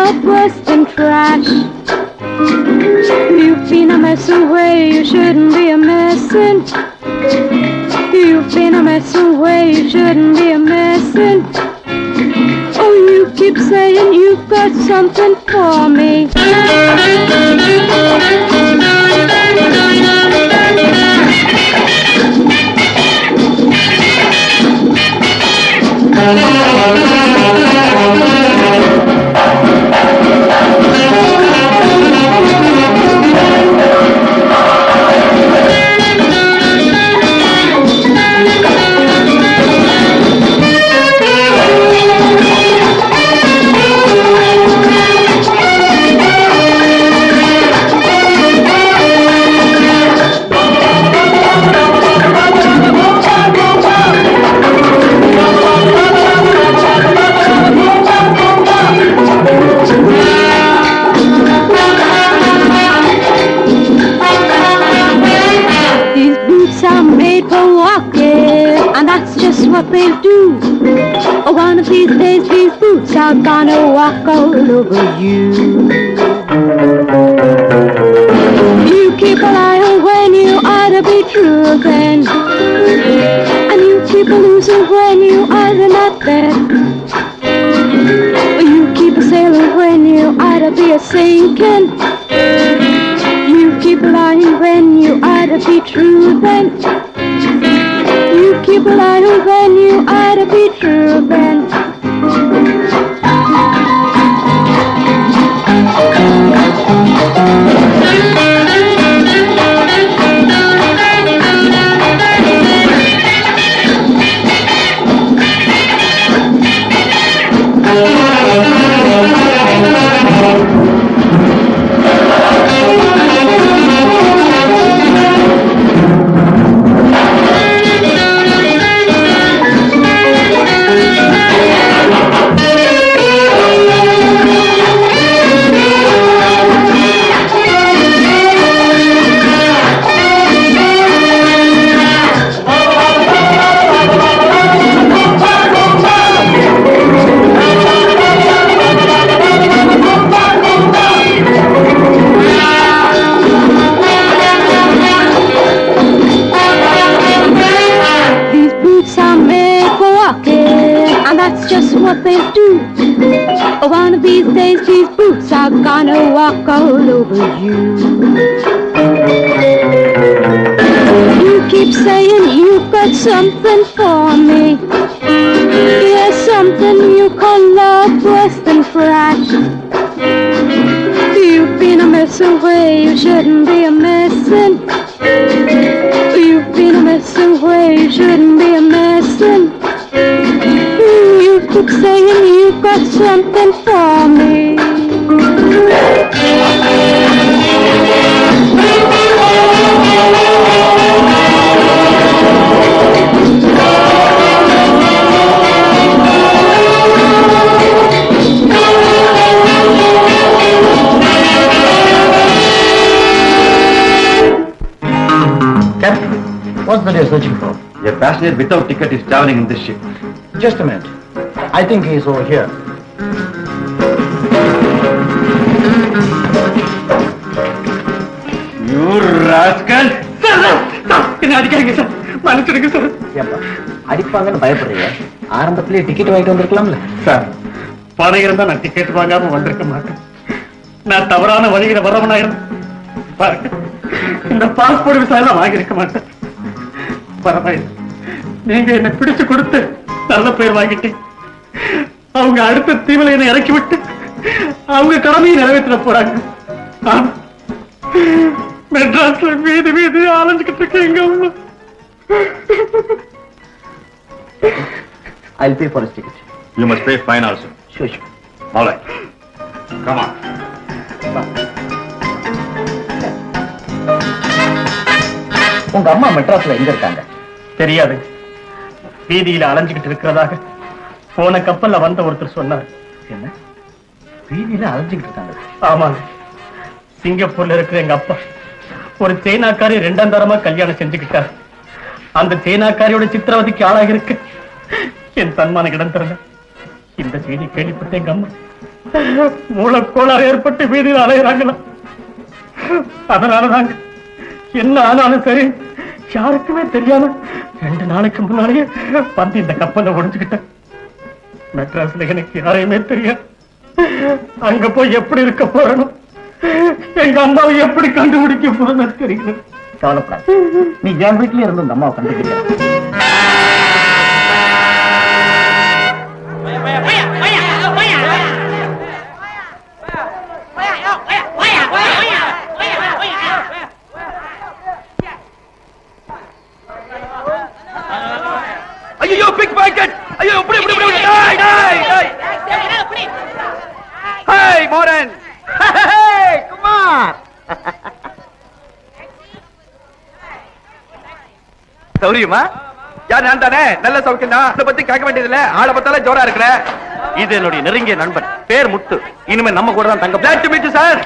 love worse than trash. You've been a mess away, you shouldn't be a messin'. You've been a mess away, you shouldn't be a messin'. Oh, you keep saying you've got something for me. These boots are made for walking, and that's just what they do. Oh, one of these days, these boots are gonna walk all over you. You keep a lying when you ought to be true, then. And you keep a losing when you ought to not bet. You keep a sailing when you ought to be a sinking. You keep lying when you ought to be true then. You keep lying when you ought to be true then. These boots are made for walking, and that's just what they do. But one of these days, these boots are gonna walk all over you. You keep saying you've got something for me. Yes, something you call love worse than trash. You've been a mess away, you shouldn't be a messin'. You've been a mess away, you shouldn't be a messin'. You keep saying you've got something for me. Captain, what's that you're searching for? A passenger without ticket is traveling in this ship. Just a minute. I think he's over here. You rascal! என்ன அடிக்காதீங்க sir மன்னிச்சிடுங்க sir ஏப்பா அடிப்பாங்கன்னு பயப்படுறீங்க ஆரம்பத்திலேயே ticket வாங்கிட்டு வந்திருக்கலாம்ல sir பணம் இருந்தா நான் டிக்கெட் வாங்காம வந்திருக்க மாட்டேன் நான் தவறான வழியில வரவனா இருந்தேன் பாருங்க, இந்த பாஸ்போர்ட் விசா எல்லாம் வாங்கியிருக்க மாட்டேன் பரவாயில்லை நீங்க என்ன பிடிச்சு கொடுத்து நல்ல பேர் வாங்கிட்டீங்க அவங்க அடுத்த தீவில என்னை இறக்கி விட்டு அவங்க கடமையை நிறைவேற்ற போறாங்க ஆனா, மெட்ராஸ்ல வீதி வீதி அலைஞ்சுக்கிட்டு இருக்கேன் எங்க அம்மா I'll pay for his ticket. You must pay fine also. Sure, sure. All right. Come on. உங்க அம்மா மெட்ராஸ்ல எங்க இருக்காங்க தெரியாது வீதியில அலைஞ்சுகிட்டு இருக்கிறதாக போன கப்பல்ல வந்த ஒருத்தர் சொன்னார் என்ன வீதியில அலைஞ்சுக்கிட்டு இருக்காங்க ஆமாங்க சிங்கப்பூர்ல இருக்கிற எங்க அப்பா ஒரு சைனாக்காரி ரெண்டாம் தரமா கல்யாணம் செஞ்சுக்கிட்டார் அந்த சைனாக்காரியோட சித்திரவதைக்கு ஆளாகி இருக்கு என் சன்மான இடம் திறந்த இந்த செய்தி கேள்விப்பட்ட எங்க அம்மா மூலக்கோளாறு ஏற்பட்டு வீதியில் அலைகிறாங்களாம் அதனாலதாங்க என்ன ஆனாலும் சரி யாருக்குமே தெரியாம ரெண்டு நாளைக்கு முன்னாலேயே வந்து இந்த கப்பலை உடைஞ்சுக்கிட்டேன் மெட்ராஸ்ல எனக்கு யாரையுமே தெரியாது அங்க போய் எப்படி இருக்க போறணும் எங்க அம்மாவை எப்படி கண்டுபிடிக்க போறேன்னு தெரியல கவலைப்படாது நீ என் வீட்லயே இருந்து இந்த அம்மாவை கண்டுக்கிட்ட ஐயோ பிக் பாக்கெட் ஐயோ இப்படி இப்படி இப்படி டேய் டேய் டேய் ஹேய் மோரன் குமார் சௌரியமா யார் நான் தானே நல்ல சௌக்கியம் தான் இதை பத்தி கேட்க வேண்டியதில்ல ஆளை பார்த்தாலே ஜோரா இருக்கிற இது என்னுடைய நெருங்கிய நண்பன் பேர் முத்து இனிமே நம்ம கூட தான் தங்க Glad to meet you, sir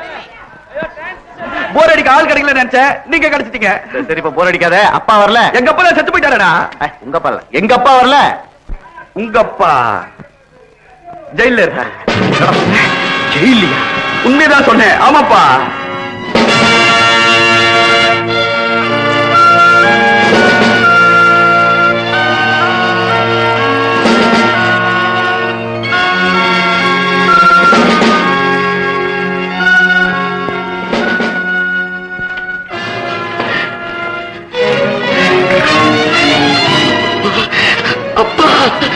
போர் அடிக்க ஆள் கிடைக்கல நினைச்சேன் நீங்க கிடைச்சிட்டீங்க சரி இப்ப போர் அடிக்காத அப்பா வரல எங்க அப்பா செத்து போயிட்டாரடா ஏய், உங்க அப்பா இல்ல எங்க அப்பா வரல உங்க அப்பா ஜெயில இருக்காரு ஜெயிலியா உண்மைதான் சொன்னேன் ஆமாப்பா அப்பா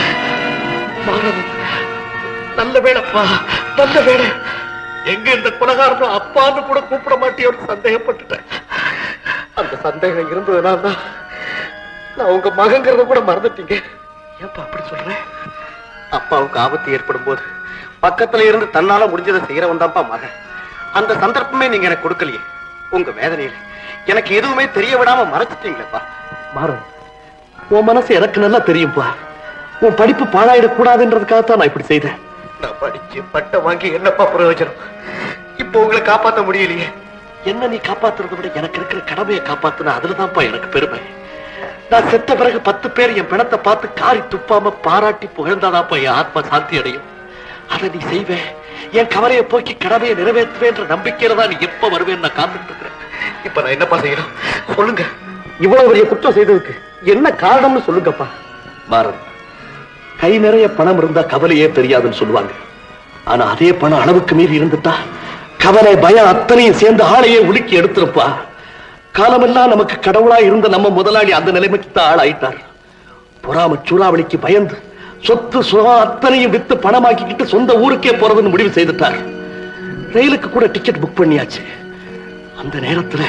நல்ல வேலைப்பா நல்ல வேலை எங்க இந்த குலகாரனும் அப்பான்னு கூட கூப்பிட மாட்டியோன்னு சந்தேகப்பட்டுட்டேன் அந்த சந்தேகம் இருந்ததுனால தான் நான் உங்க மகங்கிறத கூட மறந்துட்டீங்க ஏன்பா அப்படி சொல்றேன் அப்பாவுக்கு ஆபத்து ஏற்படும் போது பக்கத்துல இருந்து தன்னால முடிஞ்சதை செய்யறவன் தான்ப்பா மகன் அந்த சந்தர்ப்பமே நீங்க எனக்கு கொடுக்கலையே உங்க வேதனையில எனக்கு எதுவுமே தெரிய விடாம மறைச்சிட்டீங்களேப்பா மாறும் உன் மனசு எனக்கு நல்லா தெரியும்பா உன் படிப்பு பாழாயிடக்கூடாதுன்றதுக்காக தான் நான் இப்படி செய்தேன் நான் படிச்சு பட்டம் வாங்கி என்னப்பா பிரயோஜனம் இப்போ உங்களை காப்பாத்த முடியலையே என்ன நீ காப்பாத்துறதை விட எனக்கு இருக்கிற கடமையை காப்பாத்துனா அதுலதான்ப்பா எனக்கு பெருமை நான் செத்த பிறகு பத்து பேர் என் பிணத்தை பார்த்து காரி துப்பாம பாராட்டி புகழ்ந்தாதாப்பா என் ஆத்மா சாந்தி அடையும் அதை நீ செய்வே என் கவலையை போக்கி கடமையை நிறைவேற்றுவேன்ற நம்பிக்கையில தான் நீ எப்ப வருவேன்னு நான் காத்துட்டு இருக்கிறேன் இப்ப நான் என்னப்பா செய்யணும் சொல்லுங்க இவ்வளவு பெரிய குற்றம் செய்ததுக்கு என்ன காரணம்னு சொல்லுங்கப்பா பாரத் கை நிறைய பணம் இருந்தா கவலையே தெரியாதுன்னு சொல்லுவாங்க ஆனா அதே பணம் அளவுக்கு மீறி இருந்துட்டா கவலை பயம் அத்தனையும் சேர்ந்து ஆளையே உலுக்கி எடுத்திருப்பா காலமெல்லாம் நமக்கு கடவுளா இருந்த நம்ம முதலாளி அந்த நிலைமைக்கு தான் ஆளாயிட்டார் பொறாம சூறாவளிக்கு பயந்து சொத்து சுகம் அத்தனையும் வித்து பணமாக்கிக்கிட்டு சொந்த ஊருக்கே போறதுன்னு முடிவு செய்துட்டார் ரயிலுக்கு கூட டிக்கெட் புக் பண்ணியாச்சு அந்த நேரத்துல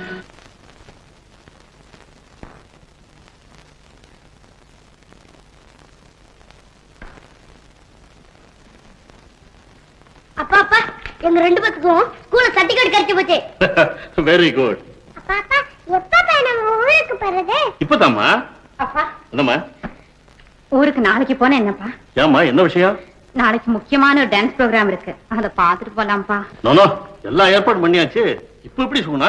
அப்பா அப்பா எங்க ரெண்டு பேத்துக்கும் ஸ்கூல்ல சர்டிபிகேட் கிடைச்சு போச்சு வெரி குட் அப்பா அப்பா எப்ப நம்ம ஊருக்கு போறது இப்பதாம்மா அப்பா என்னம்மா ஊருக்கு நாளைக்கு போனா என்னப்பா ஏம்மா என்ன விஷயம் நாளைக்கு முக்கியமான ஒரு டான்ஸ் ப்ரோக்ராம் இருக்கு அதை பார்த்துட்டு போலாம்ப்பா நோனோ எல்லாம் ஏற்பாடு பண்ணியாச்சு இப்ப எப்படி சொன்னா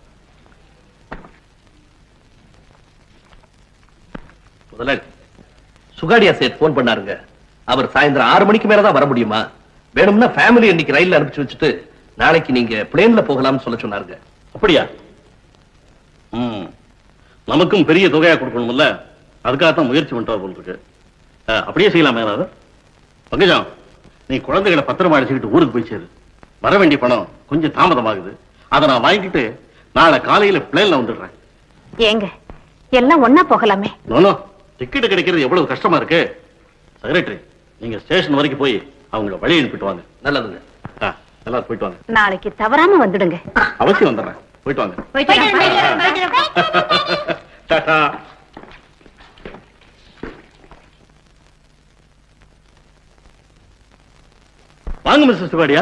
முதலாளி சுகாடியா சேட் போன் பண்ணாருங்க அவர் சாயந்தரம் ஆறு மணிக்கு மேலதான் வர முடியுமா வேணும்னா ஃபேமிலி இன்னைக்கு ரயில்ல அனுப்பிச்சு வச்சுட்டு நாளைக்கு நீங்க பிளேன்ல போகலாம்னு சொல்ல சொன்னாருங்க அப்படியா ம் நமக்கும் பெரிய தொகையா கொடுக்கணும்ல அதுக்காகத்தான் முயற்சி பண்றா போல் இருக்கு அஹ், அப்படியே செய்யலாமே ஏதாவது பங்கஜம் நீ குழந்தைகளை பத்திரமா அழைச்சிக்கிட்டு ஊருக்கு போய் சேரு வர வேண்டிய பணம் கொஞ்சம் தாமதமாகுது அதை நான் வாங்கிட்டு நாளை காலையில பிளேன்ல வந்துடுறேன் ஏங்க எல்லாம் ஒன்னா போகலாமே நோனோ டிக்கெட் கிடைக்கிறது எவ்வளவு கஷ்டமா இருக்கு செக்ரட்டரி நீங்க ஸ்டேஷன் வரைக்கும் போய் அவங்கள வழி அனுப்பிட்டு வாங்க நல்லதுங்க ஆ, எல்லாரும் போயிட்டு வாங்க நாளைக்கு தவறாம வந்துடுங்க அவசியம் வந்துடுறேன் போயிட்டு வாங்க டாடா வாங்க மிஸ்டர் சுகாடியா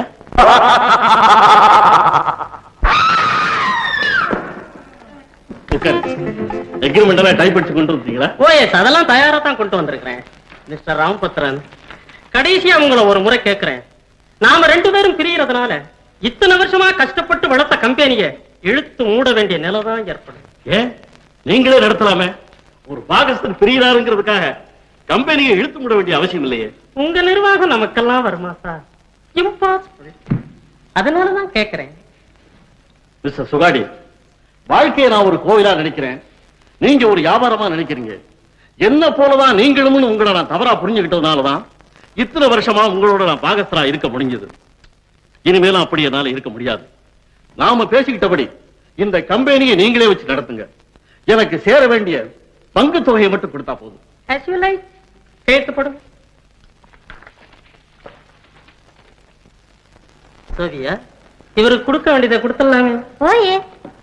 உட்காரு எக்ரிமெண்ட் எல்லாம் டைப் அடிச்சு கொண்டு வந்தீங்களா ஓஎஸ் அதெல்லாம் தயாரா தான் கொண்டு வந்திருக்கிறேன் மிஸ்டர் ராம்பத்ரன் கடைசியா உங்களை ஒரு முறை கேட்கிறேன் நாம ரெண்டு பேரும் பிரியறதுனால இத்தனை வருஷமா கஷ்டப்பட்டு வளர்த்த கம்பெனியை இழுத்து மூட வேண்டிய நிலை தான் ஏற்படும் ஏன் நீங்களே நடத்தலாமே ஒரு பாகஸ்தன் பிரியறாருங்கிறதுக்காக கம்பெனியை இழுத்து மூட வேண்டிய அவசியம் இல்லையே உங்க நிர்வாகம் நமக்கெல்லாம் வருமா சார் இம்பாசிபிள் அதனாலதான் கேக்குறேன் மிஸ்டர் சுகாடி வாழ்க்கையை நான் ஒரு கோவிலா நினைக்கிறேன் நீங்க ஒரு வியாபாரமா நினைக்கிறீங்க என்ன போலதான் நீங்களும் உங்களை நான் தவறா புரிஞ்சுக்கிட்டதுனாலதான் இத்தனை வருஷமா உங்களோட நான் பாகஸ்தரா இருக்க முடிஞ்சது இனிமேலும் அப்படி என்னால இருக்க முடியாது நாம பேசிக்கிட்டபடி இந்த கம்பெனியை நீங்களே வச்சு நடத்துங்க எனக்கு சேர வேண்டிய பங்கு தொகையை மட்டும் கொடுத்தா போதும் as you like கேட்டு படும் சோவியா இவருக்கு கொடுக்க வேண்டியதை கொடுத்துடலாமே ஓயே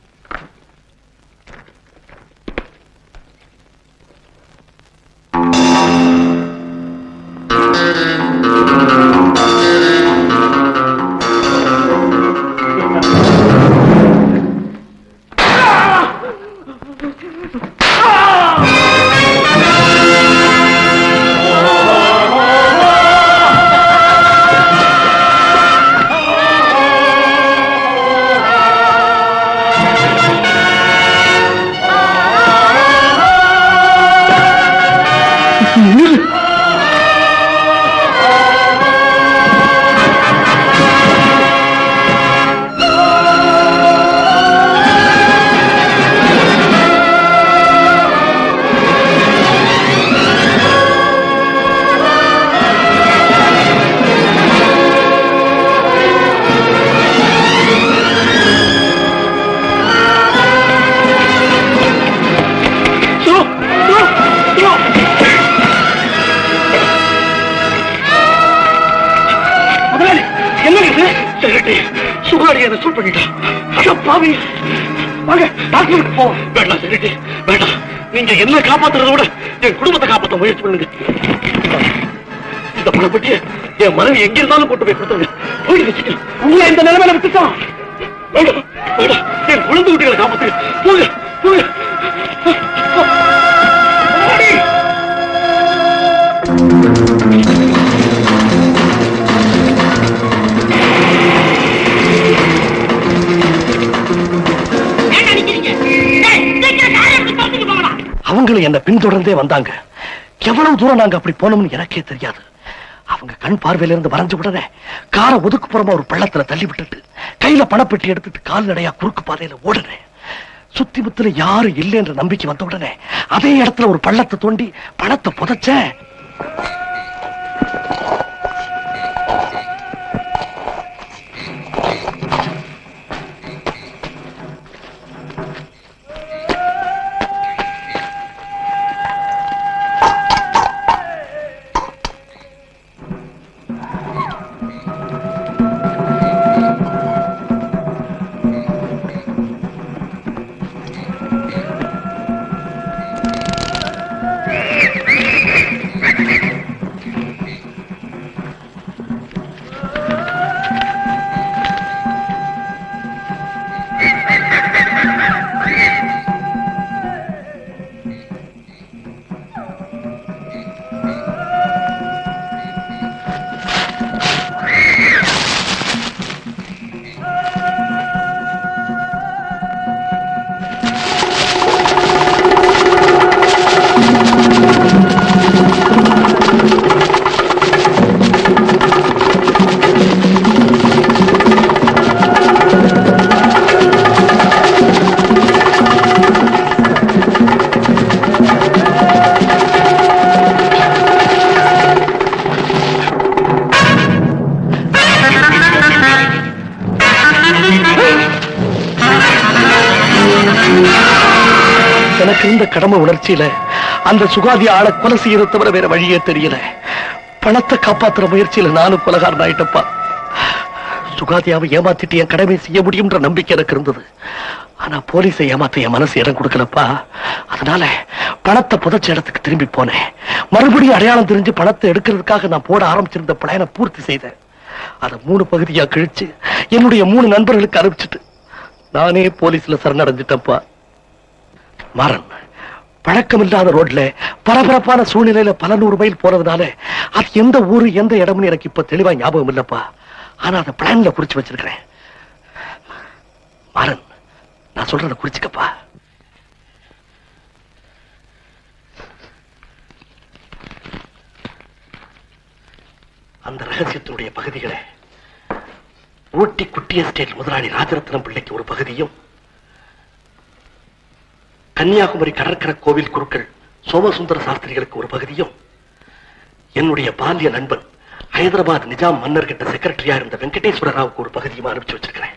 முதலாளி என்ன இது திருட்டு சுகாடி என்ன சூட் பண்ணிட்டான் அட பாவி வாங்க டாக்டருக்கு போ வேண்டாம் திருட்டு வேண்டாம் நீங்க என்ன காப்பாத்துறதை விட என் குடும்பத்தை காப்பாத்த முயற்சி பண்ணுங்க இந்த பணப்பட்டிய என் மனைவி எங்க இருந்தாலும் கொண்டு போய் கொடுத்துருங்க போய் வச்சுட்டு உங்களை இந்த நிலைமையில விட்டுட்டான் வேண்டாம் வேண்டாம் என் குழந்தை குட்டிகளை காப்பாத்துங்க போங்க போங்க ஓடி! அவங்களும் என்ன பின்தொடர்ந்தே வந்தாங்க எவ்வளவு தூரம் நாங்க அப்படி போனோம்னு எனக்கே தெரியாது அவங்க கண் பார்வையில இருந்து வரைஞ்ச உடனே காரை ஒதுக்குப்புறமா ஒரு பள்ளத்துல தள்ளி விட்டுட்டு கையில பணப்பெட்டி எடுத்துட்டு கால்நடையா குறுக்கு பாதையில ஓடுனேன் சுத்தி முத்துல யாரும் இல்லைன்ற நம்பிக்கை வந்த உடனே அதே இடத்துல ஒரு பள்ளத்தை தோண்டி பணத்தை புதைச்சேன் எனக்கு இந்த கடமை உணர்ச்சியில அந்த சுகாதி ஆளை கொலை செய்யறத தவிர வேற வழியே தெரியல பணத்தை காப்பாத்துற முயற்சியில நானும் கொலகாரன் ஆயிட்டப்பா சுகாதியாவை ஏமாத்திட்டு என் கடமை செய்ய முடியும்ன்ற நம்பிக்கை எனக்கு இருந்தது ஆனா போலீஸை ஏமாத்த என் மனசு இடம் கொடுக்கலப்பா அதனால பணத்தை புதைச்ச இடத்துக்கு திரும்பி போனேன் மறுபடியும் அடையாளம் தெரிஞ்சு பணத்தை எடுக்கிறதுக்காக நான் போட ஆரம்பிச்சிருந்த பிளானை பூர்த்தி செய்தேன் அதை மூணு பகுதியா கிழிச்சு என்னுடைய மூணு நண்பர்களுக்கு அனுப்பிச்சிட்டு நானே போலீஸ்ல சரணடைஞ்சிட்டப்பா மாறன் பழக்கமில்லாத ரோட்ல பரபரப்பான சூழ்நிலையில பல நூறு மைல் போறதுனால அது எந்த ஊரு எந்த இடம்னு எனக்கு இப்ப தெளிவா ஞாபகம் இல்லப்பா ஆனா அதை பிளான்ல குறிச்சு வச்சிருக்கிறேன் மாறன் நான் சொல்றத குறிச்சுக்கப்பா அந்த ரகசியத்தினுடைய பகுதிகளை ஊட்டி குட்டி எஸ்டேட் முதலாளி ராஜரத்னம் பிள்ளைக்கு ஒரு பகுதியும் கன்னியாகுமரி கடற்கரை கோவில் குருக்கள் சோமசுந்தர சாஸ்திரிகளுக்கு ஒரு பகுதியும் என்னுடைய பால்ய நண்பன் ஹைதராபாத் நிஜாம் மன்னர் கிட்ட செக்ரட்டரியா இருந்த வெங்கடேஸ்வர ராவுக்கு ஒரு பகுதியும் அனுப்பிச்சு வச்சிருக்கிறேன்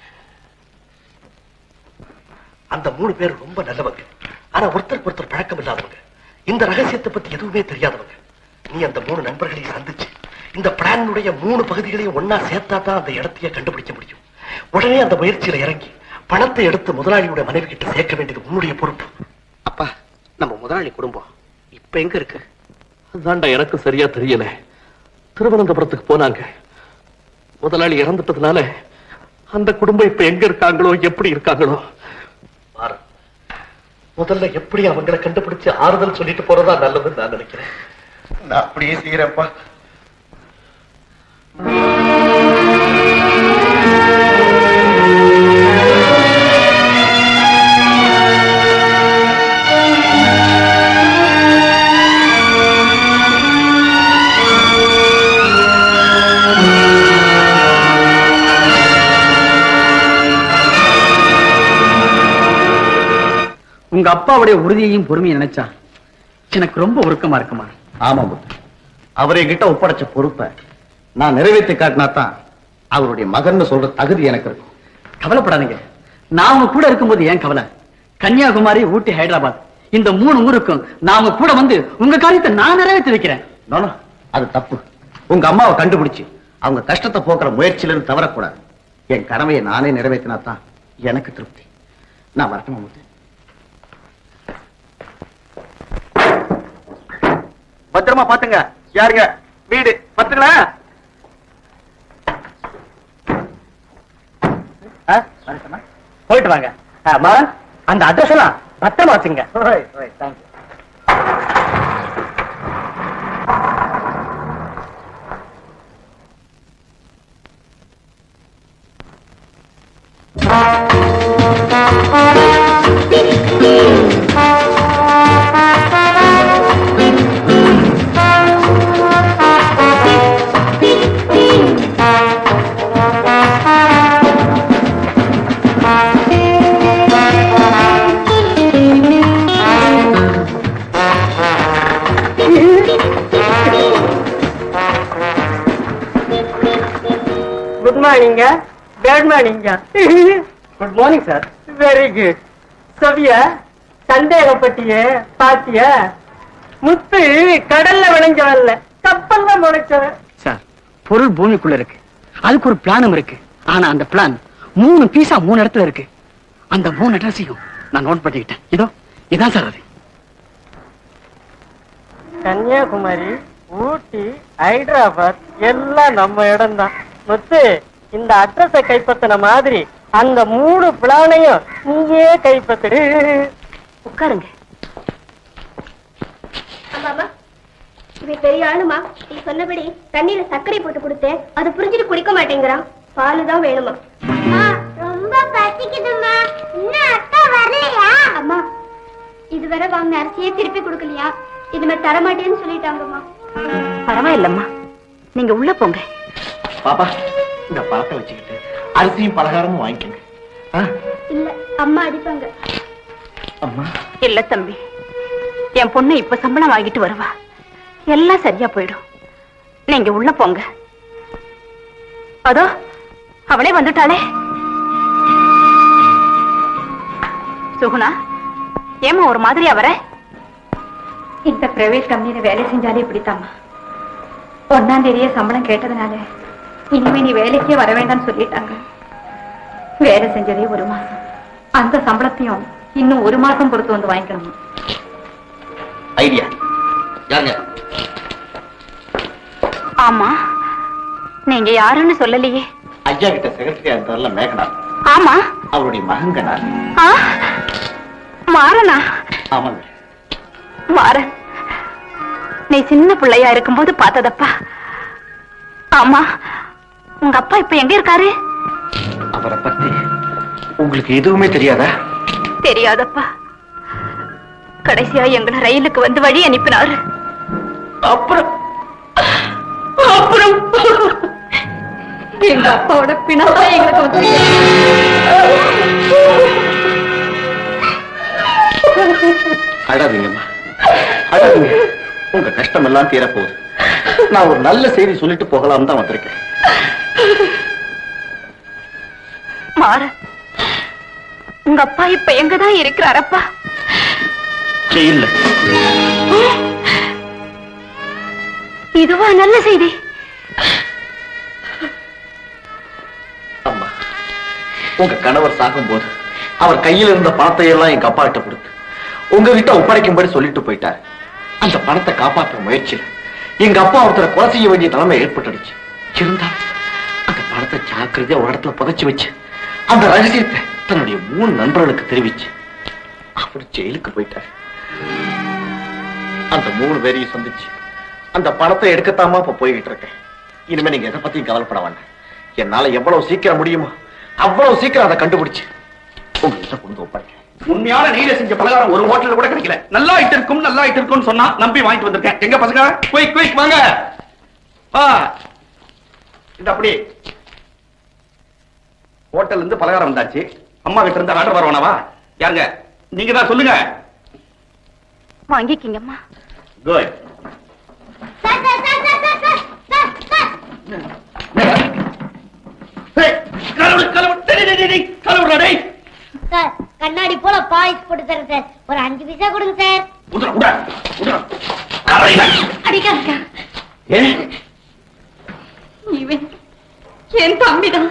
அந்த மூணு பேர் ரொம்ப நல்லவங்க ஆனா ஒருத்தருக்கு ஒருத்தர் பழக்கம் இல்லாதவங்க இந்த ரகசியத்தை பத்தி எதுவுமே தெரியாதவங்க நீ அந்த மூணு நண்பர்களையும் சந்திச்சு இந்த பிளானுடைய மூணு பகுதிகளையும் ஒன்னா சேர்த்தா தான் அந்த இடத்தையே கண்டுபிடிக்க முடியும் உடனே அந்த முயற்சியில இறங்கி பணத்தை எடுத்து முதலாளியோட மனைவி கிட்ட சேர்க்க வேண்டியது உன்னுடைய பொறுப்பு அப்பா நம்ம முதலாளி குடும்பம் இப்ப எங்க இருக்கு அதான்டா எனக்கு சரியா தெரியல திருவனந்தபுரத்துக்கு போனாங்க முதலாளி இறந்துட்டதுனால அந்த குடும்பம் இப்ப எங்க இருக்காங்களோ எப்படி இருக்காங்களோ பாரு முதல்ல எப்படி அவங்களை கண்டுபிடிச்சு ஆறுதல் சொல்லிட்டு போறதா நல்லதுன்னு நான் நினைக்கிறேன் நான் அப்படியே செய்யறேன்ப்பா உங்க அப்பாவுடைய உறுதியையும் பொறுமையை நினைச்சா எனக்கு ரொம்ப உருக்கமா இருக்குமா ஆமா முத்து அவர் என்கிட்ட ஒப்படைச்ச பொறுப்பை நான் நிறைவேற்றி காட்டினா தான் அவருடைய மகன் சொல்ற தகுதி எனக்கு இருக்கும் கவலைப்படாதீங்க நான் உங்க கூட இருக்கும்போது ஏன் கவலை கன்னியாகுமரி ஊட்டி ஹைதராபாத் இந்த மூணு ஊருக்கும் நான் உங்க கூட வந்து உங்க காரியத்தை நான் நிறைவேற்றி வைக்கிறேன் நோனோ, அது தப்பு உங்க அம்மாவை கண்டுபிடிச்சு அவங்க கஷ்டத்தை போக்குற முயற்சியில இருந்து தவறக்கூடாது என் கடமையை நானே நிறைவேற்றினா தான் எனக்கு திருப்தி நான் வரட்டுமா முத்து பத்திரமா பாத்துங்க யாருங்க வீடு பத்துங்களா போயிட்டு வாங்க மகன் அந்த அட்ரஸ் எல்லாம் பத்திரமா வச்சுங்க குட் மார்னிங்க பேட் மார்னிங்க good morning sir very good சவிய சந்தேகப்பட்டிய பாத்திய முத்து கடல்ல விளைஞ்சவன்ல கப்பல்ல முளைச்சவன் சார் பொருள் பூமிக்குள்ள இருக்கு அதுக்கு ஒரு பிளானும் இருக்கு ஆனா அந்த பிளான் மூணு பீஸா மூணு இடத்துல இருக்கு அந்த மூணு அட்ரஸையும் நான் நோட் பண்ணிக்கிட்டேன் இதோ இதான் சார் அது கன்னியாகுமரி ஊட்டி ஹைதராபாத் எல்லாம் நம்ம இடம்தான் முத்து இந்த அட்ரஸ கைப்பத்தின மாதிரி அந்த மூணு பிளானையும் நீயே கைப்பற்று உட்காருங்க ஆமாமா இவன் பெரிய ஆளுமா நீ சொன்னபடி தண்ணியில சர்க்கரை போட்டு கொடுத்தேன் அது புரிஞ்சுட்டு குடிக்க மாட்டேங்கிறான் பாலு தான் வேணுமா ரொம்ப பசிக்குதுமா இன்னும் அக்கா வரலையா அம்மா இதுவரை வாங்கின அரிசியே திருப்பி கொடுக்கலையா இனிமே தரமாட்டேன்னு சொல்லிட்டாங்கம்மா பரவாயில்லம்மா நீங்க உள்ள போங்க பாப்பா இந்த பழத்தை வச்சுக்கிட்டு அரிசியும் பலகாரமும் வாங்கிக்கோங்க ஆ, இல்ல அம்மா அடிப்பாங்க அம்மா இல்ல தம்பி என் பொண்ணு இப்ப சம்பளம் வாங்கிட்டு வருவா எல்லாம் சரியா போயிடும் நீங்க உள்ள போங்க அதோ அவளே வந்துட்டாளே சுகுணா ஏமா ஒரு மாதிரியா வர இந்த பிரைவேட் கம்பெனியில வேலை செஞ்சாலே இப்படித்தாம்மா ஒன்னாம் தேதியே சம்பளம் கேட்டதுனால இனிமே நீ வேலைக்கே வர வேண்டாம்னு சொல்லிட்டாங்க வேலை செஞ்சதே ஒரு மாசம் அந்த சம்பளத்தையும் இன்னும் ஒரு மாசம் பொறுத்து வந்து வாங்கிக்கணும் ஐடியா யாருங்க ஆமா நீங்க யாருன்னு சொல்லலையே ஐயா கிட்ட செக்ரட்டரியா இருந்தார்ல மேகனா ஆமா அவருடைய மகங்கனா ஆ மாறனா ஆமாங்க மாறன் நீ சின்ன பிள்ளையா இருக்கும்போது பார்த்ததப்பா ஆமா உங்க அப்பா இப்ப எங்க இருக்காரு அவரை பத்தி உங்களுக்கு எதுவுமே தெரியாதா தெரியாதப்பா கடைசியா எங்களை ரயிலுக்கு வந்து வழி அனுப்பினாரு அப்புறம் அப்புறம் எங்க அப்பாவோட பிணம் தான் எங்களுக்கு வந்து அழாதீங்கம்மா அழாதீங்க உங்க கஷ்டம் எல்லாம் தீரப்போகுது நான் ஒரு நல்ல செய்தி சொல்லிட்டு போகலாம் தான் வந்திருக்கேன் மாற உங்க அப்பா இப்ப எங்கதான் இருக்கிறாரப்பா ஜெயில்ல இதுவா நல்ல செய்தி அம்மா உங்க கணவர் சாகும்போது அவர் கையில் இருந்த பணத்தை எல்லாம் எங்க அப்பா கிட்ட கொடுத்து உங்ககிட்ட ஒப்படைக்கும்படி சொல்லிட்டு போயிட்டார் அந்த பணத்தை காப்பாற்ற முயற்சியில எங்க அப்பா ஒருத்தரை கொலை செய்ய வேண்டிய நிலைமை ஏற்பட்டுடுச்சு இருந்தாலும் அந்த பணத்தை ஜாக்கிரதையா ஒரு இடத்துல புதைச்சு வச்சு அந்த ரகசியத்தை தன்னுடைய மூணு நண்பர்களுக்கு தெரிவிச்சு அவர் ஜெயிலுக்கு போயிட்டார் அந்த மூணு பேரையும் சந்திச்சு அந்த பணத்தை எடுக்கத்தாமா இப்ப போய்கிட்டு இருக்கேன் இனிமே நீங்க எதை பத்தியும் கவலைப்பட வேண்டாம் என்னால எவ்வளவு சீக்கிரம் முடியுமோ அவ்வளவு சீக்கிரம் அதை கண்டுபிடிச்சு உங்ககிட்ட கொண்டு ஒப்படைக்கிறேன் உண்மையான நீல செஞ்ச பலகாரம் ஒரு ஹோட்டல்ல கூட கிடைக்கல நல்லா ஆயிட்டு இருக்கும் நல்லா ஆயிட்டு இருக்கும்னு சொன்னா நம்பி வாங்கிட்டு வந்திருக்கேன் எங்க பசங்க குயிக் குயிக் வாங்க வா இந்த அப்படி ஹோட்டல்ல இருந்து பலகாரம் வந்தாச்சு அம்மா கிட்ட இருந்து ஆர்டர் வரவானவா யாருங்க நீங்க தான் சொல்லுங்க வாங்கிக்கிங்கம்மா குட் சார் கண்ணாடி போல பாலிஷ் போட்டு தரேன் சார் ஒரு அஞ்சு பைசா கொடுங்க சார் அடிக்காதீங்க இவன் என் தம்பிதான்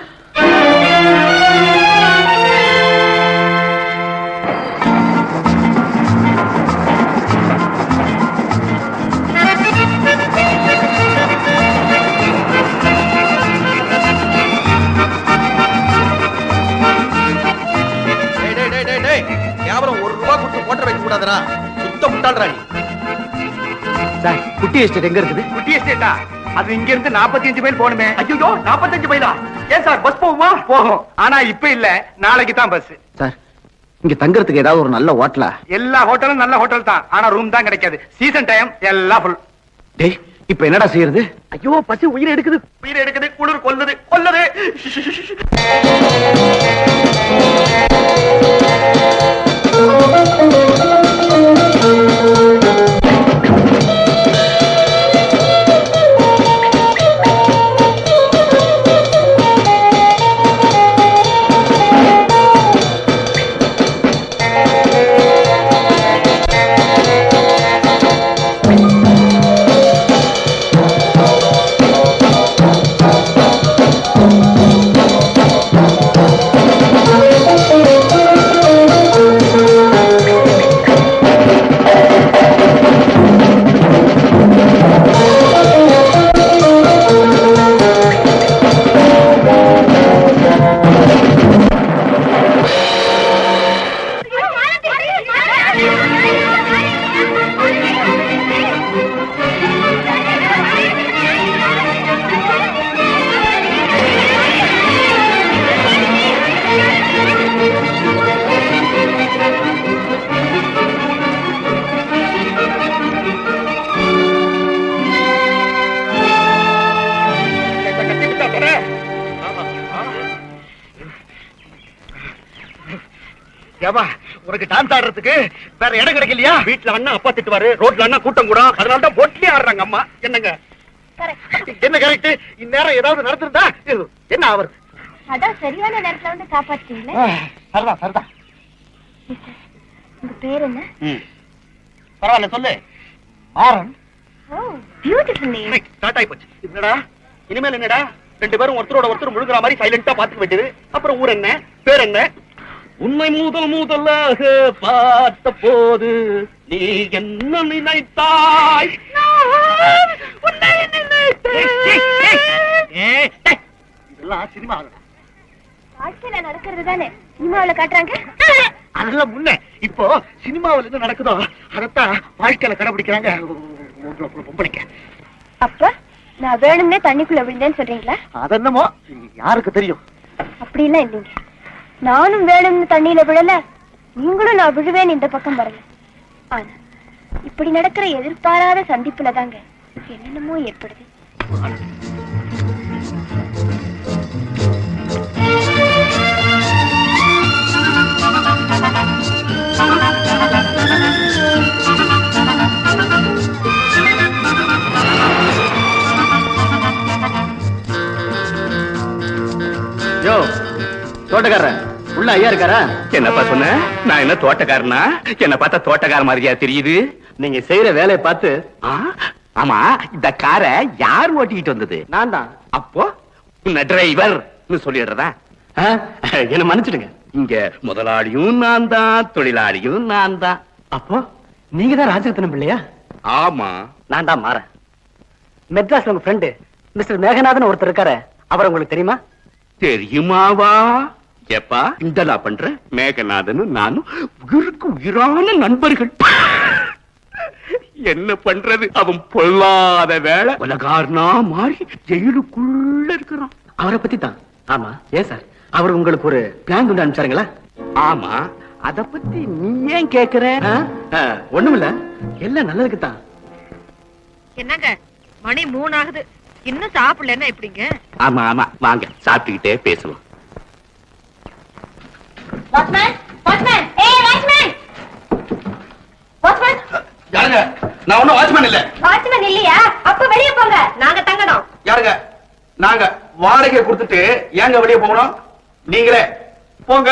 டேய், டேய், டேய், டேய், டேய். கேவலம் ஒரு ரூபா கொடுத்து போட்டர் வைக்க கூடாதுடா சுத்த முட்டாள்றா நீ சார் குட்டி எஸ்டேட் எங்க இருக்குது குட்டி எஸ்டேட்டா அது இங்க இருந்து 45 மைல் போகணுமே ஐயோ 45 மைலா ஏன் சார் பஸ் போகுமா போகும் ஆனா இப்ப இல்ல நாளைக்கு தான் பஸ் சார் இங்க தங்கறதுக்கு ஏதாவது ஒரு நல்ல ஹோட்டலா எல்லா ஹோட்டலும் நல்ல ஹோட்டல் தான் ஆனா ரூம் தான் கிடைக்காது சீசன் டைம் எல்லாம் ஃபுல் டேய் இப்ப என்னடா செய்யறது ஐயோ பசி உயிர் எடுக்குது உயிர் எடுக்குது குளிர் கொல்லுது கொல்லுது ஏமா உனக்கு டான்ஸ் ஆடுறதுக்கு வேற இடம் கிடைக்கலையா வீட்டுல அண்ணா அப்பா திட்டுவாரு ரோட்ல அண்ணா கூட்டம் கூட அதனால தான் பொட்லி ஆடுறாங்க அம்மா என்னங்க என்ன கரெக்ட் இந்நேரம் ஏதாவது நடந்திருந்தா இது என்ன அவர் அதான் சரியான நேரத்துல வந்து காப்பாத்தீங்களே சரிதான் சரிதான் உங்க பேர் என்ன பரவாயில்ல சொல்லு Maran oh beautiful name start ஆயி போச்சு என்னடா இனிமேல் என்னடா ரெண்டு பேரும் ஒருத்தரோட ஒருத்தர் முழுகிற மாதிரி சைலண்டா பாத்துக்க வேண்டியது அப்புறம் ஊர் என்ன பேர் என்ன உன்னை முதல் முதலாக பார்த்த போது நீ என்ன நினைத்தாய் நான் உன்னை நினைத்தேன். இதெல்லாம் சினிமா வாழ்க்கையில நடக்கிறது தானே சினிமாவில காட்டுறாங்க அதெல்லாம் முன்ன இப்போ சினிமாவில் என்ன நடக்குதோ அதைத்தான் வாழ்க்கையில கடைபிடிக்கிறாங்க பொம்பளைங்க அப்ப நான் வேணும்னே தண்ணிக்குள்ள விழுந்தேன்னு சொல்றீங்களா அதென்னமோ யாருக்கு தெரியும் அப்படிலாம் இல்லைங்க நானும் வேணும்னு தண்ணியில விழல நீங்களும் நான் விழுவேன் இந்த பக்கம் வரல ஆனா இப்படி நடக்கிற எதிர்பாராத சந்திப்புல தாங்க என்னென்னமோ ஏற்படுது யோ தோட்டக்காரன் உள்ள ஐயா இருக்காரா என்னப்பா சொன்ன நான் என்ன தோட்டக்காரனா என்ன பார்த்தா தோட்டக்கார மாதிரியா தெரியுது நீங்க செய்யற வேலையை பார்த்து ஆ, ஆமா இந்த காரை யார் ஓட்டிக்கிட்டு வந்தது நான் தான் அப்போ உன்னை டிரைவர் சொல்லிடுறதா என்ன மன்னிச்சிடுங்க இங்க முதலாளியும் நான் தான் தொழிலாளியும் நான் தான் அப்போ நீங்க தான் ராஜரத்னம் பிள்ளையா ஆமா நான் தான் மாறேன் மெட்ராஸ்ல உங்க ஃப்ரெண்டு மிஸ்டர் மேகநாதன் ஒருத்தர் இருக்காரு அவர் உங்களுக்கு தெரியுமா தெரியுமாவா எப்பா இந்தலா பண்ற மேகநாதனும் நானும் உயிருக்கு உயிரான நண்பர்கள் என்ன பண்றது அவன் பொல்லாத வேலை உலகார்னா மாறி ஜெயிலுக்குள்ள இருக்கிறான் அவரை பத்தி தான் ஆமா ஏன் சார் அவர் உங்களுக்கு ஒரு பிளான் கொண்டு அனுப்பிச்சாருங்களா ஆமா அத பத்தி நீ ஏன் கேக்குற ஒண்ணும் இல்ல எல்லாம் நல்லதுக்கு தான் என்னங்க மணி மூணு ஆகுது இன்னும் சாப்பிடலன்னா எப்படிங்க ஆமா ஆமா வாங்க சாப்பிட்டுக்கிட்டே பேசலாம் வாட்ச்மேன் வாட்ச்மேன் ஏய் வாட்ச்மேன் வாட்ச்மேன் யாருங்க நான் ஒண்ணும் வாட்ச்மேன் இல்ல வாட்ச்மேன் இல்லையா அப்ப வெளிய போங்க நாங்க தங்கணும் யாருங்க நாங்க வாடகை கொடுத்துட்டு ஏங்க வெளியே போகணும் நீங்களே போங்க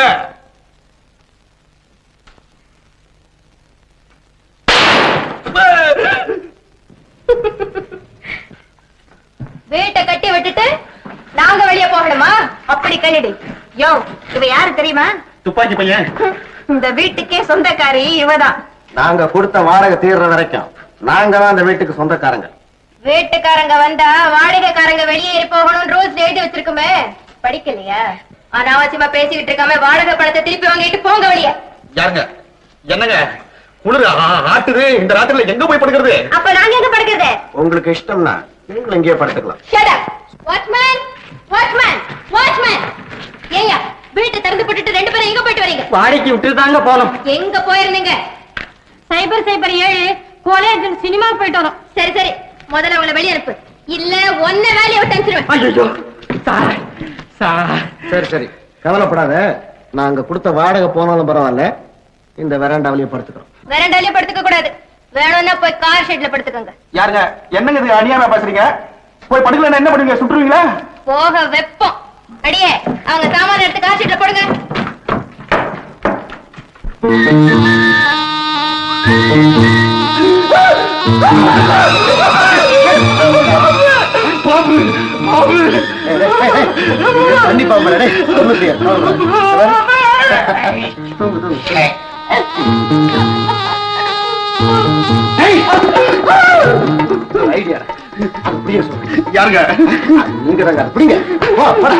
வீட்டை கட்டி விட்டுட்டு நாங்க வெளிய போகணுமா அப்படி கழிடு யோ இவ யாரு தெரியுமா துப்பாக்கி பையன் இந்த வீட்டுக்கே சொந்தக்காரி இவதான் நாங்க கொடுத்த வாடகை தீர்ற வரைக்கும் நாங்க தான் அந்த வீட்டுக்கு சொந்தக்காரங்க வீட்டுக்காரங்க வந்தா வாடகைக்காரங்க வெளியேறி போகணும்னு ரூல்ஸ் எழுதி வச்சிருக்குமே படிக்கலையா அனாவசியமா பேசிக்கிட்டு இருக்காம வாடகை பணத்தை திருப்பி வாங்கிட்டு போங்க வெளியே யாருங்க என்னங்க குளிர் ஆ- ஆட்டுது இந்த ராத்திரில எங்க போய் படுக்கிறது அப்ப நாங்க எங்க படுக்கிறது உங்களுக்கு இஷ்டம்னா நீங்களும் இங்கேயே படுத்துக்கலாம் shut up watchman watchman watchman ஏய்யா வீட்டை திறந்து போட்டுட்டு ரெண்டு பேரும் எங்க போயிட்டு வரீங்க வாடகைக்கு விட்டு தாங்க போனோம் எங்க போயிருந்தீங்க சைபர் சைபர் ஏழு கோலேஜ் சினிமா போயிட்டு வரோம் சரி சரி முதல்ல உங்களை வெளிய அனுப்பு இல்ல ஒன்ன வேலையை விட்டு அனுப்பிச்சிருவேன் ஐயோ சார் சார் சரி சரி கவலைப்படாத நாங்க கொடுத்த வாடகை போனாலும் பரவாயில்ல இந்த வெராண்டாவிலேயே படுத்துக்கிறோம் வெரண்டாலே படுத்துக்க கூடாது வேணும்னா போய் கார் ஷெட்ல படுத்துக்கோங்க யாருங்க என்னங்க இது அநியாயமா பேசுறீங்க போய் படுக்கலன்னா என்ன பண்ணுவீங்க சுட்டுருவீங்களா போக வெப்பம் அடியே அவங்க சாமான எடுத்து கார் ஷெட்ல போடுங்க கண்டிப்பா தூங்கு தூங்கு ஐடியா அப்படியே சொல்லு யாருங்க நீங்க தாங்க அப்படிங்க வா போடா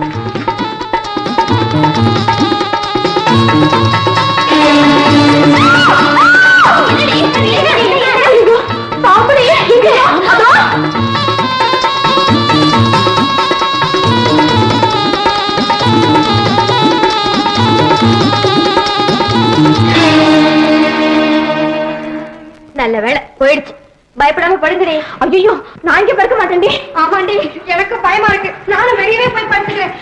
நல்ல வேளை போயிடுச்சு பயப்படாம படுங்கடி ஐயோ நான் இங்க படுக்க மாட்டேன்டி ஆமாண்டி எனக்கு பயமா இருக்கு நானும் வெளியவே போய் படுத்துக்கிறேன்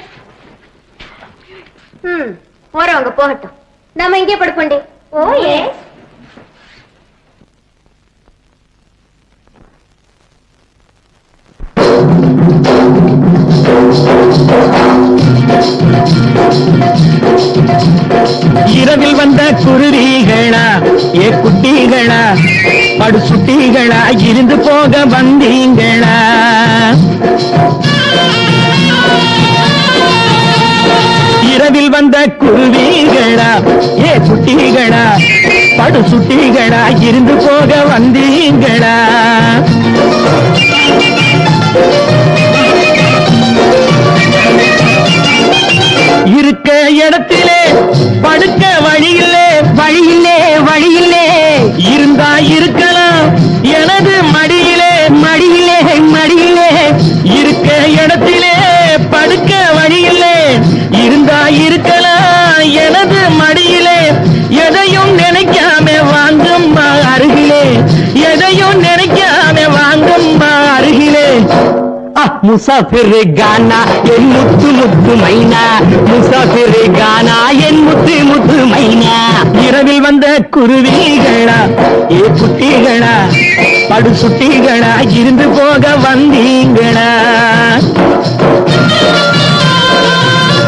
ம் போறவங்க போகட்டும் நம்ம இங்கே படுப்போண்டி ஓ ஏ இரவில் வந்த குருவிகளா ஏ குட்டிகளா படு சுட்டிகளா இருந்து போக வந்தீங்களா இரவில் வந்த குருவிகளா ஏ குட்டிகளா படு சுட்டிகளா இருந்து போக வந்தீங்களா இருக்க இடத்திலே படுக்க வழியில்லே வழியில்லே வழியில்லே இருந்தா இருக்கலாம் எனது மடியிலே மடியிலே மடியிலே இருக்க இடத்திலே படுக்க வழியில்லே இருந்தா இருக்கலாம் எனது மடியிலே எதையும் நினைக்காம வாங்கம்மா அருகிலே எதையும் நினைக்காம வாங்கம்மா அருகிலே முசாஃபிர் கானா என் முத்து முத்து மைனா முசாஃபிர் கானா என் முத்து முத்து மைனா இரவில் வந்த குருவிகளா ஏ குட்டிகளா படு சுட்டிகளா இருந்து போக வந்தீங்களா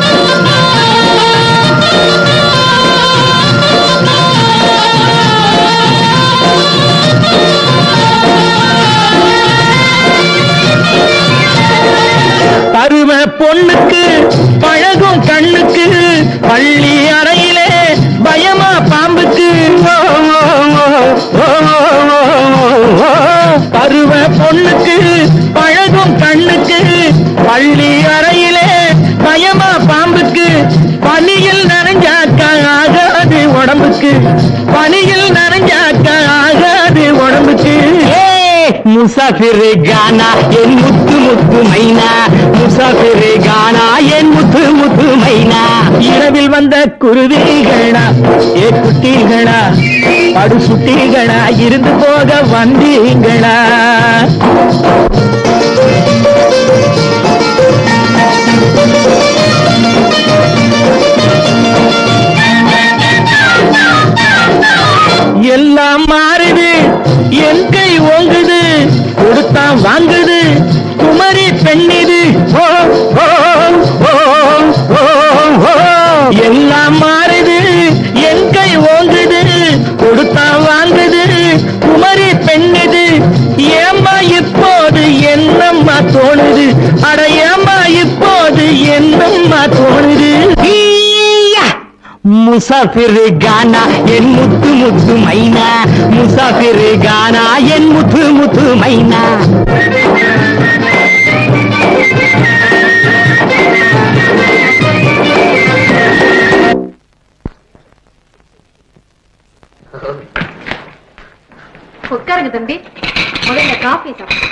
பருவ பொண்ணுக்கு பழகும் கண்ணுக்கு பள்ளி அறையிலே பயமா பாம்புக்கு ஓ, ஓ, ஓ, ஓ, ஓ, ஓ. பருவ பொண்ணுக்கு பழகும் கண்ணுக்கு பள்ளி அறையிலே பயமா பாம்புக்கு பனியில் நனைஞ்சாக்க ஆகாது உடம்புக்கு பனியில் நனைஞ்சாக்க ஆகாது உடம்புக்கு முசாஃபிர் கானா என் முத்து முத்து மைனா முசாஃபிர் கானா என் முத்து முத்து மைனா இரவில் வந்த குருவிகளா ஏ குட்டிகளா படு சுட்டிகளா இருந்து போக வந்தீங்களா எல்லாம் மாறுது என் கை ஓங்குது கொடுத்தா வாங்குது குமரி பெண்ணிது ஓ, ஓ, ஓ, ஓ, ஓ. எல்லாம் மாறுது என் கை ஓங்குது கொடுத்தா வாங்குது குமரி பெண்ணிது ஏம்மா இப்போது என்னம்மா தோணுது அட ஏம்மா இப்போது என்னம்மா தோணுது ஈயா! முசாஃபிர் கானா என் முத்து முத்து மைனா முசாஃபிர் கானா என் முத்து முத்து மைனா உட்காருங்க தம்பி முதல்ல காஃபி சாப்பிடு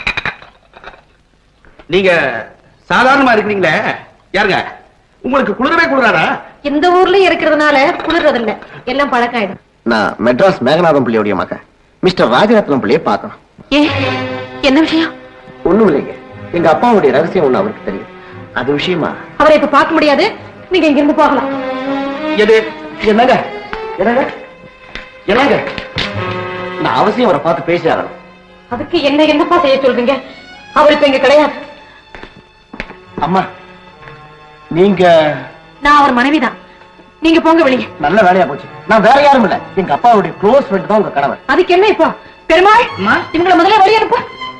நீங்க சாதாரணமா இருக்கிறீங்களே யாருங்க உங்களுக்கு குளிரவே குளிராதா இந்த ஊர்லயும் இருக்கிறதுனால குளிர்றதில்ல எல்லாம் பழக்கம் ஆயிடும் நான் மெட்ராஸ் மேகநாதம் பிள்ளையுடைய மகன் மிஸ்டர் ராஜரத்னம் பிள்ளையை பார்க்கணும் ஏ என்ன விஷயம் ஒண்ணும் இல்லைங்க எங்க அப்பாவுடைய ரகசியம் ஒண்ணு அவருக்கு தெரியும் அது விஷயமா அவரை இப்ப பார்க்க முடியாது நீங்க இங்க இருந்து போகலாம் எது என்னங்க என்னங்க என்னங்க நான் அவசியம் அவரை பார்த்து பேசி ஆகணும் அதுக்கு என்ன என்னப்பா செய்ய சொல்றீங்க அவர் இப்ப இங்க கிடையாது அம்மா நீங்க நான் அவர் மனைவிதான் நீங்க போங்க வெளியே நல்ல வேலையா போச்சு நான் வேற யாரும் இல்ல எங்க அப்பாவுடைய க்ளோஸ் ஃப்ரெண்ட் தான் உங்க கணவர் அதுக்கு என்ன இப்போ பெருமாள் இவங்களை முதல்ல வெளியே அனுப்பு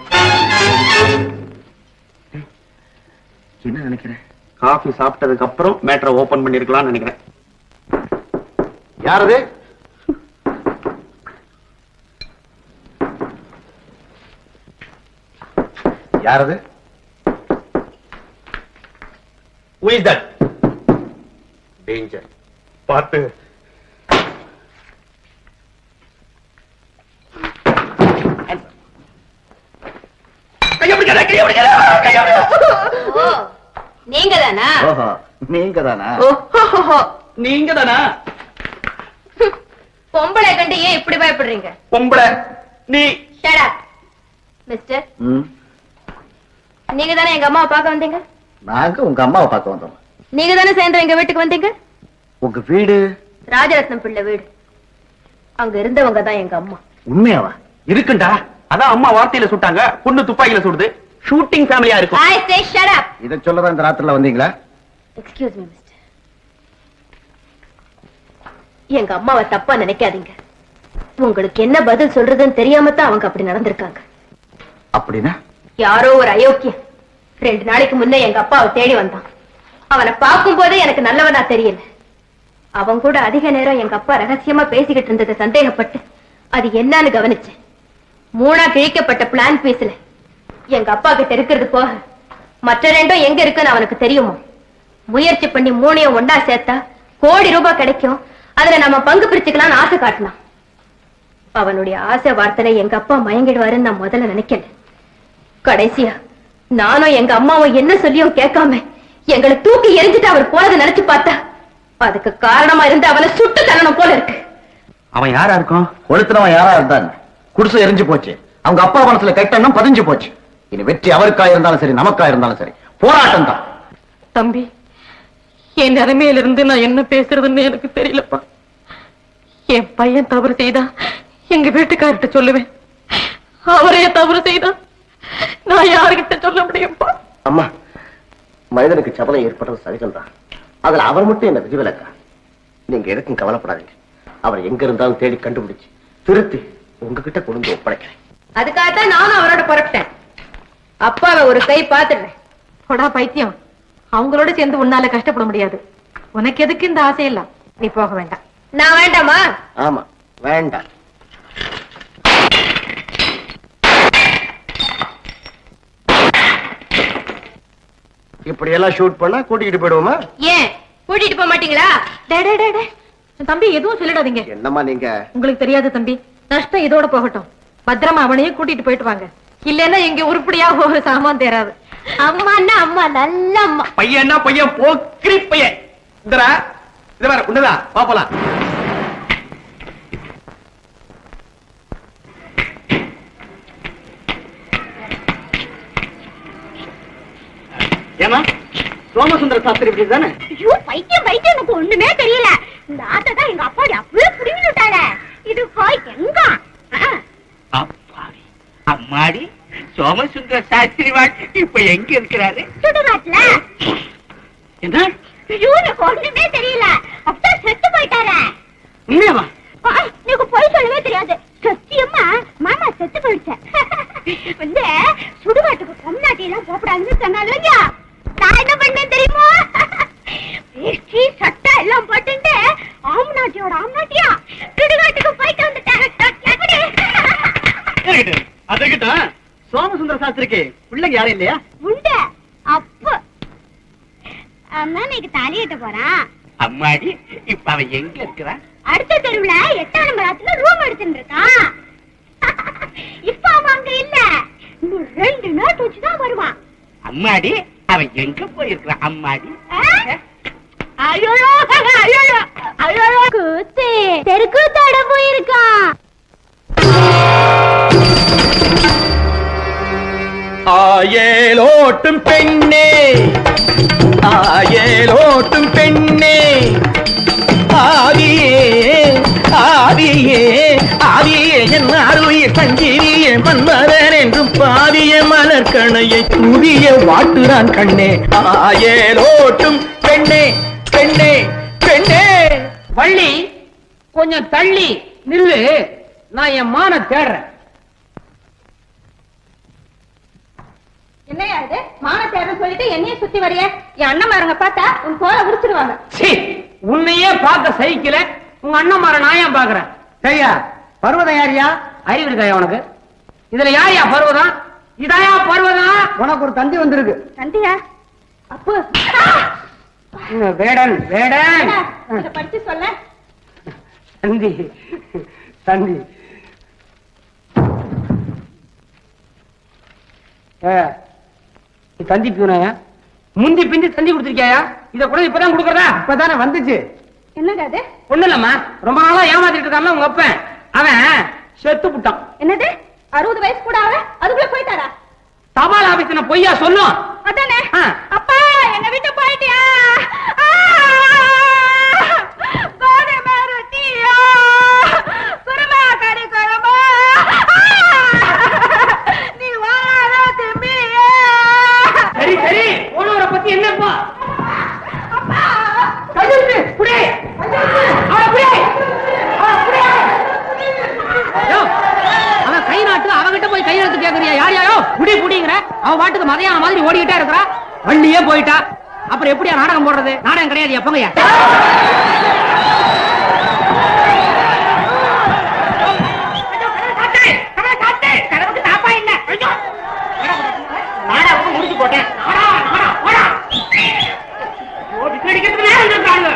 என்ன நினைக்கிறேன் காஃபி சாப்பிட்டதுக்கு அப்புறம் மேட்டரை ஓபன் பண்ணிருக்கலாம்னு நினைக்கிறேன் யாரது யாரது Who is that? Danger. பார்த்து நீங்க தானா ஓஹோ நீங்க தானா நீங்க தானா பொம்பளை கண்டு ஏன் இப்படி பயப்படுறீங்க பொம்பளை நீ ஷட் மிஸ்டர் நீங்க தானே எங்க அம்மாவை பார்க்க வந்தீங்க நாங்க உங்க அம்மாவை பார்க்க வந்தோம் நீங்க தானே சேர்ந்து எங்க வீட்டுக்கு வந்தீங்க உங்க வீடு ராஜரத்னம் பிள்ளை வீடு அங்க இருந்தவங்க தான் எங்க அம்மா உண்மையாவா இருக்குண்டா அதான் அம்மா வார்த்தையில சுட்டாங்க பொண்ணு துப்பாக்கில சுடுது ஷூட்டிங் ஃபேமிலியா இருக்கும் ஐ சே ஷட் அப் இத சொல்லதான் இந்த ராத்திரில வந்தீங்களா எக்ஸ்கியூஸ் மீ மிஸ்டர் எங்க அம்மாவை தப்பா நினைக்காதீங்க உங்களுக்கு என்ன பதில் சொல்றதுன்னு தெரியாம தான் அவங்க அப்படி நடந்திருக்காங்க அப்படின்னா யாரோ ஒரு அயோக்கியன் ரெண்டு நாளைக்கு முன்ன எங்க அப்பாவை தேடி வந்தான் அவனை பார்க்கும் போதே எனக்கு நல்லவனா தெரியல அவன் கூட அதிக நேரம் எங்க அப்பா ரகசியமா பேசிக்கிட்டு இருந்ததை சந்தேகப்பட்டு அது என்னன்னு கவனிச்சேன் மூணா கிழிக்கப்பட்ட பிளான் பீஸ்ல எங்க அப்பா கிட்ட இருக்கிறது போக மற்ற ரெண்டும் எங்க இருக்குன்னு அவனுக்கு தெரியுமோ முயற்சி பண்ணி மூணையும் ஒண்ணா சேர்த்தா கோடி ரூபாய் கிடைக்கும் அதுல நம்ம பங்கு பிரிச்சுக்கலாம்னு ஆசை காட்டலாம் அவனுடைய ஆசை வார்த்தையில எங்க அப்பா மயங்கிடுவாருன்னு நான் முதல்ல நினைக்கல கடைசியா நானும் எங்க அம்மாவும் என்ன சொல்லியும் கேட்காம எங்களை தூக்கி எரிஞ்சிட்டு அவர் போனதை நினைச்சு பார்த்தா அதுக்கு காரணமா இருந்து அவனை சுட்டு தள்ளணும் போல இருக்கு அவன் யாரா இருக்கும் கொளுத்துனவன் யாரா இருந்தான் குடிசை எரிஞ்சு போச்சு அவங்க அப்பா மனசுல கெட்டெண்ணம் பதிஞ்சு போச்சு இனி வெற்றி அவருக்கா இருந்தாலும் சரி நமக்கா இருந்தாலும் சரி போராட்டம் தான் தம்பி என் நிலைமையில இருந்து நான் என்ன பேசுறதுன்னு எனக்கு தெரியலப்பா என் பையன் தவறு செய்தா எங்க வீட்டுக்கார்ட்ட சொல்லுவேன் அவரே தவறு செய்தா நான் யாருகிட்ட சொல்ல முடியும்ப்பா அம்மா மனிதனுக்கு சபலம் ஏற்படுறது சகஜம்தான் அதுல அவர் மட்டும் என்ன விதிவிலக்கா நீங்க எதுக்கும் கவலைப்படாதீங்க அவர் எங்க இருந்தாலும் தேடி கண்டுபிடிச்சு திருத்தி உங்ககிட்ட கொண்டு வந்து ஒப்படைக்கிறேன் அதுக்காகத்தான் நானும் அவரோட புறப்பட்டேன் அப்பாவை ஒரு கை பார்த்துடுறேன் போடா பைத்தியம் அவங்களோட சேர்ந்து உன்னால கஷ்டப்பட முடியாது உனக்கு எதுக்கு இந்த ஆசையெல்லாம் நீ போக வேண்டாம் நான் வேண்டாமா ஆமா வேண்டாம் இப்படி எல்லாம் ஷூட் பண்ணா கூட்டிக்கிட்டு போயிடுவோமா ஏன் கூட்டிட்டு போக மாட்டீங்களா டே, டே, டே, டே. தம்பி எதுவும் சொல்லிடாதீங்க என்னம்மா நீங்க உங்களுக்கு தெரியாது தம்பி நஷ்டம் இதோட போகட்டும் பத்திரமா அவனையும் கூட்டிட்டு போயிட்டு வாங்க இல்லைன்னா இங்க உருப்படியா ஒரு சாமான் தேராது அம்மான்னா அம்மா நல்ல அம்மா பையன்னா பையன் போக்கிரி பையன் இந்தரா இது வேற உண்டுதா பாப்பலாம் ஏமா சோமசுந்தர சாஸ்திரி இப்படி தானே ஐயோ பைத்தியம் பைத்தியம் எனக்கு ஒண்ணுமே தெரியல இந்த ஆட்டை தான் எங்க அப்பாடி அப்படியே புடிங்கி விட்டாளே இது போய் எங்க ஆ, அப்பாடி அம்மாடி சோமசுந்தர சாஸ்திரி வாட்டி இப்ப எங்க இருக்கிறாரு சுடுகாட்டுல என்ன ஐயோ எனக்கு ஒண்ணுமே தெரியல அப்பா செத்து போயிட்டாரே உண்மையாவா ஆ, எனக்கு போய் சொல்லவே தெரியாது சத்தியமா மாமா செத்து போயிடுச்சேன் வந்து சுடுகாட்டுக்கு பொம்னாட்டி எல்லாம் போகக்கூடாதுன்னு சொன்னாலும் நான் என்ன பண்ணேன் தெரியுமா வேஷ்டி சட்டை எல்லாம் போட்டுட்டு ஆம்நாட்டியோட ஆம்நாட்டியா சுடுகாட்டுக்கு போயிட்டு வந்துட்டேன் எப்படி அதுகிட்ட சோமசுந்தர சாஸ்திரிக்கு பிள்ளைங்க யாரும் இல்லையா உண்டு அப்போ அம்மா இன்னைக்கு தாலியிட்ட போறான் அம்மாடி இப்ப அவன் எங்க இருக்கிறான் அடுத்த தெருவுல எட்டாம் நம்பராத்துல ரூம் எடுத்துட்டு இருக்கான் இப்ப அவன் அங்க இல்ல இன்னும் ரெண்டு நாள் வச்சுதான் வருவான் அம்மாடி அவன் எங்க போயிருக்கிறான் அம்மாடி ஐயோ ஐயோ ஐயோ கூத்து தெருக்கூத்தோட போயிருக்கான் ஆயேலோட்டும் பெண்ணே ஆயேலோட்டும் பெண்ணே ஆதியே ஆதியே ஆதியே என் அருளிய சஞ்சீவிய மன்மதன் என்றும் பாதிய மலர்கணையை தூவிய வாட்டுறான் கண்ணே ஆயேலோட்டும் பெண்ணே பெண்ணே பெண்ணே வள்ளி கொஞ்சம் தள்ளி நில்லு நான் என் மான தேடுறேன் என்னையா இது மானத்தேர்னு சொல்லிட்டு என்னைய சுத்தி வரைய என் அண்ணன் பார்த்தா உன் கோல உரிச்சிருவாங்க சீ உன்னையே பார்க்க சகிக்கல உங்க அண்ணன் நான் ஏன் பாக்குறேன் சரியா பர்வதம் யாரியா அறிவு இருக்காயா உனக்கு இதுல யாரியா பர்வதம் இதாயா பர்வதம் உனக்கு ஒரு தந்தி வந்திருக்கு தண்டியா அப்போ இங்க வேடன் வேடன் இத படிச்சு சொல்ல தந்தி தந்தி ஏ, நீ தந்தி பியூனாயா முந்தி பிந்தி தந்தி கொடுத்திருக்கியாயா இத கூட இப்பதான் கொடுக்கறதா இப்பதானே வந்துச்சு என்னங்க அது ஒண்ணு இல்லம்மா ரொம்ப நாளா ஏமாத்திட்டு இருக்கான்ல உங்க அப்பன் அவன் செத்து புட்டான் என்னது அறுபது வயசு கூட ஆகல அதுக்குள்ள போயிட்டாரா தபால் ஆபீஸ் நான் பொய்யா சொல்லும் அதானே ஆ. அப்பா என்ன விட்டு போயிட்டியா ஆ! கோதுமை ரொட்டியா? குருமா கறி குழம்பா? ஆ! நீ வாழாத திரும்பியா? சரி சரி போனவரை பத்தி என்னப்பா கையெழுத்து புடி அவனை புடி அவனை புடி யோ, அவன் கை நாட்டு அவகிட்ட போய் கையெழுத்து கேக்குறியா யார் யாரோ புடி புடிங்கிற அவன் பாட்டுக்கு மதையான மாதிரி ஓடிக்கிட்டே இருக்கிறா வண்டியே போயிட்டா அப்புறம் எப்படியா நாடகம் போடுறது நாடகம் கிடையாது எப்பங்கய்யா நாடகம் முடிச்சு போட்டேன் நாடா, நாடா, போடா. ஐயோ, விசில் அடிக்கிறதுக்கு நேரம் வந்திருக்காங்க.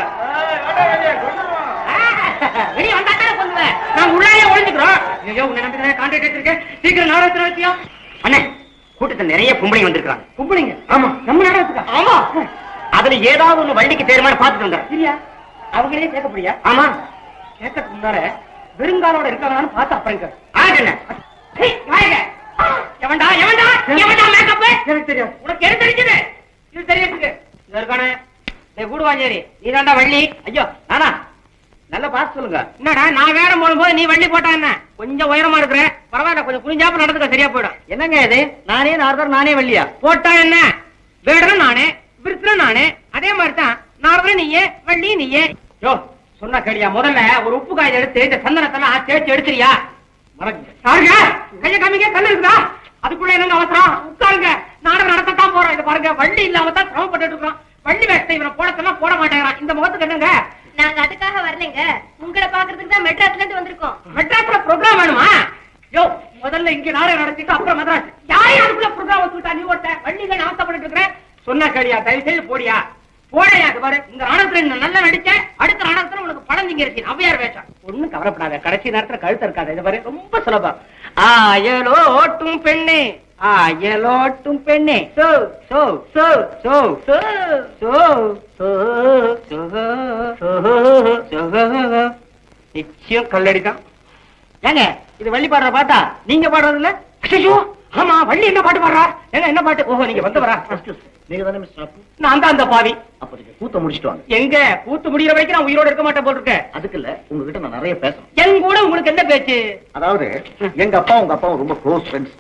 வெளிய வந்தாத்தானே சொல்லுவேன். நாங்க உள்ளாலே ஒளிஞ்சுக்கிறோம். ஐயோ, உன்னை நம்பி தானே contract எடுத்திருக்கேன். சீக்கிரம் நாடகத்துல வச்சியா? அண்ணே கூட்டத்தில் நிறைய பொம்பளைங்க வந்திருக்காங்க கும்பிடுங்க ஆமா நம்ம நாடகத்துக்கா ஆமா அதுல ஏதாவது ஒண்ணு வள்ளிக்கு தேர்மானம் பார்த்துட்டு வந்தேன் இல்லையா அவங்களே கேட்க போறியா ஆமா கேட்கறதுக்கு முன்னால வெறுங்காலோட இருக்காங்களான்னு பார்த்து அப்புறம் கேளு. ஆகண்ணே ஏய், வாயங்க. எவன்டா எவன்டா எவன்டா மேக்கப் எனக்கு தெரியாது உனக்கு எது தெரிஞ்சது இது தெரியுது இது இருக்கானே டேய் கூடுவாஞ்சேரி நீ தாண்டா வள்ளி ஐயோ நானா நல்ல பார்த்து சொல்லுங்க என்னடா நான் வேடம் போடும்போது நீ வள்ளி போட்டா என்ன கொஞ்சம் உயரமா இருக்கிறேன் பரவாயில்ல கொஞ்சம் குனிஞ்சாப்ப நடந்துக்க சரியா போயிடும் என்னங்க இது நானே நாரதர் நானே வள்ளியா போட்டா என்ன வேடனும் நானே விருத்தனும் நானே அதே மாதிரி தான் நாரதர் நீயே வள்ளி நீயே யோ சொன்னா கேளியா முதல்ல ஒரு உப்பு காய் எடுத்து இந்த சந்தனத்தெல்லாம் தேய்ச்சி எடுத்துறியா மறக்குங்க சாருங்க கைய காமிங்க கல்லு இருக்குதா அதுக்குள்ள என்னங்க அவசரம் உட்காருங்க நாடகம் நடத்தத்தான் போறோம் இது பாருங்க வள்ளி இல்லாம தான் சிரமப்பட்டு இருக்கோம் வள்ளி வேஷத்தை இவனை போட சொன்னா போட மாட்டேங்கிறான் இந்த முகத்துக்கு என்னங்க நாங்க அதுக்காக வரலைங்க உங்களை பாக்குறதுக்கு தான் மெட்ராஸ்ல இருந்து வந்திருக்கோம் மெட்ராஸ்ல ப்ரோக்ராம் வேணுமா யோ முதல்ல இங்க நாடகம் நடத்திட்டு அப்புறம் மദ്രാஸ் யாரையும் அதுக்குள்ள ப்ரோக்ராம் வச்சுட்டா நீ ஓட்ட வள்ளியில நான் பண்ணிட்டு இருக்கிறேன் சொன்னா கேளியா தயவு செய்து போடியா போடையா இது பாரு இந்த நாடகத்துல நான் நல்லா நடிச்சேன் அடுத்த நாடகத்துல உனக்கு படம் திங்க இருக்கு அவ்வையார் வேஷம் ஒண்ணும் கவலைப்படாத கடைசி நேரத்துல கழுத்து இருக்காது இது பாரு ரொம்ப சுலபம் ஆயலோட்டும் பெண்ணே ஆயலோட்டும் பெண்ணே சோ சோ சோ சோ சோ சோ சோ சோ சோ சோ நிச்சயம் கல்லடி தான் ஏங்க இது வள்ளி பாடுற பாட்டா நீங்க பாடுறது இல்ல ஐயோ ஆமா வள்ளி என்ன பாட்டு பாடுறா ஏங்க என்ன பாட்டு ஓஹோ நீங்க வந்தவரா நீங்க தானே மிஸ்டர் அப்பு நான் தான் அந்த பாவி அப்ப நீங்க கூத்த முடிச்சிட்டு வாங்க எங்க கூத்து முடியிற வரைக்கும் நான் உயிரோட இருக்க மாட்டேன் போட்டிருக்கேன் அதுக்கு இல்ல உங்ககிட்ட நான் நிறைய பேசணும் என் கூட உங்களுக்கு என்ன பேச்சு அதாவது எங்க அப்பா உங்க அப்பாவும் ரொம்ப close friends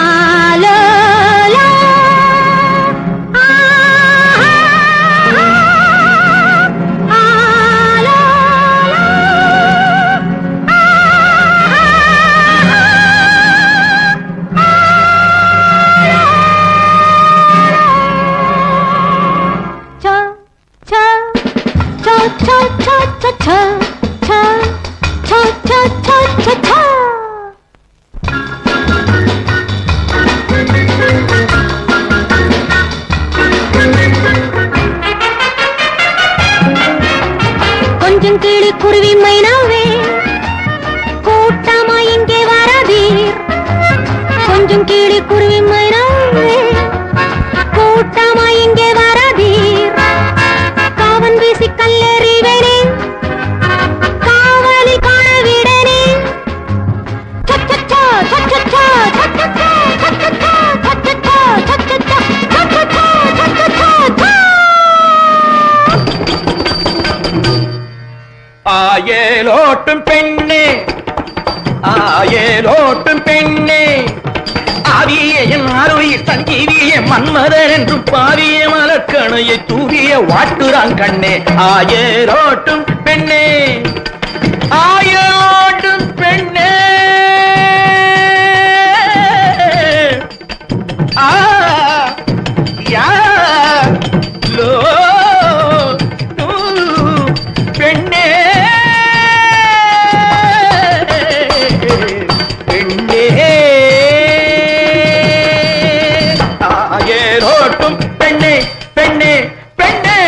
cha cha cha cha cha cha cha cha cha cha cha cha cha கொஞ்சம் கிளி குருவி மைனாவே கூட்டமா இங்கே வராதீர் கொஞ்சம் கிளி குருவி மைனாவே கூட்டமா இங்கே வராதீர் காவன் வீசி கல்லெறிவேனே காவலில் காண விடனே சச்சச்சா, சச்சச்சா, சச்சச்சா, சச்சச்சா, சச்சச்சா, சச்சச்சா, சச்சச்சா, சச்சச்சா, சா. ஆயேலோட்டும் பெண்ணே ஆயேலோட்டும் பெண்ணே ஆவிய என் அருளில் சங்கீவிய மன்மதன் என்றும் பாவிய மலர்கணையை தூவிய வாட்டுறான் கண்ணே ஆயேலோட்டும் பெண்ணே ஆயேலோட்டும் பெண்ணே ஆ யா லோ நூ பெண்ணே பெண்ணே ஆயேலோட்டும் பெண்ணே பெண்ணே பெண்ணே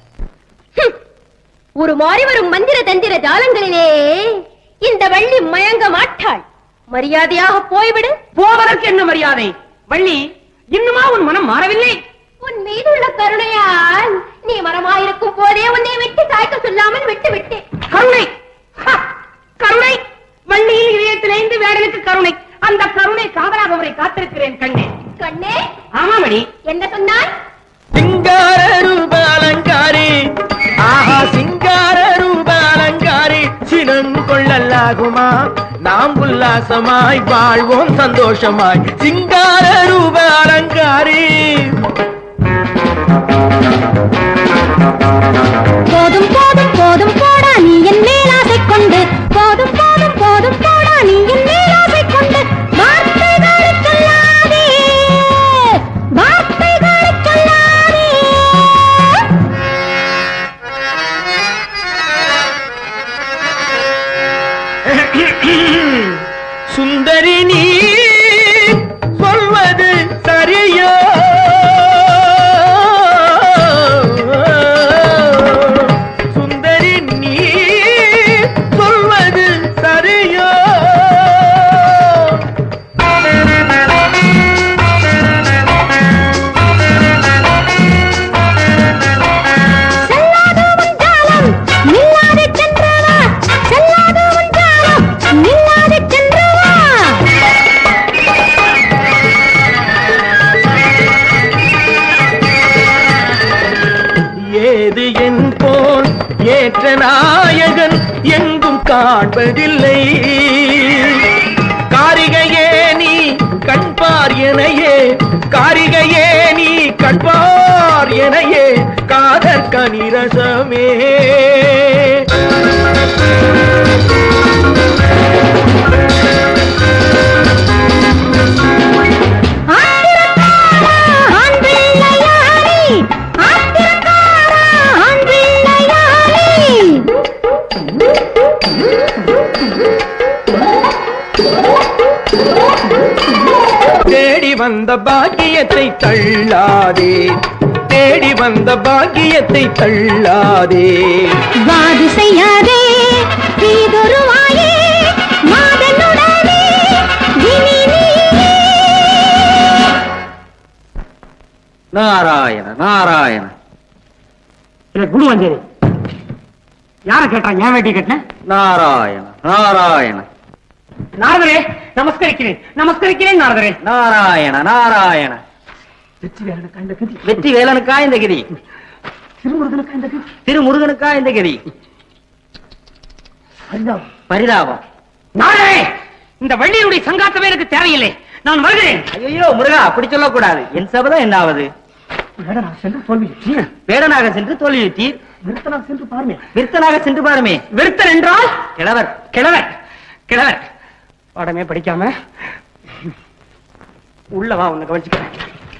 ஒரு மாறி வரும் மந்திர தந்திர ஜாலங்களிலே இந்த வள்ளி மயங்க மாட்டாள் மரியாதையாக போய்விடு போவதற்கு என்ன மரியாதை வள்ளி இன்னுமா உன் மனம் மாறவில்லை உன் மீதுள்ள கருணையால் நீ மரமாயிருக்கும் போதே உன்னை விட்டு சாய்க்க சொல்லாமல் விட்டு விட்டேன் கருணை ஹ! கருணை வள்ளியில் இதயத்திலேந்து வேடனுக்கு கருணை அந்த கருணை காதலாக அவரை காத்திருக்கிறேன் கண்ணே கண்ணே ஆமாமணி என்ன சொன்னாய் சிங்கார ரூப அலங்காரி ஆஹா சிங்கார ரூப அலங்காரி சினம் கொள்ளலாகுமா நாம் உல்லாசமாய் வாழ்வோம் சந்தோஷமாய் சிங்கார ரூப அலங்காரி போதும் போதும் போதும் போடா நீ என் மேலாசை கொண்டு போதும் போதும் போதும் போடா நீ என் மேலாசை கொண்டு வார்த்தைகளை சொல்லாதே வார்த்தைகளை சொல்லாதே சுந்தரி நீ சொல்வது சரியோ சுந்தரி நீ சொல்வது சரியோ செல்லாத உன் ஜாலம் நில்லாது சென்றவா செல்லாத உன் ஜாலம் நில்லாது சென்றவா ஏது என் போல் ஏற்ற நாயகன் எங்கும் காண்பதில்லை காரிகையே நீ கண்பார் எனையே காரிகையே நீ கண்பார் எனையே காதற் கனிரசமே ஆத்திரத்தானா வந்த பாக்கியத்தை தள்ளாதே தேடி வந்த பாக்கியத்தை தள்ளாதே வாது செய்யாதே தீதுருவாயே மாதனுடனே இனி நீயே நாராயண நாராயண குடுவாஞ்சேரி யார கேட்டான் ஏன் வேட்டி கட்டின நாராயண நாராயண நாரதரே நமஸ்கரிக்கிறேன் நமஸ்கரிக்கிறேன் நாரதரே நாராயண நாராயண வெற்றி வேலனுக்கா இந்த கதி வெற்றி வேலனுக்கா இந்த கிரி திருமுருகனுக்கா இந்த கதி திருமுருகனுக்கா இந்த கிரி பரிதாபம் பரிதாபம் நாரதரே இந்த வள்ளியுடைய சங்காத்தமே எனக்கு தேவையில்லை நான் வருகிறேன் ஐயோ முருகா அப்படி சொல்லக்கூடாது என் சபதம் என்னாவது வேடனாக சென்று தோல்வி வேடனாக சென்று தோல்வியுற்றீர் விருத்தனாக சென்று பாருமே விருத்தனாக சென்று பாருமே விருத்தன் என்றால் கிழவர் கிழவர் கிழவர் பாடமே படிக்காம உள்ள வா உன்னை கவனிச்சுக்கிறேன்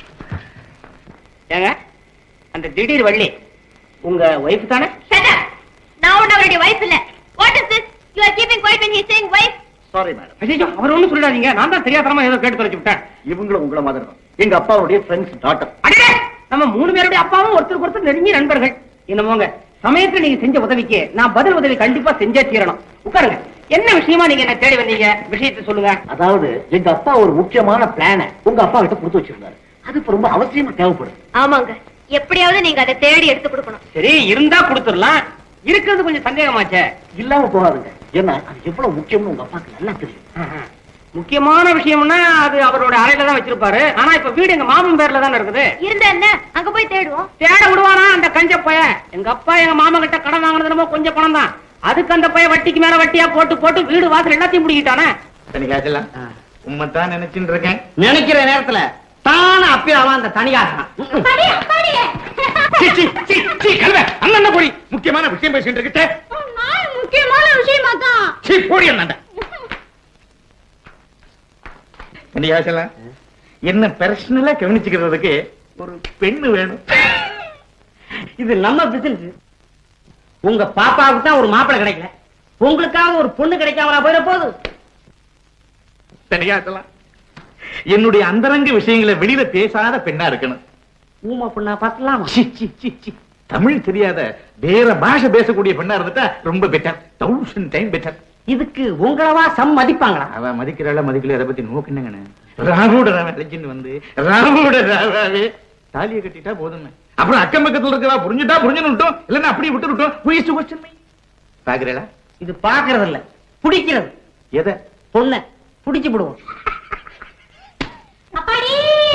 ஏங்க அந்த திடீர் வள்ளி உங்க ஒய்ஃப் தானே Shut up. நான் ஒன்னும் அவருடைய wife இல்ல. What is this? You are keeping quiet when he's saying wife. Sorry madam ஐயோ அவர் ஒண்ணும் சொல்லாதீங்க நான் தான் தெரியாதனமா ஏதோ கேட்டு தொலைச்சு விட்டேன் இவங்களும் உங்கள மாதிரி தான் எங்க அப்பாவுடைய ஃப்ரெண்ட்ஸ் டாட்டர் அடடே நம்ம மூணு பேருடைய அப்பாவும் ஒருத்தருக்கு ஒருத்தர் நெருங்கிய நண்பர்கள் என்னமோங்க சமயத்துல நீங்க செஞ்ச உதவிக்கு நான் பதில் உதவி கண்டிப்பா செஞ்சே தீரணும் உட்காருங்க என்ன விஷயமா நீங்க என்ன தேடி வந்தீங்க விஷயத்தை சொல்லுங்க அதாவது எங்க அப்பா ஒரு முக்கியமான பிளான உங்க அப்பா கிட்ட கொடுத்து வச்சிருந்தாரு அது இப்ப ரொம்ப அவசியமா தேவைப்படுது ஆமாங்க எப்படியாவது நீங்க அதை தேடி எடுத்து கொடுக்கணும் சரி இருந்தா கொடுத்துடலாம் இருக்கிறது கொஞ்சம் சந்தேகமாச்சே இல்லாம போகாதுங்க ஏன்னா அது எவ்வளவு முக்கியம்னு உங்க அப்பாக்கு நல்லா தெரியும் முக்கியமான விஷயம்னா அது அவரோட அறையில தான் வச்சிருப்பாரு ஆனா இப்ப வீடு எங்க மாமன் பேர்ல தானே இருக்குது இருந்த என்ன அங்க போய் தேடுவோம் தேட விடுவானா அந்த கஞ்ச பைய எங்க அப்பா எங்க மாமா கிட்ட கடன் வாங்கினது என்னமோ கொஞ்சம் பணம் தான் அதுக்கு அந்த பைய வட்டிக்கு மேல வட்டியா போட்டு போட்டு வீடு வாசல் எல்லாத்தையும் முடிக்கிட்டானே தனிகாச்சலாம் உண்மைத்தான் நினைச்சுட்டு இருக்கேன் நினைக்கிற நேரத்துல தானே அப்பியாவா அந்த தனியாகலாம் சீ, சீ, சீ, சீ, கழுத, அண்ணன் என்ன போடி முக்கியமான விஷயம் பேசிட்டு இருக்கே முக்கியமான விஷயமா தான் சீ போடி அண்ணாண்ட தனிகாச்சலாம் என்ன பர்சனலா கவனிச்சுக்கிறதுக்கு ஒரு பெண்ணு வேணும் இது நம்ம பிசினஸ் உங்க பாப்பாவுக்கு தான் ஒரு மாப்பிளை கிடைக்கல உங்களுக்காக ஒரு பொண்ணு கிடைக்காமலா போயிட போகுது தனிகாச்சலாம் என்னுடைய அந்தரங்க விஷயங்களை வெளியில பேசாத பெண்ணா இருக்கணும் ஊமா பொண்ணா பார்த்துலாமா சீ, சீ, சீ, சீ. தமிழ் தெரியாத வேற பாஷை பேசக்கூடிய பெண்ணா இருந்துட்டா ரொம்ப பெட்டர் தௌசண்ட் டைம் பெட்டர் இதுக்கு உங்களவா சம் மதிப்பாங்களா அவ மதிக்கிறாள மதிக்கல அதை பத்தி நோக்கு என்னங்கண்ணே ராவோட ராவ லெஜண்ட் வந்து ராவோட ராவாவே தாலியை கட்டிட்டா போதுமே அப்புறம் அக்கம் பக்கத்துல இருக்கிறா புரிஞ்சுட்டா புரிஞ்சுனுட்டோம் இல்லன்னா அப்படியே விட்டுருட்டோம் புயசு கொஸ்டின் பாக்குறீங்களா இது பாக்குறது இல்ல பிடிக்கிறது எதை பொண்ண பிடிச்சு விடுவோம் அப்பாடி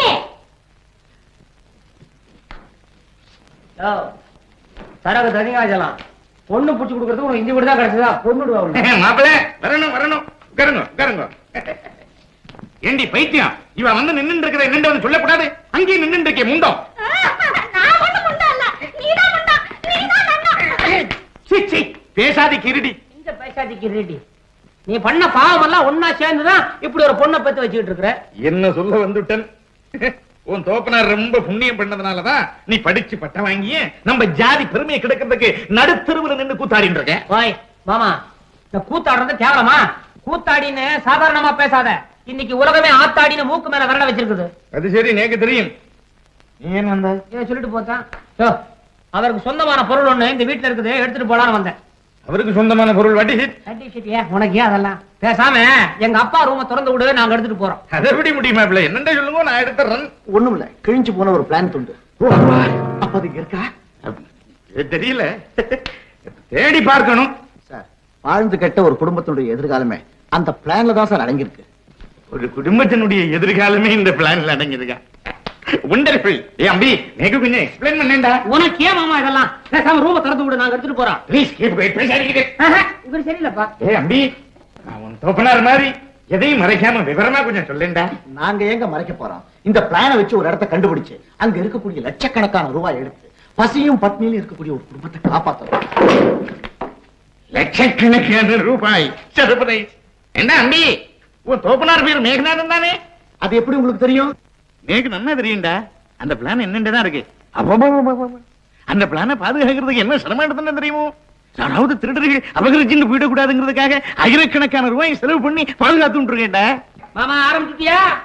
சரகு தனியாஜலாம் பொண்ணு பிடிச்சு கொடுக்கறது உனக்கு இந்த வீடு தான் கிடைச்சதா பொண்ணுடுவா மாப்பிள வரணும் வரணும் உட்காருங்க உட்காருங்க ஏண்டி பைத்தியம் இவ வந்து நின்னு இருக்கிற என்னண்டு வந்து சொல்லக்கூடாது அங்கேயே நின்னு இருக்கே முண்டம் நான் ஒண்ணும் முண்டா இல்ல நீதான் முண்டா நீதான் நன்னா சீ, சீ, பேசாதே கிருடி இந்த பைசாதிக்கு ரெடி நீ பண்ண பாவம் எல்லாம் ஒன்னா சேர்ந்துதான் இப்படி ஒரு பொண்ணை பத்தி வச்சுக்கிட்டு இருக்கிற என்ன சொல்ல வந்துட்டேன் உன் தோப்பனார் ரொம்ப புண்ணியம் பண்ணதுனாலதான் நீ படிச்சு பட்டம் வாங்கிய நம்ம ஜாதி பெருமையை கிடக்கிறதுக்கு நடுத்தருவுல நின்னு கூத்தாடிட்டு இருக்கேன் வாய் மாமா இந்த கூத்தாடுறது கேவலமா கூத்தாடின்னு சாதாரணமா பேசாத இன்னைக்கு உலகமே ஆத்தாடின்னு மூக்கு மேல விரட வச்சிருக்குது அது சரி நேக்கு தெரியும் நீ ஏன் வந்த ஏன் சொல்லிட்டு போத்தான் யோ, அவருக்கு சொந்தமான பொருள் ஒண்ணு இந்த வீட்டுல இருக்குது எடுத்துட்டு போலான்னு வந்தேன் அவருக்கு சொந்தமான பொருள் வட்டி கட்டி சட்டியா உனக்கு ஏன் அதெல்லாம் பேசாம எங்க அப்பா ரூம திறந்து விடு நாங்க எடுத்துட்டு போறோம் அதை எப்படி முடியுமா பிள்ளை என்னண்டே சொல்லுங்க நான் எடுத்துறேன் ஒண்ணும் இல்ல கிழிஞ்சு போன ஒரு பிளான் துண்டு அப்ப அது இங்க இருக்கா இது தெரியல தேடி பார்க்கணும் சார் வாழ்ந்து கெட்ட ஒரு குடும்பத்தினுடைய எதிர்காலமே அந்த பிளான்ல தான் சார் அடங்கியிருக்கு ஒரு குடும்பத்தினுடைய எதிர்காலமே இந்த பிளான்ல அடங்கிருக்கா ஒண்டர்ஃபுல் ஏ அம்பி எனக்கு கொஞ்சம் எக்ஸ்பிளைன் பண்ணேன்டா உனக்கு ஏன் மாமா இதெல்லாம் பேசாம ரூம திறந்து விடு நாங்க எடுத்துட்டு போறோம் ப்ளீஸ் கீப் வெயிட் பேசாதீங்க ஆஹா, இவர் சரியில்லப்பா ஏ அம்பி நான் உன் தோப்பனார் மாதிரி எதையும் மறைக்காம விவரமா கொஞ்சம் சொல்லேன்டா நாங்க எங்க மறைக்க போறோம் இந்த பிளானை வச்சு ஒரு இடத்தை கண்டுபிடிச்சு அங்க இருக்கக்கூடிய லட்சக்கணக்கான ரூபாய் எடுத்து பசியும் பட்னியிலும் இருக்கக்கூடிய ஒரு குடும்பத்தை காப்பாத்தணும் லட்சக்கணக்கான ரூபாய் சர்ப்ரைஸ் என்ன அம்பி உன் தோப்பனார் பேர் மேகநாதன் தானே அது எப்படி உங்களுக்கு தெரியும் எனக்கு நன்னா தெரியும்டா அந்த பிளான் என்னென்னு தான் இருக்கு அப்பப்பப்பப்பப்ப. அந்த பிளானை பாதுகாக்கிறதுக்கு என்ன சிரமம் எடுத்துன்னு தெரியுமோ யாராவது திருடர்கள் அபகரிச்சுட்டு போயிடக்கூடாதுங்கிறதுக்காக ஆயிரக்கணக்கான ரூபாய் செலவு பண்ணி பாதுகாத்துட்டு இருக்கேன்டா மாமா ஆரம்பிச்சிட்டியா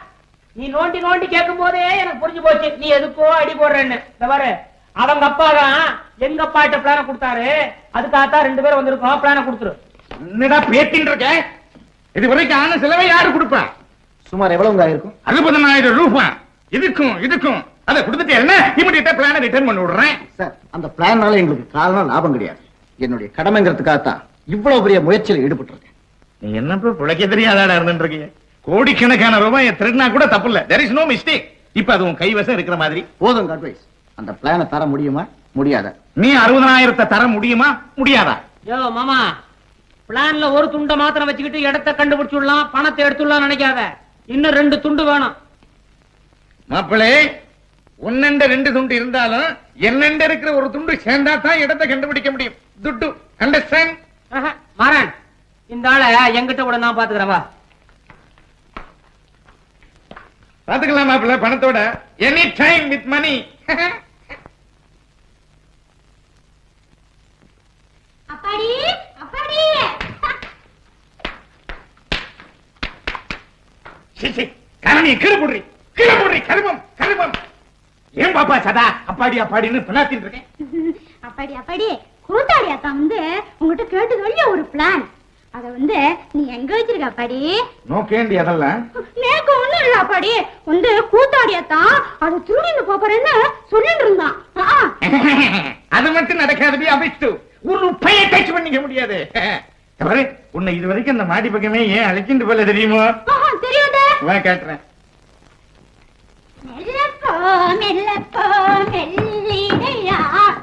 நீ நோண்டி நோண்டி கேட்கும் போதே எனக்கு புரிஞ்சு போச்சு நீ எதுக்கோ அடி போடுறேன்னு இந்த பாரு அவங்க அப்பா தான் எங்க அப்பாட்ட பிளான கொடுத்தாரு அதுக்காகத்தான் ரெண்டு பேரும் வந்திருக்கோம் பிளான கொடுத்துரு என்னடா பேத்தின்னு இருக்க இது வரைக்கும் ஆன செலவை யாரு கொடுப்பா சுமார் எவ்வளவுங்க ஆயிருக்கும் அறுபதனாயிரம் ரூபாய் இதுக்கும் இதுக்கும் அதை கொடுத்துட்டு என்ன இமிடியட்டா பிளான ரிட்டர்ன் பண்ணி விடுறேன் சார் அந்த பிளான்னால எங்களுக்கு காரணம் லாபம் கிடையாது என்னுடைய கடமைங்கிறதுக்காகத்தான் இவ்வளவு பெரிய முயற்சியில் ஈடுபட்டிருக்கேன் நீ என்னப்பா பிழைக்க தெரியாதாடா இருந்துட்டு இருக்கீங்க கோடிக்கணக்கான ரூபாய் திருடினா கூட தப்பு இல்ல தெர் இஸ் நோ மிஸ்டேக் இப்ப அது உன் கைவசம் இருக்கிற மாதிரி போதுங்க அட்வைஸ் அந்த பிளானை தர முடியுமா முடியாதா நீ அறுபதனாயிரத்தை தர முடியுமா முடியாதா யோ மாமா பிளான்ல ஒரு துண்டை மாத்திரம் வச்சுக்கிட்டு இடத்த கண்டுபிடிச்சுடலாம் பணத்தை எடுத்துடலாம் நினைக்காத இன்னும் ரெண்டு துண்டு வேணும் மாப்பிளே ஒன்னண்ட ரெண்டு துண்டு இருந்தாலும் என்னண்ட இருக்கிற ஒரு துண்டு சேர்ந்தா தான் இடத்தை கண்டுபிடிக்க முடியும் துட்டு அண்டர்ஸ்டாண்ட் ஆஹா, மாறன் இந்த ஆளை எங்கிட்ட கூட நான் பாத்துக்கிறேன் வா பாத்துக்கலாம் மாப்பிள்ள பணத்தோட எனி டைம் வித் மணி அப்பாடி அப்பாடி கரணி கீழே போடுறி கீழே போடுறி கருமம் கருமம் ஏன் பாப்பா சதா அப்பாடி அப்பாடின்னு பின்னாத்தின்னு இருக்கேன் அப்பாடி அப்பாடி கூத்தாடி அக்கா வந்து உங்ககிட்ட கேட்டது வழியா ஒரு பிளான் அத வந்து நீ எங்க வச்சிருக்க அப்பாடி நோக்கேண்டி அதெல்லாம் நேக்கு ஒண்ணும் இல்ல அப்பாடி வந்து கூத்தாடி அத்தான் அதை திருடின்னு போறேன்னு சொல்லிட்டு இருந்தான் ஆ, ஆ. அது மட்டும் நடக்காதடி அபிஷ்டு ஒரு பைய டச் பண்ணிக்க முடியாது தவறு உன்னை இது வரைக்கும் அந்த மாடி பக்கமே ஏன் அழைச்சிட்டு போல தெரியுமோ ஆஹா, தெரியாதே வா காட்டுறேன் மெல்லப்போ மெல்லப்போ மெல்லிடையா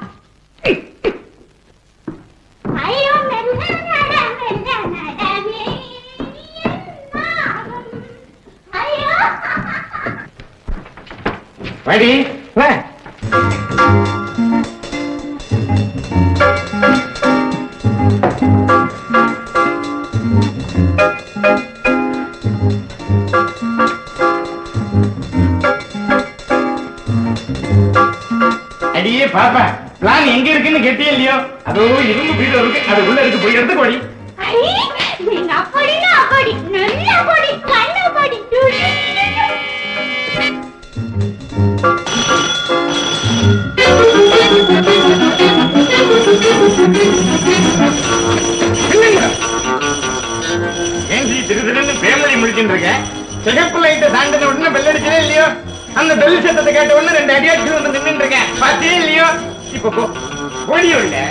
ஐயோ மெல்ல நட மெல்ல நடவே ஐயோ வாடி வா அடியே பாப்பா பிளான் எங்க இருக்குன்னு கேட்டியே இல்லையோ அதோ இரும்பு வீடு இருக்கு அது உள்ள இருக்கு போய் எடுத்து போடி ஐ நீங்க அப்படின்னா அப்படி நல்ல அப்படி கண்ண அப்படி ஏன் திரு திருன்னு பேமொழி முடிச்சுட்டு இருக்க சிகப்பு லைட்டை தாண்டின உடனே பெல் அடிச்சதே இல்லையோ அந்த பெல் சத்தத்தை கேட்ட உடனே ரெண்டு அடியாச்சு வந்து நின்று இருக்கேன் பார்த்தே இல்லையோ இப்ப போ ஓடியோ இல்ல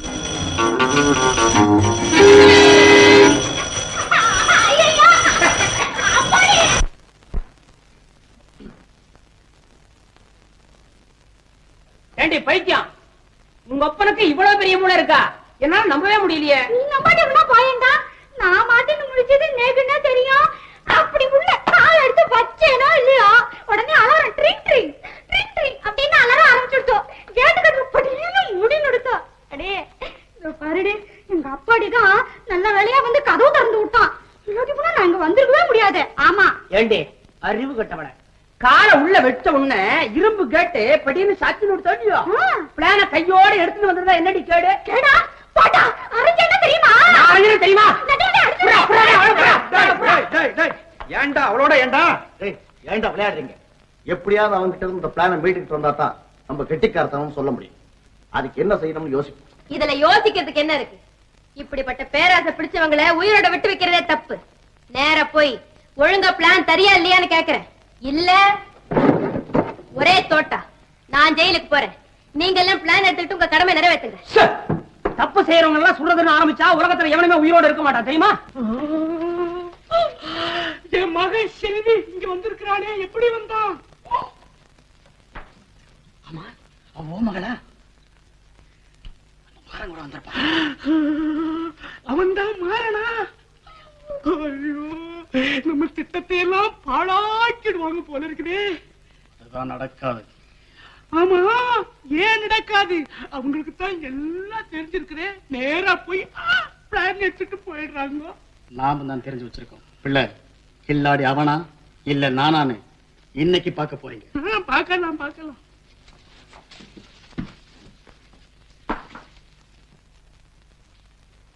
ஏண்டி பைத்தியம் உங்க அப்பனுக்கு இவ்வளவு பெரிய மூளை இருக்கா என்னால நம்பவே முடியலையே நீ நம்பாட்டா போயேன்டா நான் மாட்டின்னு முடிச்சது நேக்குன்னா தெரியும் அப்படி உள்ள கால் எடுத்து வச்சேனோ இல்லையோ உடனே அலாரம் ட்ரிங் ட்ரிங் ட்ரிங் ட்ரிங் அப்படின்னு அலாரம் ஆரம்பிச்சுட்டோம் கேட்டு கட்டு படின்னு முடி நடுத்தோம் அடே இதோ பாருடே எங்க அப்பாடி தான் நல்ல வேலையா வந்து கதவு திறந்து விட்டான் இல்லாட்டி கூட நான் இங்க வந்திருக்கவே முடியாது ஆமா ஏண்டி அறிவு கட்டவன காலை உள்ள வச்ச உடனே இரும்பு கேட்டு படின்னு சாத்தி நோடு பிளான கையோட எடுத்துட்டு வந்திருந்தா என்னடி கேடு கேடா பாட்டா அரைஞ்சா தெரியுமா நான் அறிஞர் தெரியுமா புறா, புறா, அவளை புறா, புறா, புறா. டேய், டேய், ஏன்டா அவளோட ஏன்டா டேய், ஏன்டா விளையாடுறீங்க எப்படியாவது அவங்க கிட்ட இருந்து இந்த பிளானை மீட்டுக்கிட்டு வந்தா தான் நம்ம கெட்டிக்காரத்தனம் சொல்ல முடியும் அதுக்கு என்ன செய்யணும்னு யோசிப்போம் இதுல யோசிக்கிறதுக்கு என்ன இருக்கு இப்படிப்பட்ட பேராசை பிடிச்சவங்கள உயிரோட விட்டு வைக்கிறதே தப்பு நேரா போய் ஒழுங்கா பிளான் தரியா இல்லையான்னு கேக்குறேன் இல்ல ஒரே தோட்டா நான் ஜெயிலுக்கு போறேன் நீங்க எல்லாம் பிளான் எடுத்துட்டு உங்க கடமை நிறைவேற்றுங்க ச்சே, தப்பு செய்யறவங்க எல்லாம் சுடுறதுன்னு ஆரம்பிச்சா உலகத்துல எவனுமே உயிரோட இருக்க மாட்டான் தெரியுமா என் மகன் செல்வி இங்க வந்திருக்கிறானே எப்படி வந்தான் அவன் மகளா மாறன் கூட வந்திருப்பான் அவன் தான் மாறனா ஐயோ நம்ம திட்டத்தை எல்லாம் பாழாக்கிடுவாங்க போல இருக்குதே அதுதான் நடக்காது ஆமா ஏன் நடக்காது அவங்களுக்கு தான் எல்லாம் தெரிஞ்சிருக்குதே நேரா போய் பிளான் எடுத்துட்டு போயிடுறாங்க நாம தான் தெரிஞ்சு வச்சிருக்கோம் பிள்ளை கில்லாடி அவனா இல்ல நானானு இன்னைக்கு பார்க்க போறீங்க ஆ, பார்க்கலாம் பார்க்கலாம்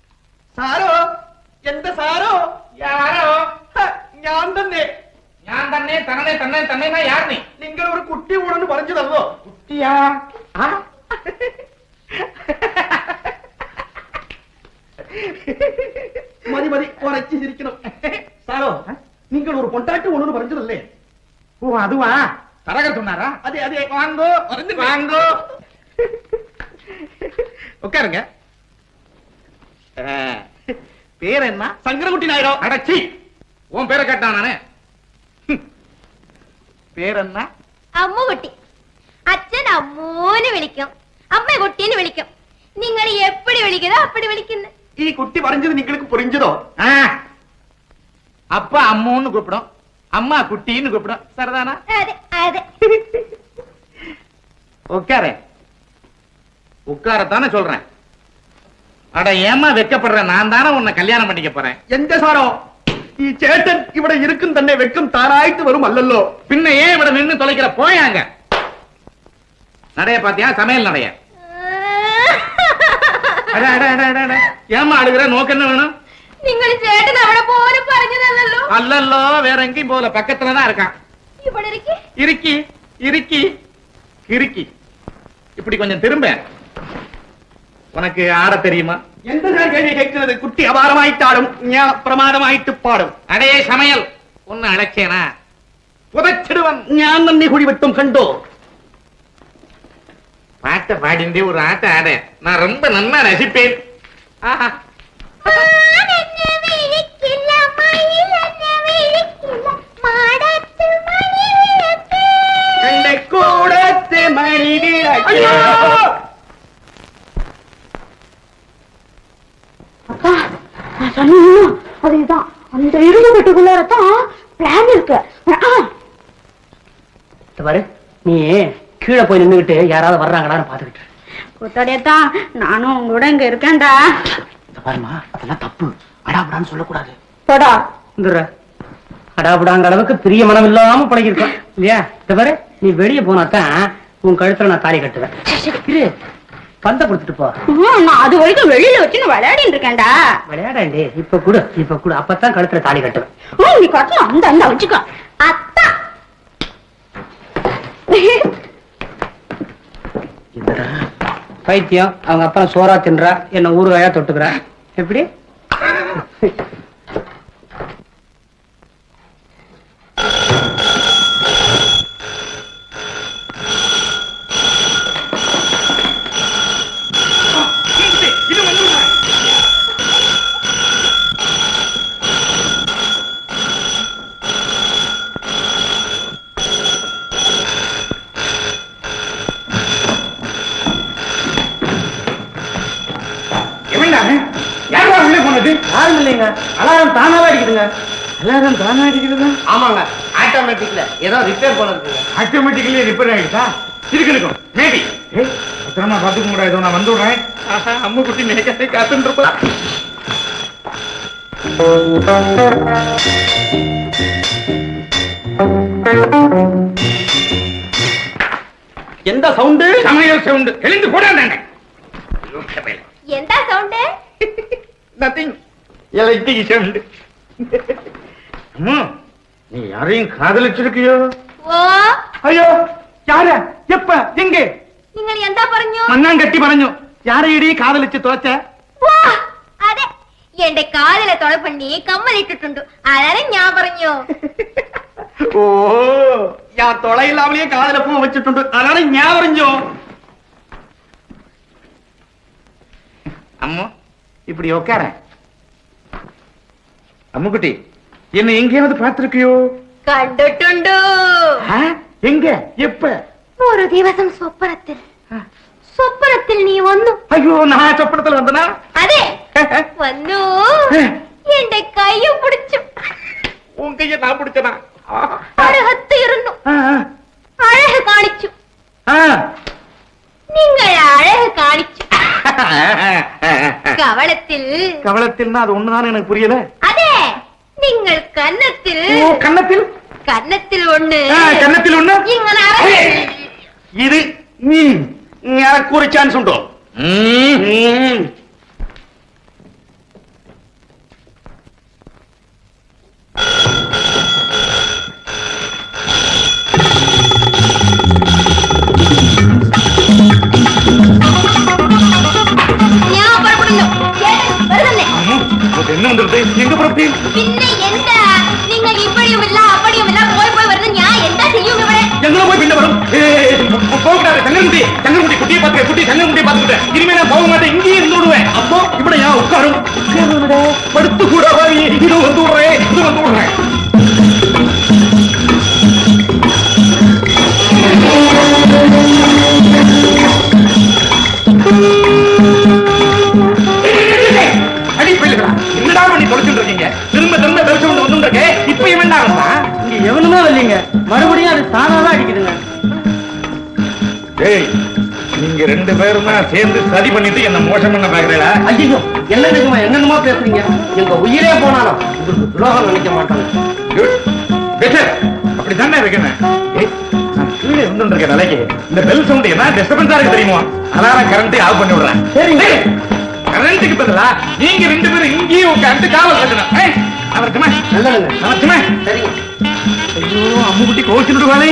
സാറോ എന്താ സാറോ യാരോ ഹ, ഞാൻ തന്നെ ഞാൻ തന്നെ തന്നെ തന്നെ തന്നെ யார் நீ നിങ്ങൾ ഒരു കുട്ടി കൂടെന്ന് പറഞ്ഞതല്ലോ குட்டியா ஆ? മതി മതി ഉറച്ചു ചിരിക്കണം സാറോ നിങ്ങൾ ഒരു പൊണ്ടാട്ടി കൊണ്ടെന്ന് പറഞ്ഞതല്ലേ ஓ அதுவா தரகர் சொன்னாரா അതെ അതെ வாங்கோ வாங்கோ உட்காருங்க ஆ, பேர் என்ன சங்கரகுட்டி நாயுடோ அடச்சி உன் பேரை கேட்டான் நானே ஹம். பேர் என்ன അമ്മുകുട്ടി അച്ഛൻ അമ്മൂന്ന് വിളിക്കും അമ്മ കുട്ടീന്ന് വിളിക്കും നിങ്ങൾ എപ്പടി വിളിക്കുന്നോ അപ്പടി വിളിക്കുന്നു ഈ കുട്ടി പറഞ്ഞത് നിങ്ങൾക്ക് പുരിഞ്ചതോ ஆ. அப்பா அம்முன்னு கூப்பிடும் அம்மா குட்டின்னு கூப்பிடும் சரிதானா അതെ അതെ உட்கார உட்காரத்தானே சொல்றேன் அட ஏமா வெக்கப்படுற நான் தானே உன்னை கல்யாணம் பண்ணிக்க போறேன் എന്റെ സാറോ ഈ ചേട്ടൻ ഇവിടെ ഇരിക്കും തന്നെ വെക്കും താനായിട്ട് വരും അല്ലല്ലോ பின்ன ஏன் ഇവിടെ நின்னு தொலைக்கிற போயாங்க நடைய பாத்தியா சமையல் நடைய அட, அட, அட, அட, அட. ஏம்மா அழுகுற நோக்கு என்ன வேணும் നിങ്ങൾ ചേട്ടൻ അവിടെ പോലും പറഞ്ഞതല്ലോ அல்லல்லோ வேற எங்கேயும் போகல பக்கத்துலதான் இருக்கான் ഇവിടെ ഇരിക്കെ இருக்கி இருக்கி இருக்கி இப்படி கொஞ்சம் திரும்ப உனக்கு ஆட தெரியுமா എന്താ ഞാൻ കേൾവി കേൾക്കുന്നത് കുട്ടി അപാരമായിട്ടാടും ഞാൻ പ്രമാദമായിട്ട് പാടും அடே சமையல் உன்னை அழைச்சேனா പുതച്ചിടുവൻ ഞാൻ തന്നെ കുഴി വെട്ടും കണ്ടോ பாட்டை பாடிண்டே ஒரு ஆட்ட ஆட நான் ரொம்ப நன்னா ரசிப்பேன் ஆஹா എന്റെ കൂടത്തെ മണിവിളക്ക് அக்கா நான் சொன்னேன் அதுதான் அந்த இரும்பு பெட்டுக்குள்ளாரத்தான் பிளான் இருக்கு ஆ, இந்த பாரு நீ கீழே போய் நின்னுகிட்டு யாராவது வர்றாங்களான்னு பாத்துக்கிட்டு இரு. கூத்தாடியத்தான் நானும் உங்களோட இங்க இருக்கேன்டா இந்த பாருமா அதெல்லாம் தப்பு அடாபடான்னு சொல்லக்கூடாது போடா இந்த அடாபடாங்கிற அளவுக்கு பிரிய மனம் இல்லாம பழகிருக்கான் இல்லையா இந்த பாரு நீ வெளியே போனாதான் உன் கழுத்துல நான் தாலி கட்டுவேன் இரு பந்த கொடுத்துட்டு போ ம், நான் அது வரைக்கும் வெளியில வச்சு நான் விளையாடிட்டு இருக்கேன்டா விளையாடாண்டி இப்ப கூட இப்ப கூட அப்பதான் கழுத்துல தாலி கட்டுவேன் ம், நீ கட்டணும் அந்த அந்த வச்சுக்கோ அத்தா பைத்தியம் அவங்க அப்பா சோறா தின்றா என்ன ஊறுகாயா தொட்டுக்கிறா எப்படி எவன்டா அவன்? யாருடா உள்ளே போனது யாரும் இல்லைங்க அலாரம் தானாவே அடிக்குதுங்க எல்லாரும் தானே அடிக்கிறதா ஆமாங்க ஆட்டோமேட்டிக்ல ஏதோ ரிப்பேர் பண்ணது ஆட்டோமேட்டிக்கலி ரிப்பேர் ஆயிடுச்சா இருக்கு இருக்கும் மேபி ஏய் பத்திரமா பாத்துக்க முடியாது ஏதோ நான் வந்து விடுறேன் ஆஹா, அம்மு குட்டி மேய்க்காதே காத்துட்டு இருப்பா എന്താ സൗണ്ട് சமையல் சவுண்டு எழுந்து போடாண்டாங்க എന്താ സൗണ്ട് நத்திங் எலக்ட்ரிக் சவுண்டு அம்மா நீ யாரையும் காதலிச்சிருக்கியோ ഓ ஐயோ யார எப்ப எங்க നിങ്ങൾ എന്താ പറഞ്ഞു மண்ணாங்கட்டி പറഞ്ഞു யாரையடி காதலிச்சு தோச்ச വാ, അതെ എന്റെ കാലിലെ തൊള പണി കമ്മലിട്ടിട്ടുണ്ട് അതാണ് ഞാൻ പറഞ്ഞു ഓ ഞാൻ തൊളയില്ലാമലേ കാതലപ്പൂ വെച്ചിട്ടുണ്ട് അതാണ് ഞാൻ പറഞ്ഞോ அம்மா இப்படி உட்கார அம்முக்குட்டி என்ன எங்கேயாவது பார்த்திருக்கியோ കണ്ടിട്ടുണ്ടു ஆ? எங்க எப்ப ഒരു ദിവസം സ്വപ്നത്തിൽ സ്വപ്നത്തിൽ നീ വന്നു ஐயோ நான் சொப்பனத்துல வந்தனா അതെ വന്നു എന്റെ കൈയും പിടിച്ചു உன் கைய நான் பிடிச்சனா അർഹത്തിരുന്നു അഴക് കാണിച്ചു നിങ്ങൾ അഴക് കാണിച്ചു കവളത്തിൽ கவலத்தில்னா அது ஒண்ணுதானே எனக்கு புரியல അതെ നിങ്ങൾ കന്നത്തിൽ ஓ கன்னத்தில் കന്നത്തിൽ ഒന്ന് ஆ, கன்னத்தில் ஒண்ணு ഇങ്ങനെ അറ- ഇത് ഞാനൊരു ചാൻസ് ഉണ്ടോ ഉം. இனிமே நான் போக மாட்டேன் இங்கேயே இருந்து விடுவேன் அப்போ இப்படி ஏன் உட்காரும் உட்காருடா. படுத்து கூட வாரி இது வந்து விடுறேன் இது வந்து விடுறேன் அடி பிள்ளைகளா என்னடா பண்ணி தொலைச்சுட்டு இருக்கீங்க திரும்ப திரும்ப பெருசு கொண்டு வந்து இருக்கே இப்ப என்ன வந்தா இங்க எவனுமே வரலீங்க மறுபடியும் அது தானாதான் அடிக்குதுங்க டேய் நீங்க ரெண்டு பேரும் தான் சேர்ந்து சதி பண்ணிட்டு என்ன மோசம் பண்ண பாக்குறீங்களா ஐயோ என்ன நிஜமா என்னென்னமோ பேசுறீங்க எங்க உயிரே போனாலும் உங்களுக்கு துரோகம் நினைக்க மாட்டாங்க பெட்டர் அப்படி தானே இருக்கேன் ஏய், நான் கீழே இருந்துட்டு இருக்க நிலைக்கு இந்த பெல் சவுண்ட் என்ன டிஸ்டர்பன்ஸா இருக்கு தெரியுமா அலாரம் கரண்ட் ஆஃப் பண்ணி விடுறேன் சரிங்க. கரண்ட்டுக்கு பதிலா நீங்க ரெண்டு பேரும் இங்கேயே உட்காந்து காவல் கட்டணும் ஏய், அவருக்குமா நல்லதுங்க அவருக்குமா சரிங்க ஐயோ அம்முக்குட்டி கோவிச்சுட்டு விடுவாளே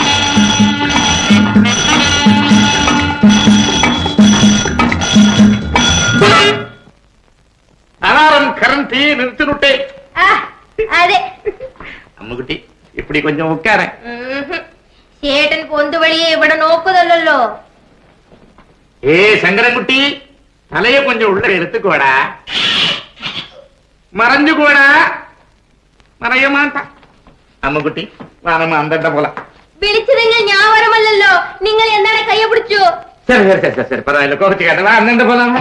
அலாரம் கரண்ட் நிறுத்தினுட்டே അതെ അമ്മുകുട്ടി ഇപ്പിടി കൊഞ്ചം ഉക്കാരെ ചേട്ടൻ പൊന്തു വഴിയെ ഇവിടെ നോക്കുന്നല്ലോ ഏ ശങ്കരൻകുട്ടി തലയെ കൊഞ്ചം ഉള്ള എടുത്തുക്കോടാ മറഞ്ഞുകൂടാ മറയ മാട്ട അമ്മുകുട്ടി വാനമ്മ അന്തട്ട പോല വിളിച്ചതെങ്കിൽ ഞാൻ വരമല്ലല്ലോ നിങ്ങൾ എന്താണ് കയ്യെ പിടിച്ചു சரி சரி சரி சரி சரி பரவாயில்ல கோபிச்சு கேட்டவா அண்ணன் போலாம்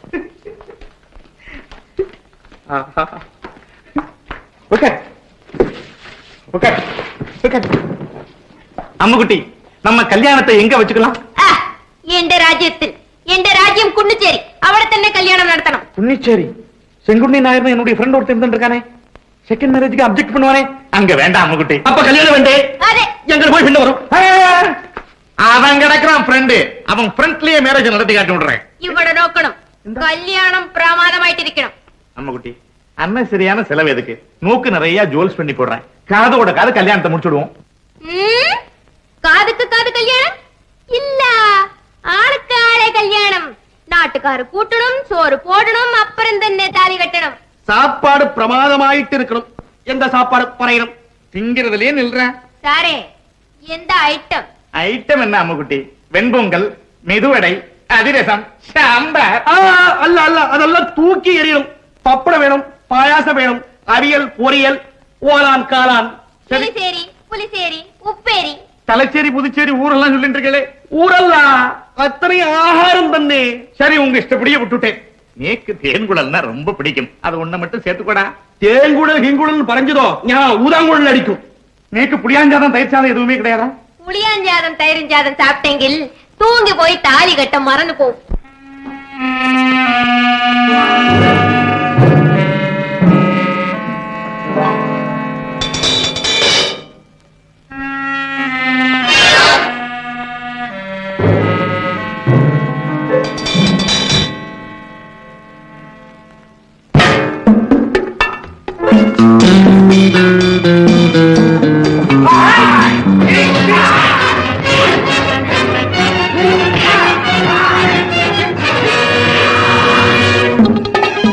உட்கார் உட்கார் உட்கார் அம்முக்குட்டி நம்ம கல்யாணத்தை எங்க வச்சுக்கலாம் ആ, എന്റെ രാജ്യത്തിൽ എന്റെ രാജ്യം കുന്നിച്ചേരി അവിടെ തന്നെ കല്യാണം നടത്തണം புன்னிச்சேரி செங்குண்ணி நாயர் என்னுடைய ஃப்ரெண்ட் ஒருத்தர் இருந்துட்டு இருக்கானே செகண்ட் மேரேஜ்க்கு அப்ஜெக்ட் பண்ணுவானே அங்க வேண்டாம் அம்முக்குட்டி அப்ப கல்யாணம் வேண்டே അതെ எங்களுக்கு போய் பின்ன வரும் அவன் கிடக்குறான் ஃப்ரெண்டு அவன் ஃப்ரெண்ட்லயே மேரேஜ் நடத்தி காட்டி விடுறேன் ഇവിടെ നോക്കണം കല്യാണം പ്രമാദമായിട്ടിരിക്കണം அம்முக்குட்டி அண்ணன் சரியான செலவு எதுக்கு மூக்கு நிறைய ஜுவல்ஸ் பண்ணி போடுறேன் காதோட காது கல்யாணத்தை முடிச்சுடுவோம் ഉം? കാതുക്ക് കാത് കല്യാണം ഇല്ല ആൾക്ക് ആളെ കല്യാണം നാട്ടുകാർ കൂട്ടണം ചോറ് പോടണം അപ്പുറം തന്നെ താലി കെട്ടണം சாப்பாடு பிரமாதமாயிட்டு இருக்கணும் எந்த சாப்பாடு பறையணும் திங்கிறதுலயே நில்றேன் സാറേ എന്താ ഐറ്റം ஐட்டம் என்ன அம்முக்குட்டி வெண்பொங்கல் மெதுவடை அதிரசம் சாம்பார் ஆ, அல்ல அல்ல அதெல்லாம் தூக்கி எறியணும் பப்படம் வேணும் பாயாசம் வேணும் அவியல் பொரியல் ஓலான் காளான் പുലിശ്ശേരി പുലിശ്ശേരി ഉപ്പേരി தலைச்சேரி புதுச்சேரி ஊரெல்லாம் சொல்லிட்டு இருக்கலே ஊரல்ல அத்தனை ஆகாரம் தன்னே சரி உங்க இஷ்டப்படியே விட்டுட்டேன் நேக்கு தேன்குழல்னா ரொம்ப பிடிக்கும் அது ஒண்ண மட்டும் சேர்த்துக்கூடா தேங்குழல் கிங்குழல் பறஞ்சதோ ஞா ஊதாங்குழல் அடிக்கும் நேக்கு புளியாஞ்சாதம் தயிர் சாதம் எதுவுமே கிடையாதா പുളിയാഞ്ചാതം തൈരഞ്ചാതം സാപ്പിട്ടെങ്കിൽ തൂങ്ങി പോയി താലി കെട്ട മറന്നു പോവും ஆ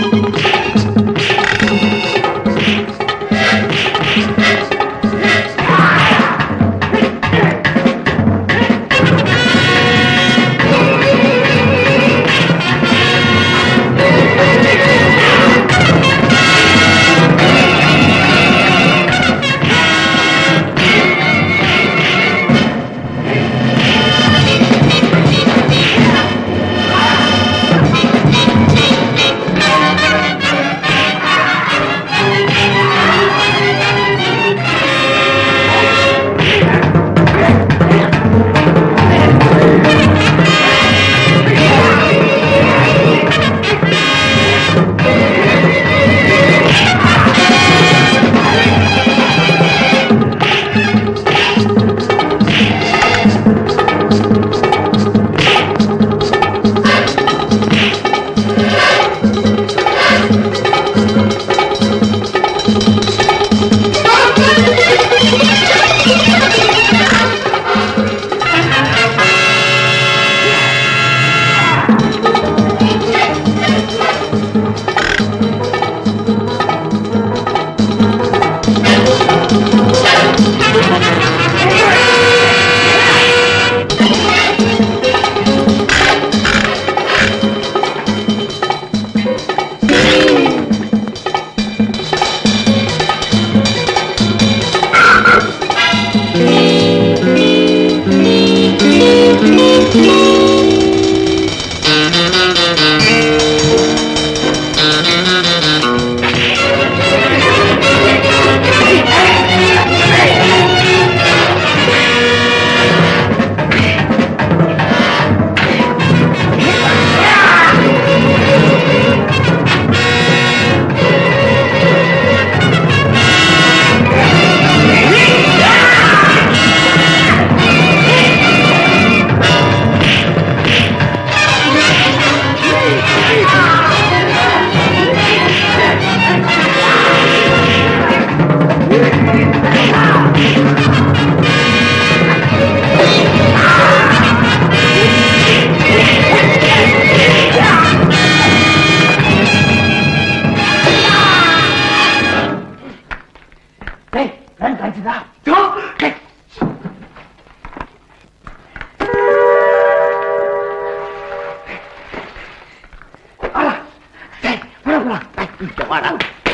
இங்க வாடா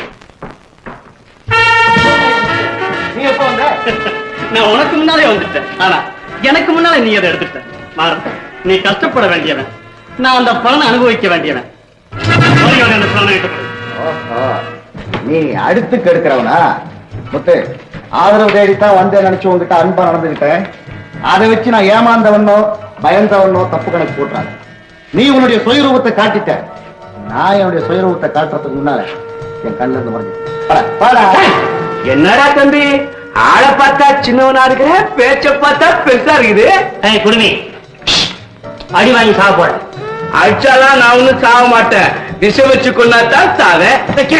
நீ எப்ப வந்த நான் உனக்கு முன்னாலே வந்துட்டேன் ஆனா எனக்கு முன்னாலே நீ அதை எடுத்துட்ட மாறன் நீ கஷ்டப்பட வேண்டியவன் நான் அந்த பலனை அனுபவிக்க வேண்டியவன் மரியாதை அந்த பலனை என்கிட்ட கொடு. ஓஹோ நீ அடுத்து கெடுக்கிறவனா முத்து ஆதரவு தேடித்தான் வந்து நினைச்சு உங்ககிட்ட அன்பா நடந்துகிட்டேன் அதை வச்சு நான் ஏமாந்தவனோ பயந்தவனோ தப்பு கணக்கு போட்டுறாங்க நீ உன்னுடைய சுயரூபத்தை காட்டிட்ட நான் என்னுடைய சுயரூபத்தை காட்டுறதுக்கு முன்னால என் கண்ணுல இருந்து மறைஞ்சு என்னடா தம்பி ஆளை பார்த்தா சின்னவனா இருக்கிற பேச்ச பார்த்தா பெருசா இருக்குது ஏய் குடுமி அடி வாங்கி சாக போட அடிச்சாலாம் நான் ஒண்ணும் சாக மாட்டேன் விஷம் வச்சு கொண்டாதான் சாவேன்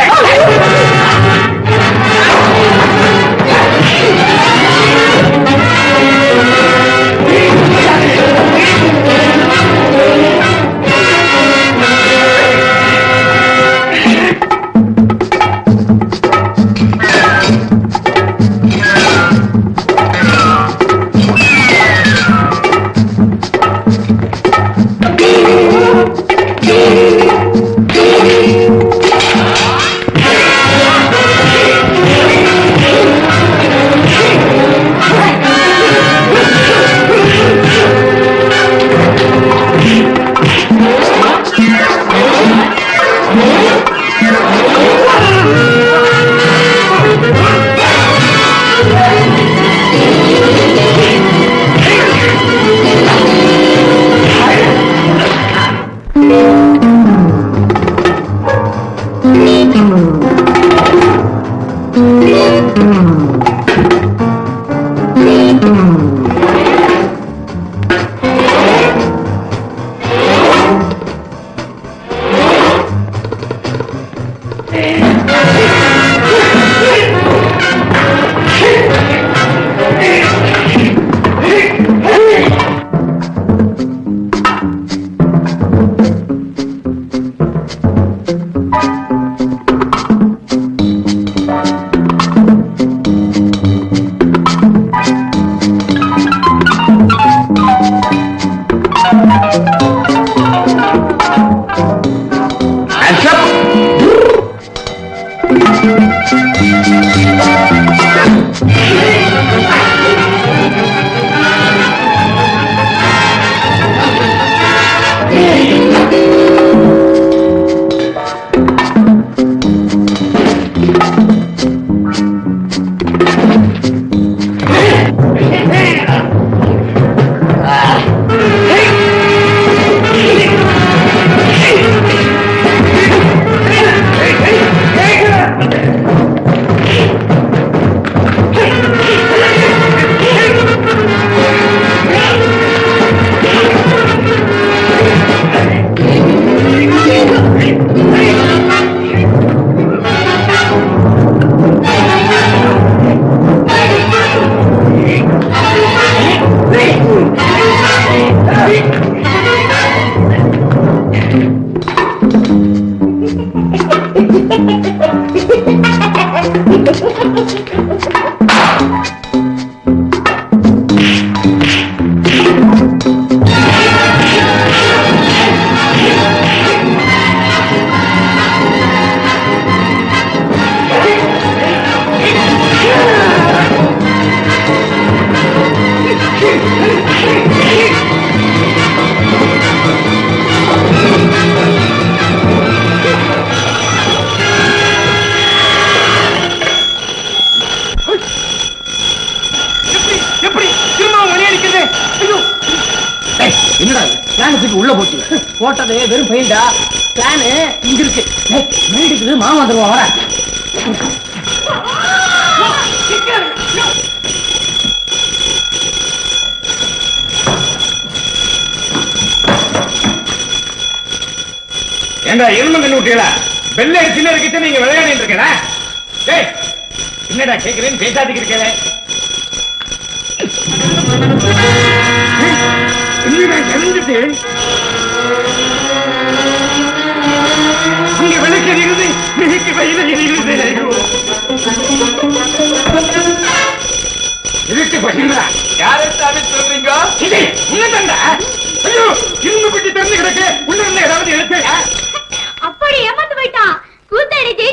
எப்படி திரும்ப மணி அடிக்குது ஐயோ என்னடா பிளான் உள்ள போச்சு போட்டது வெறும் பெயிண்டா பிளானு இங்க இருக்கு மேடிக்குது மாமா வந்துருவான் வர ஏண்டா எரும கண்ணு விட்டீங்களா வெள்ளை சின்ன இருக்கிட்டு நீங்க விளையாடிட்டு இருக்கடா டேய் என்னடா கேக்குறேன்னு பேசாதீங்க இருக்கே என்னடா இறந்துட்டு அங்க விளக்கு எரியுது மிகைக்கு வயல எரியுது ஐயோ. இருட்டு பசங்களா யாரை சாமி சொல்றீங்க இது உன்னதாண்டா ஐயோ இரும்பு பெட்டி திறந்து கிடக்கு உள்ள இருந்து ஏதாவது எடுத்து அப்படி ஏமாத்து போயிட்டான் கூத்தாடி ஜெயிச்சு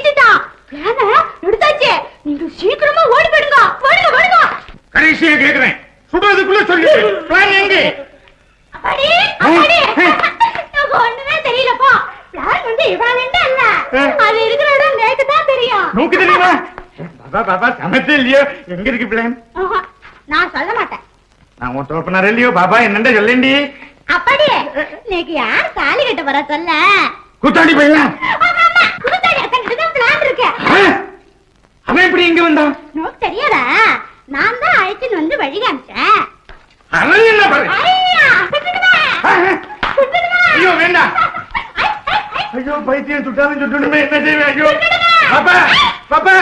பாப்பா பாப்பா சமைச்சு இல்லையோ எங்க இருக்கு பிளான் நான் சொல்ல மாட்டேன் நான் உன் தோப்பினார் இல்லையோ பாபா என்னண்ட சொல்லேண்டி அப்படியே இன்னைக்கு யார் தாலி கட்ட வர சொல்ல கூத்தாடி பையன் புதுத்தாடி அத்தங்கிட்ட பிளான் இருக்கு அவன் எப்படி இங்க வந்தான் உனக்கு தெரியாதா நான் தான் அழைச்சின்னு வந்து வழி காமிச்சேன் அவன் என்ன பாரு ஐயா, சுட்டுடுவேன். சுட்டுடுவேன். ஐயோ வேண்டாம் ஐயோ பைத்தியம் சுட்டாலும் சுட்டணுமே என்ன செய்வேன் ஐயோ பாப்பா பாப்பா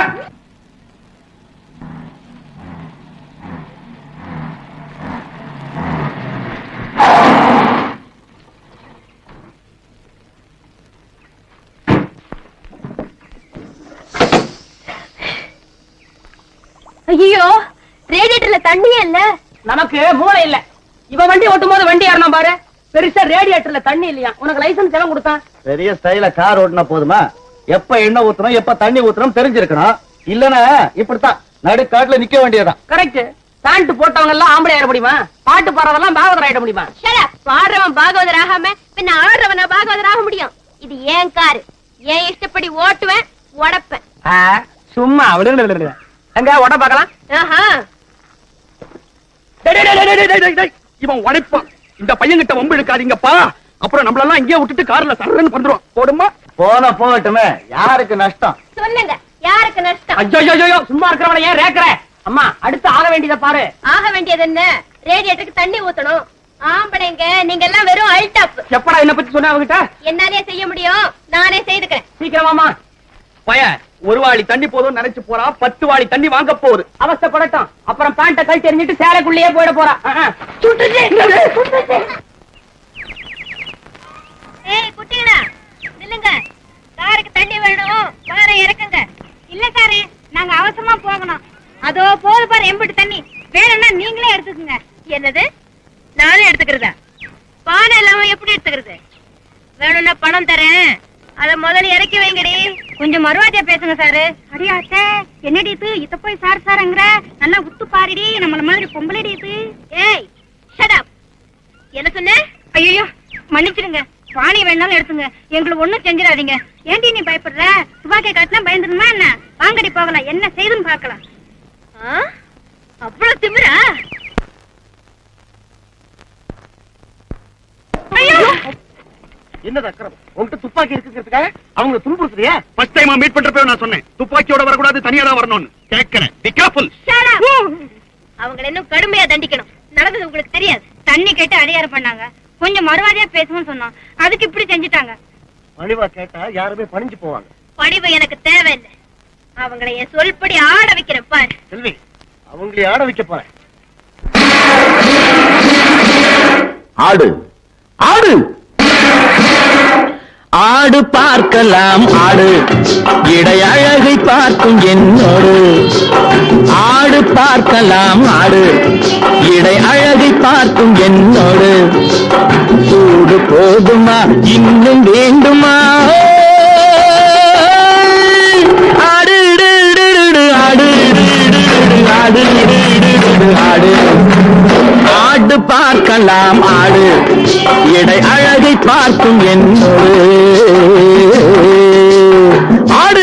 ஐயோ ரேடியேட்டர்ல தண்ணியே இல்ல நமக்கு மூளை இல்ல இவ வண்டி ஓட்டும் போது வண்டி ஏறணும் பாரு பெருசா ரேடியேட்டர்ல தண்ணி இல்லையா உனக்கு லைசன்ஸ் எல்லாம் கொடுத்தான் பெரிய ஸ்டைல கார் ஓட்டினா போதுமா எப்ப எண்ணெய் ஊத்தணும் எப்ப தண்ணி ஊத்தணும் தெரிஞ்சிருக்கணும் இல்லனா இப்படித்தான் நடுக்காட்டுல நிக்க வேண்டியதுதான் கரெக்ட் பேண்ட் போட்டவங்க எல்லாம் ஆம்பளை ஏற முடியுமா பாட்டு பாடுறதெல்லாம் பாகவதர் ஆயிட முடியுமா பாடுறவன் பாகவதர் ஆகாம பின்ன ஆடுறவனா பாகவதர் ஆக முடியும் இது ஏன் காரு ஏன் இஷ்டப்படி ஓட்டுவேன் உடப்பேன் சும்மா அவளு எங்க உட பார்க்கலாம் ஆஹா டேய், டேய், டேய், டேய், டேய், டேய், டேய். இவன் உழைப்பான் இந்த பையன் கிட்ட வம்பு எடுக்காதீங்கப்பா அப்புறம் நம்மளெல்லாம் இங்கேயே விட்டுட்டு கார்ல சரன்னு பண்றோம் போடுமா போன போகட்டுமே யாருக்கு நஷ்டம் சொல்லுங்க யாருக்கு நஷ்டம் ஐயோ ஐயோ சும்மா இருக்கிறவன ஏன் ரேக்குற அம்மா அடுத்து ஆக வேண்டியதை பாரு ஆக வேண்டியது என்ன ரேடியேட்டருக்கு தண்ணி ஊத்தணும் ஆம்பளைங்க நீங்க எல்லாம் வெறும் அல்டாப் எப்படா என்ன பத்தி சொன்ன அவகிட்ட என்னாலே செய்ய முடியும் நானே செய்துக்கிறேன் சீக்கிரமாமா பய ஒரு வாளி தண்ணி போதும் நினைச்சு போறா பத்து வாளி தண்ணி வாங்க போகுது அவஸ்தைப்படட்டும் அப்புறம் பேண்ட கழட்டி எறிஞ்சிட்டு சேலைக்குள்ளேயே போயிட போறா அஹ், அஹ். ஏய் குட்டிகளா நில்லுங்க காருக்கு தண்ணி வேணும் காரை இறக்குங்க இல்ல சாரே நாங்க அவசரமா போகணும் அதோ போது பாரு எம்பிட்டு தண்ணி வேணும்னா நீங்களே எடுத்துக்கங்க என்னது நானே எடுத்துக்கிறதா பானை இல்லாம எப்படி எடுத்துக்கிறது வேணும்னா பணம் தரேன் அத முதல்ல இறக்கி வைங்கடி கொஞ்சம் மறுவாட்டியா பேசுங்க சாரு அடியாச்சே என்னடி இது இத போய் சார் சார்ங்கிற நல்லா உத்து பாருடி நம்மள மாதிரி பொம்பளடி இது ஏய் ஷட் அப் என்ன சொன்ன ஐயோ மன்னிச்சிடுங்க பானை வேணாலும் எடுத்துங்க எங்களுக்கு ஒண்ணும் செஞ்சிடாதீங்க ஏன்டி நீ பயப்படுற துப்பாக்கி காட்டினா பயந்துருமா என்ன வாங்கடி போகலாம் என்ன செய்துன்னு பார்க்கலாம் ஆ? அவ்வளவு திமிரா ஐயோ என்ன அக்கிரம் உன்கிட்ட துப்பாக்கி இருக்குங்கிறதுக்காக அவங்க துன்புறுத்துறியா ஃபர்ஸ்ட் டைம் மீட் பண்றப்ப நான் சொன்னேன் துப்பாக்கியோட வரக்கூடாது தனியா தான் வரணும்னு கேட்கிறேன் பி கேர்ஃபுல் Shut up. அவங்கள இன்னும் கடுமையா தண்டிக்கணும் நடந்தது உங்களுக்கு தெரியாது தண்ணி கேட்டு அதிகாரம் பண்ணாங்க கொஞ்சம் மறுவாதியா பேசணும்னு சொன்னோம் அதுக்கு இப்படி செஞ்சுட்டாங்க பணிவா கேட்டா யாருமே பணிஞ்சு போவாங்க படிவு எனக்கு தேவையில்லை அவங்கள என் சொல்படி ஆட வைக்கிறேன் பாரு செல்வி அவங்களே ஆட வைக்க போறேன் ஆடு ஆடு ஆடு பார்க்கலாம் ஆடு இடை அழகை பார்க்கும் என்னோடு ஆடு பார்க்கலாம் ஆடு இடை அழகை பார்க்கும் என்னோடு சூடு போதுமா இன்னும் வேண்டுமா ஆடு இடு, இடு, இடு, ஆடு இடு, இடு, இடு, ஆடு இடு, இடு, இடு, ஆடு ஆடு பார்க்கலாம் ஆடு இடை அழகை பார்க்கும் என்னோடு ஆடு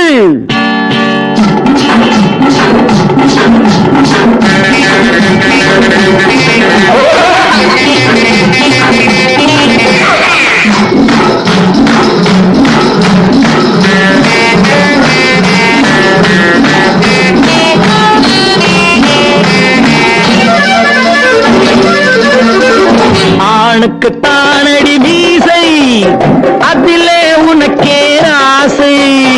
ஆணுக்கு தானடி மீசை அதிலே உனக்கே ஆசை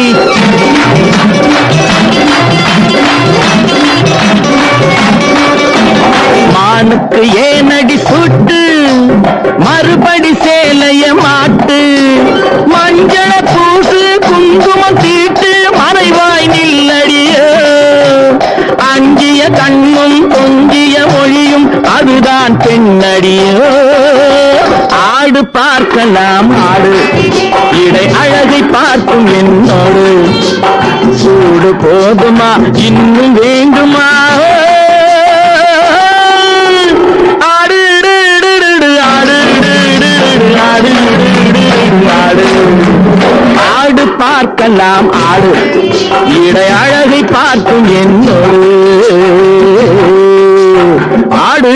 மானுக்கு ஏனடி சுட்டு மறுபடி சேலைய மாட்டு மஞ்சள பூசு குங்குமம் தீட்டு மறைவாய் நில்லடியோ அஞ்சிய கண்ணும் கொஞ்சிய மொழியும் அதுதான் பெண்ணடியோ ஆடு பார்க்கலாம் ஆடு இடை அழகை பார்க்கும் என்னோடு சூடு போதுமா இன்னும் வேண்டுமா ஆடு இடு, இடு, இடு, ஆடு இடு, இடு, இடு, ஆடு இடு, இடு, இடு, ஆடு ஆடு பார்க்க பார்க்கலாம் ஆடு இடை அழகை பார்க்கும் என்னோடு ஆடு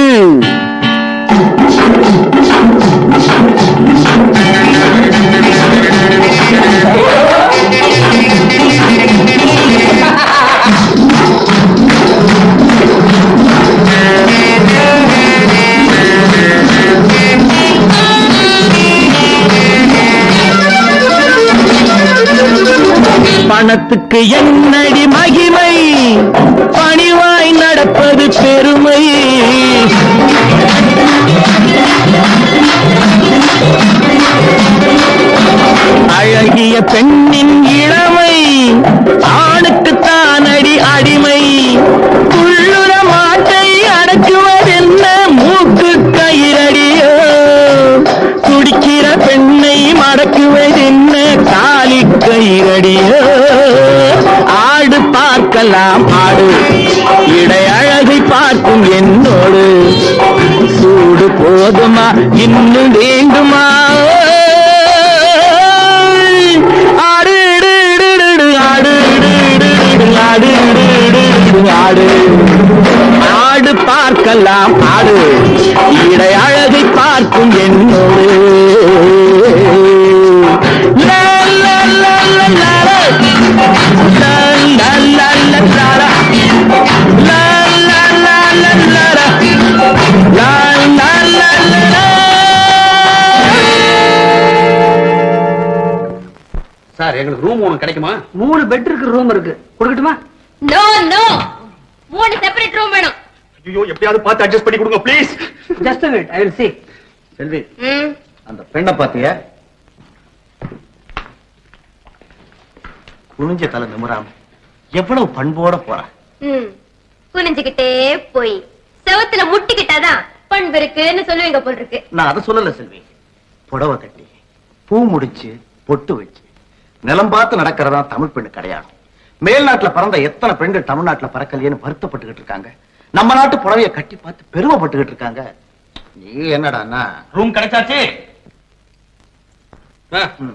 பணத்துக்கு என்னடி மகிமை பணிவாய் நடப்பது பெருமை அழகிய பெண்ணின் இளமை ஆணுக்கு தானடி அடிமை உள்ளுர மாட்டை அடக்குவதென்ன மூக்கு கயிறடியோ துடிக்கிற பெண்ணை மடக்குவதென்ன காலி கயிறடியோ ஆடு பார்க்கலாம் ஆடு இடை அழகை பார்க்கும் என்னோடு சூடு போதுமா இன்னும் வேண்டுமா ஆடு இடு, இடு, இடு, இடு, ஆடு இடு, இடு, இடு, ஆடு இடு, இடு, இடு, ஆடு ஆடு பார்க்கலாம் ஆடு இடை அழகை பார்க்கும் என்னோடு லா, லா, லா, லா, லா, லா. லா, லா, லா, லா, லா, லா. லா, லா, லா, லா, லா, லா. லா, லா, லா, லா, லா. சார் எங்களுக்கு ரூம் ஒன்று கிடைக்குமா மூணு பெட் இருக்கு ரூம் இருக்கு கொடுக்கட்டுமா நோ நோ மூணு செப்பரேட் ரூம் வேணும் ஐயோ எப்படியாவது பார்த்து அட்ஜஸ்ட் பண்ணி கொடுங்க please just minute I will see Selvi ம் அந்த பெண்ணை பாத்தியா குனிஞ்ச தலை நிமிராம எவ்வளவு பண்போட போறா ம் குனிஞ்சுக்கிட்டே போய் செவத்துல முட்டிக்கிட்டாதான் பண்பு இருக்குன்னு சொல்லுவீங்க போல் இருக்கு நான் அதை சொல்லல செல்வி புடவை கட்டி பூ முடிச்சு பொட்டு வச்சு நிலம் பார்த்து நடக்கிறதா தமிழ் பெண்ணு கிடையாது மேல்நாட்டுல பிறந்த எத்தனை பெண்கள் தமிழ்நாட்டுல பறக்கலையேன்னு வருத்தப்பட்டுக்கிட்டு இருக்காங்க நம்ம நாட்டு புடவைய கட்டி பார்த்து பெருமைப்பட்டுக்கிட்டு இருக்காங்க நீ என்னடான்னா ரூம் கிடைச்சாச்சு ஆ, ம்.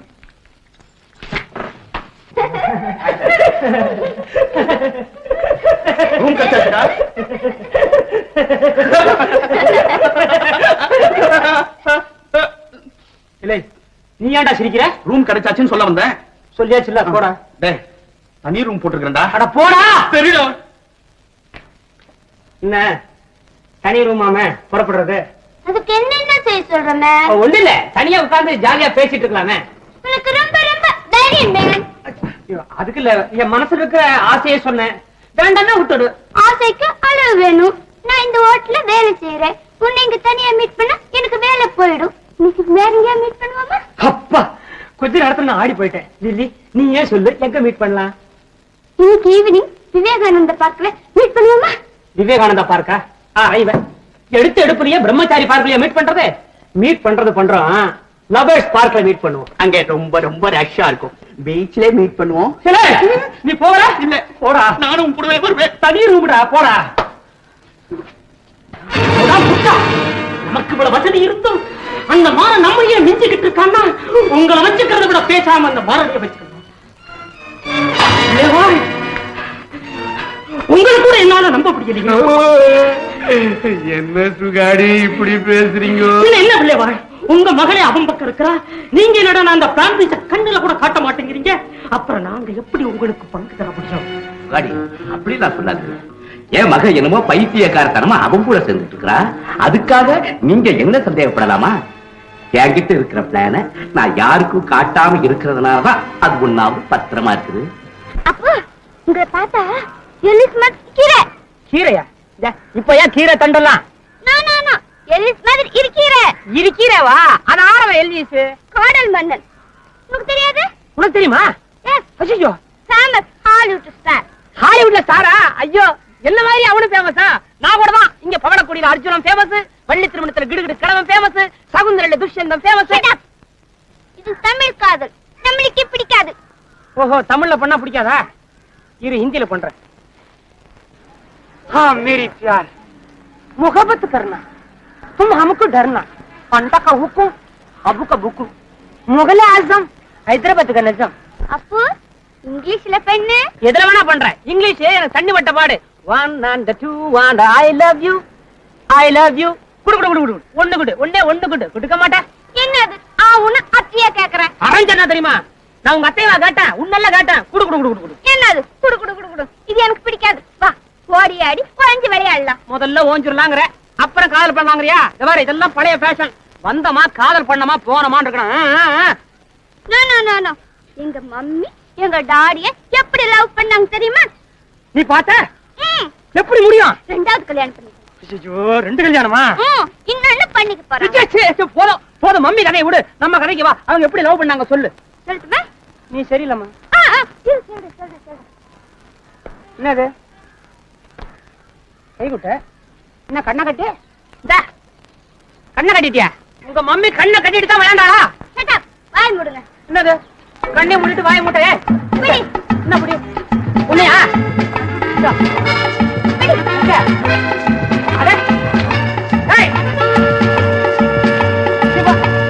ரூம் கிடைச்சாச்சுடா இல்லை நீ ஏன்டா சிரிக்கிற ரூம் கிடைச்சாச்சுன்னு சொல்ல வந்தேன் சொல்லியாச்சுல்ல போடா டேய் தனி ரூம் போட்டிருக்கேன்டா அட போடா தெரியுடா என்ன தனி ரூமாமே புறப்படுறது அதுக்கு என்னென்ன செய்ய சொல்றமே ஒண்ணு இல்ல தனியா உட்கார்ந்து ஜாலியா பேசிட்டு இருக்கலாமே உனக்கு ரொம்ப ரொம்ப தைரியம் மேன் ஐயோ, அதுக்கு இல்ல என் மனசுல இருக்கிற ஆசையே சொன்னேன் வேண்டாம்னா விட்டுடு ஆசைக்கு அளவு வேணும் நான் இந்த ஹோட்டல்ல வேலை செய்யறேன் உன்னை இங்க தனியா மீட் பண்ணா எனக்கு வேலை போயிடும் இன்னைக்கு வேற எங்கேயா மீட் பண்ணுவோமா அப்பா கொஞ்ச நேரத்துல நான் ஆடி போயிட்டேன் லில்லி நீ ஏன் சொல்லு எங்க மீட் பண்ணலாம் இன்னைக்கு ஈவினிங் விவேகானந்த பார்க்கல மீட் பண்ணுவோமா விவேகானந்தா பார்க்கா ஆ ஐவன் எடுத்து எடுப்புலயே பிரம்மச்சாரி பார்க்கலையா மீட் பண்றது மீட் பண்றது பண்றோம் லவர்ஸ் பார்க்ல மீட் பண்ணுவோம் அங்க ரொம்ப ரொம்ப ரஷ்ஷா இருக்கும் பீச்ல மீட் பண்ணுவோம் சரி, நீ போறா இல்ல போடா நானும் கூடவே வருவேன் தனி ரூம்டா போடா போடா, புட்டா. நமக்கு இவ்வளவு வசதி இருந்தும் அந்த மாற நம்மையே மிஞ்சிக்கிட்டு இருக்கான்னா உங்களை வச்சுக்கிறத விட பேசாம அந்த மாரடிய வச்சுக்கணும் தேவா, உங்களை கூட என்னால நம்ப முடியலைங்க என்ன சுகாடி இப்படி பேசுறீங்க பின்ன என்ன பிள்ளைவா உங்க மகளே அவன் பக்கம் இருக்கிறா நீங்க என்னடா நான் அந்த பிராந்திச்ச கண்ணுல கூட காட்ட மாட்டேங்கிறீங்க அப்புறம் நாங்க எப்படி உங்களுக்கு பங்கு தர முடியும் காடி அப்படி நான் சொல்லாது என் மக என்னமோ பைத்தியக்காரத்தனமா அவன் கூட சேர்ந்துட்டு இருக்கிறா அதுக்காக நீங்க என்ன சந்தேகப்படலாமா என்கிட்ட இருக்கிற பிளான நான் யாருக்கும் காட்டாம இருக்கிறதுனாலதான் அது ஒண்ணாவது பத்திரமா இருக்குது அப்போ உங்களை பார்த்தா எலிஸ் மாதிரி கீரை கீரையா இந்த, இப்ப ஏன் கீரை தண்டலாம் நோ நோ நோ எலிஸ் மாதிரி இருக்கிற இருக்கீரவா அது ஆரவ எல்லிஸ் காடல் மன்னன் உனக்கு தெரியாது உனக்கு தெரியுமா எஸ் ஐயோ ஃபேமஸ் ஹாலிவுட் ஸ்டார் ஹாலிவுட்ல ஸ்டாரா ஐயோ என்ன மாதிரி அவனும் ஃபேமஸா நான் கூட தான் இங்க பவளக்குடியில அர்ஜுனன் ஃபேமஸ் வள்ளி திருமணத்துல கிடுகிடு கிழவன் ஃபேமஸ் சகுந்தரில துஷ்யந்தம் ஃபேமஸ் இது தமிழ் காதல் நம்மளுக்கு பிடிக்காது ஓஹோ தமிழ்ல பண்ணா பிடிக்காதா இரு ஹிந்தில பண்றேன் हाँ मेरी प्यार मोहब्बत करना तुम हमको डरना अंडा का हुकुम अबू का बुकु मुगल आजम हैदराबाद का नजम அப்போ இங்கிலீஷ்ல பெண்ணு எதுல வேணா பண்றேன் இங்கிலீஷ் எனக்கு தண்ணி வட்ட பாடு one and two and I love you I love you குடு குடு குடு குடு ஒண்ணு குடு ஒண்ணே ஒண்ணு குடு குடுக்க மாட்டேன் என்னது ஆ உன்ன அத்தியா கேக்குறேன் அவன் என்ன தெரியுமா நான் உங்க அத்தையவா கேட்டேன் உன்னெல்லாம் கேட்டேன் குடு குடு குடு குடு குடு என்னது குடு குடு குடு குடு இது எனக்கு பிடிக்காது வா ஓடி ஆடி குழஞ்சு விளையாடலாம் முதல்ல ஓஞ்சிடலாங்கிற அப்புறம் காதல் பண்ணலாங்கிறியா இந்த மாதிரி இதெல்லாம் பழைய ஃபேஷன் வந்தமா காதல் பண்ணமா போனமான்னு இருக்கணும் ஆ, ஆ, ஆ. நோ நோ நோ நோ எங்க மம்மி எங்க டாடிய எப்படி லவ் பண்ணாங்க தெரியுமா நீ பார்த்த ம், எப்படி முடியும் ரெண்டாவது கல்யாணம் பண்ணி ஐயோ ரெண்டு கல்யாணமா ம், இன்னொன்னு பண்ணிக்க போறாங்க சே, சே, சே, போதும் போதும் மம்மி கதையை விடு நம்ம கதைக்கு வா அவங்க எப்படி லவ் பண்ணாங்க சொல்லு சொல்லட்டுமா நீ சரியில்லம்மா ஆ, ஆ, இரு, சொல்லு, சொல்லு, சொல்லு. என்னது கை குட்ட என்ன கண்ணை கட்டி இந்தா, கண்ணை கட்டிட்டியா உங்க மம்மி கண்ணை கட்டிட்டு தான் விளையாண்டாளா shut up. வாய் மூடுங்க என்னது கண்ணை மூடிட்டு வாய மூட்டையே பிடி, என்ன புடி உன்னையா இந்தா. இங்க. அட. ஏய். சிவா.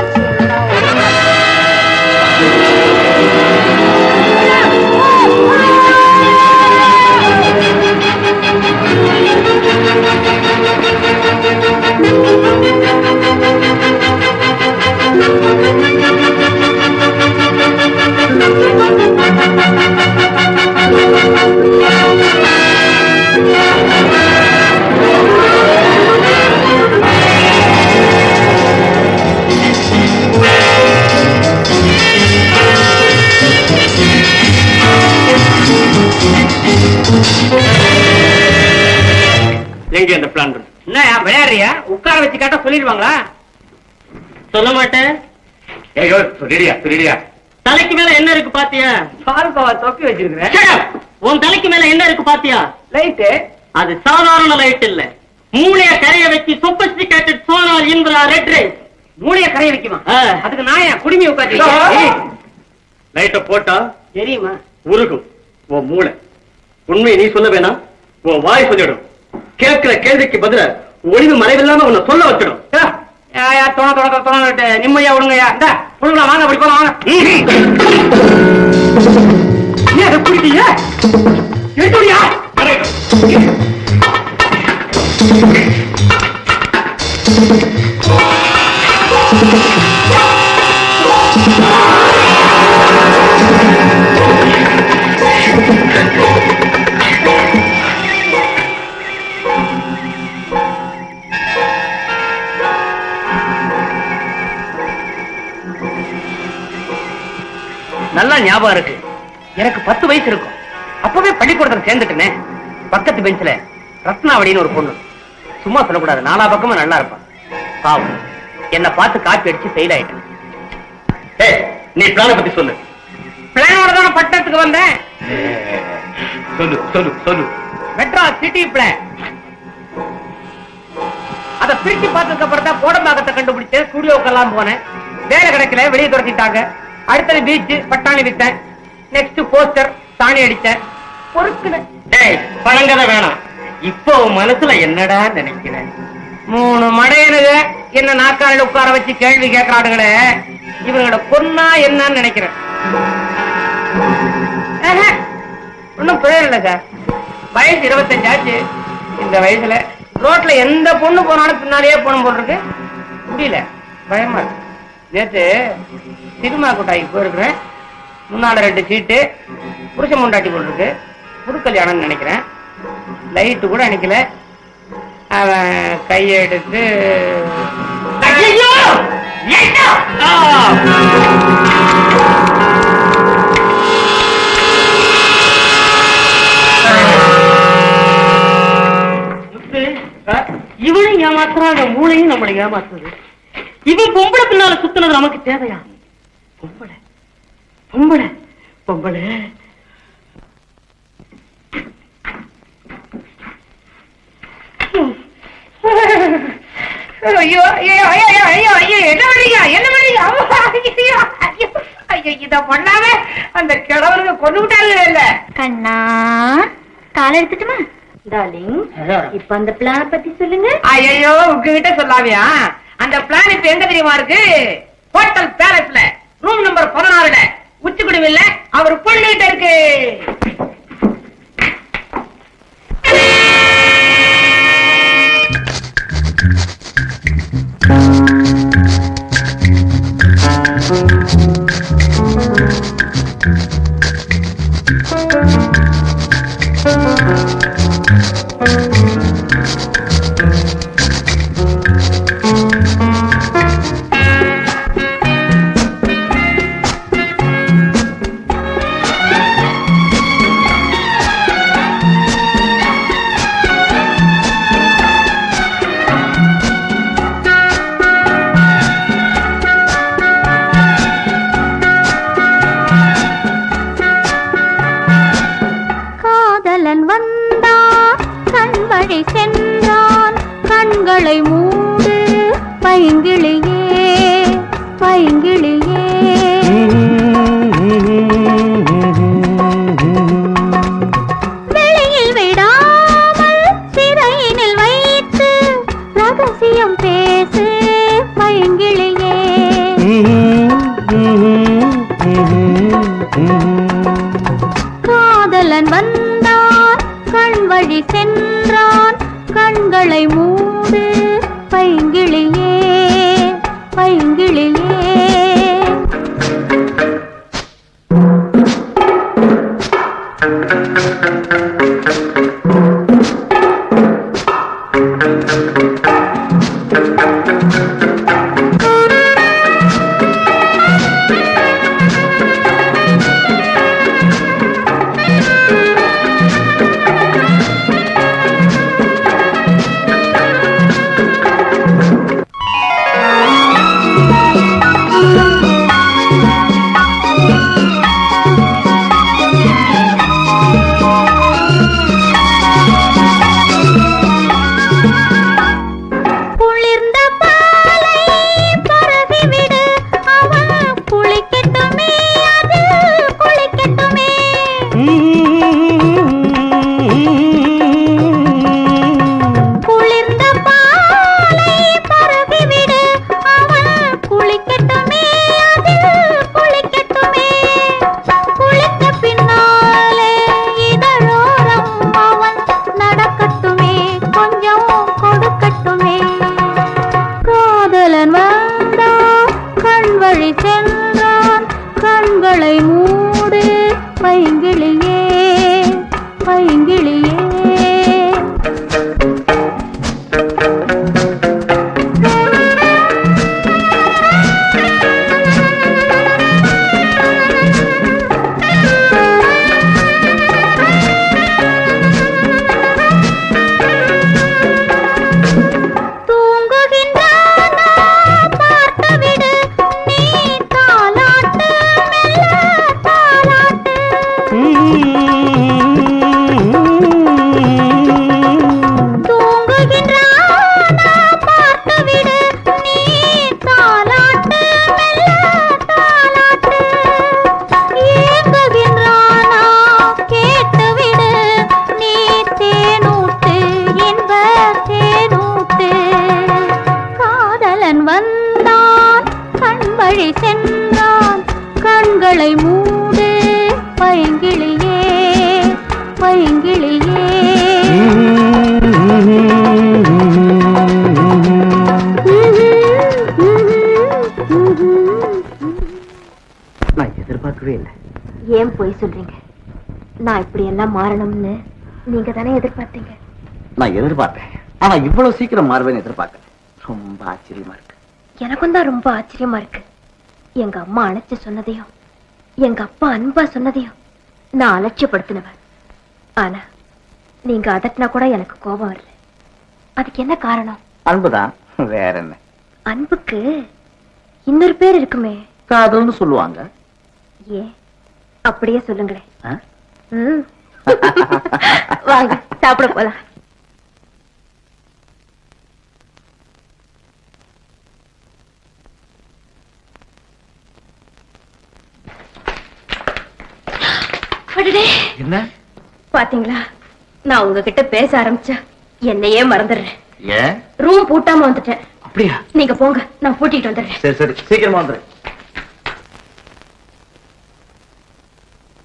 எங்க இந்த பிளான் என்ன விளையாடுறியா உட்கார வச்சு கேட்டா சொல்லிடுவாங்களா சொல்ல மாட்டேன் ஐயோ சொல்லிடியா சொல்லிடியா தலைக்கு மேல என்ன இருக்கு பாத்தியா பால்கோவா தொப்பி வச்சிருக்கிறேன் Shut up! உன் தலைக்கு மேல என்ன இருக்கு பாத்தியா லைட்டு அது சாதாரண லைட் இல்ல மூளைய கரைய வச்சு sophisticated solar Indira red race மூளைய கரைய வைக்குமா ஆ. அதுக்கு நான் ஏன் குடுமி உட்காந்து லைட்ட போட்டா தெரியுமா உருகும் உன் மூளை உண்மையை நீ சொல்ல வேணாம் உன் வாய் சொல்லிடும் கேட்கிற கேள்விக்கு பதில ஒளிவு மறைவில்லாம உன்னை சொல்ல வச்சிடும் யா தோண தோண தோண நிம்மதியா விடுங்கய்யா இந்த புடுங்கலாம் வாங்க அப்படி போலாம் வாங்க ஏன் அதை குடிக்கீங்க எடுத்துடியா நல்லா ஞாபகம் இருக்கு எனக்கு பத்து வயசு இருக்கும் அப்பவே பள்ளிக்கூடத்துல சேர்ந்துட்டேனே பக்கத்து பெஞ்சில ரத்னாவடின்னு ஒரு பொண்ணு சும்மா சொல்லக்கூடாது நாலா பக்கமும் நல்லா இருப்பான் பாவம் என்ன பார்த்து காப்பி அடிச்சு ஃபெயில் ஆயிட்டேன் ஏய் நீ பிளான பத்தி சொல்லு பிளானோட தானே பட்டத்துக்கு வந்தேன் சொல்லு சொல்லு சொல்லு மெட்ராஸ் சிட்டி பிளான் அத பிரிச்சு பார்த்ததுக்கு அப்புறம் தான் கோடம்பாக்கத்தை கண்டுபிடிச்சேன் ஸ்டுடியோக்கெல்லாம் போனேன் வேலை கிடைக்கல வெளியே துரத்திட்டாங்க அடுத்தது பீச் பட்டாணி வித்தேன் நெக்ஸ்ட் போஸ்டர் சாணி அடிச்சேன் பொறுக்குனேன் டேய் பழங்கதை வேணாம் இப்போ உன் மனசுல என்னடா நினைக்கிறேன் மூணு மடையனுங்க என்ன நாக்காளில் உட்கார வச்சு கேள்வி கேட்கறானுங்களே இவங்களோட பொண்ணா என்னன்னு நினைக்கிறேன் ஆஹா, ஒண்ணும் பிழை இல்லை சார் வயசு இருபத்தஞ்சு ஆச்சு இந்த வயசுல ரோட்ல எந்த பொண்ணு போனாலும் பின்னாலேயே போன போல் இருக்கு முடியல பயமா இருக்கு நேத்து சினிமா கொட்டாய்க்கு போயிருக்கிறேன் முன்னால ரெண்டு சீட்டு புருஷ முண்டாட்டி போல் இருக்கு புது கல்யாணம்னு நினைக்கிறேன் லைட்டு கூட அணைக்கல அவன் கையெடுத்து ஐயோ இவனும் ஏமாத்துறான் அந்த மூளையும் நம்மளை ஏமாத்துது இவன் பொம்பளை பின்னால சுத்துனது நமக்கு தேவையா பொம்பளை பொம்பளை பொம்பளை ஐயோ ஐயோ ஐயோ ஐயோ ஐயோ என்ன பண்ணீங்க என்ன பண்ணீங்க ஐயோ ஐயோ ஐயோ இத பண்ணாம அந்த கிழவருங்க கொண்டு விட்டாங்க இல்ல கண்ணா காலை எடுத்துட்டுமா டார்லிங் இப்ப அந்த பிளான் பத்தி சொல்லுங்க ஐயோ உங்ககிட்ட சொல்லாமையா அந்த பிளான் இப்ப எங்க தெரியுமா இருக்கு ஹோட்டல் பேலஸ்ல ரூம் நம்பர் பதினாறுல உச்சி குடுமில்ல அவர் பொண்ணுகிட்ட இருக்கு காதலன் வந்தான் கண் வழி சென்றான் கண்களை மூடு பைங்கிளியே பைங்கிளியே வெளியில் விடாமல் சிறையினில் வைத்து ரகசியம் பேசு பைங்கிளியே காதலன் வந்தான் கண் வழி சென்றான் கண்களை மூடு பைங்கிளியே பைங்கிளியே குளிர்ந்த பாலை பரவிவிடு அவன் குளிக்கட்டுமே அது குளிக்கட்டுமே குளிர்ந்த பாலை பரவிவிடு அவன் குளிக்கட்டுமே அது குளிக்கட்டுமே குளித்த பின்னாலே இதழோரம் அவன் நடக்கட்டுமே கொஞ்சம் கொடுக்கட்டுமே காதலன் வந்தான் கண் வழி சென்றான் கண்களை மூடு பைங்கிளியே பைங்கிளியே தூங்குகின்றானா பார்த்துவிடு நீ தாலாட்டு மெல்ல தாலாட்டு தூங்குகின்றானா பார்த்துவிடு நீ தாலாட்டு மெல்ல தாலாட்டு ஏங்குகின்றானா கேட்டுவிடு நீ தேனூட்டு என்ப தேனூட்டு காதலன் வந்தான் கண் வழி சென்றான் கண்களை மூடு பைங்கிளியே பைங்கிளியே நான் எதிர்பார்க்கவே இல்லை ஏன் போய் சொல்றீங்க நான் இப்படி எல்லாம் மாறணும்னு நீங்க தானே எதிர்பார்த்தீங்க நான் எதிர்பார்த்தேன் ஆனா இவ்வளவு சீக்கிரம் மாறுவேன்னு எதிர்பார்க்கல ரொம்ப ஆச்சரியமா இருக்கு எனக்கும் தான் ரொம்ப ஆச்சரியமா இருக்கு எங்க அம்மா அணைச்சு சொன்னதையும் எங்க அப்பா அன்பா சொன்னதையும் நான் அலட்சியப்படுத்தினவன் ஆனா நீங்க அதட்டினா கூட எனக்கு கோபம் வரல அதுக்கு என்ன காரணம் அன்புதான் வேற என்ன அன்புக்கு இன்னொரு பேர் இருக்குமே காதல்னு சொல்லுவாங்க ஏன் அப்படியே சொல்லுங்களேன் ஆ? ம். வாங்க சாப்பிட போலாம் அடடே, என்ன பாத்தீங்களா நான் உங்ககிட்ட பேச ஆரம்பிச்சா என்னையே மறந்துடுறேன் ஏன் ரூம் பூட்டாம வந்துட்டேன் அப்படியா நீங்க போங்க நான் பூட்டிட்டு வந்துடுறேன் சரி சரி சீக்கிரமா வந்துரு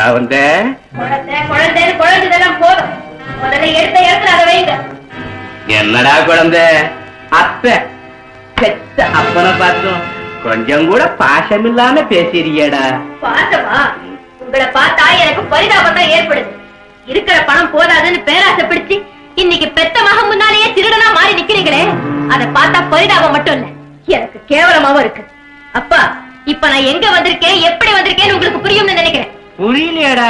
எப்படா வந்த குழந்தை குழந்தைன்னு குழந்தைதெல்லாம் போதும் முதல்ல எடுத்த இடத்துல அதை வைங்க என்னடா குழந்தை அத்தை பெத்த அப்பனை பார்த்தோம் கொஞ்சம் கூட பாசம் இல்லாம பேசிறியடா பாசமா உங்களை பார்த்தா எனக்கு பரிதாபம் தான் ஏற்படுது இருக்கிற பணம் போதாதுன்னு பேராசை பிடிச்சு இன்னைக்கு பெத்த மகன் முன்னாலேயே திருடனா மாறி நிக்கிறீங்களே அதை பார்த்தா பரிதாபம் மட்டும் இல்ல எனக்கு கேவலமாவும் இருக்கு அப்பா இப்ப நான் எங்க வந்திருக்கேன் எப்படி வந்திருக்கேன்னு உங்களுக்கு புரியும்னு நினைக்கிறேன் புரியலையடா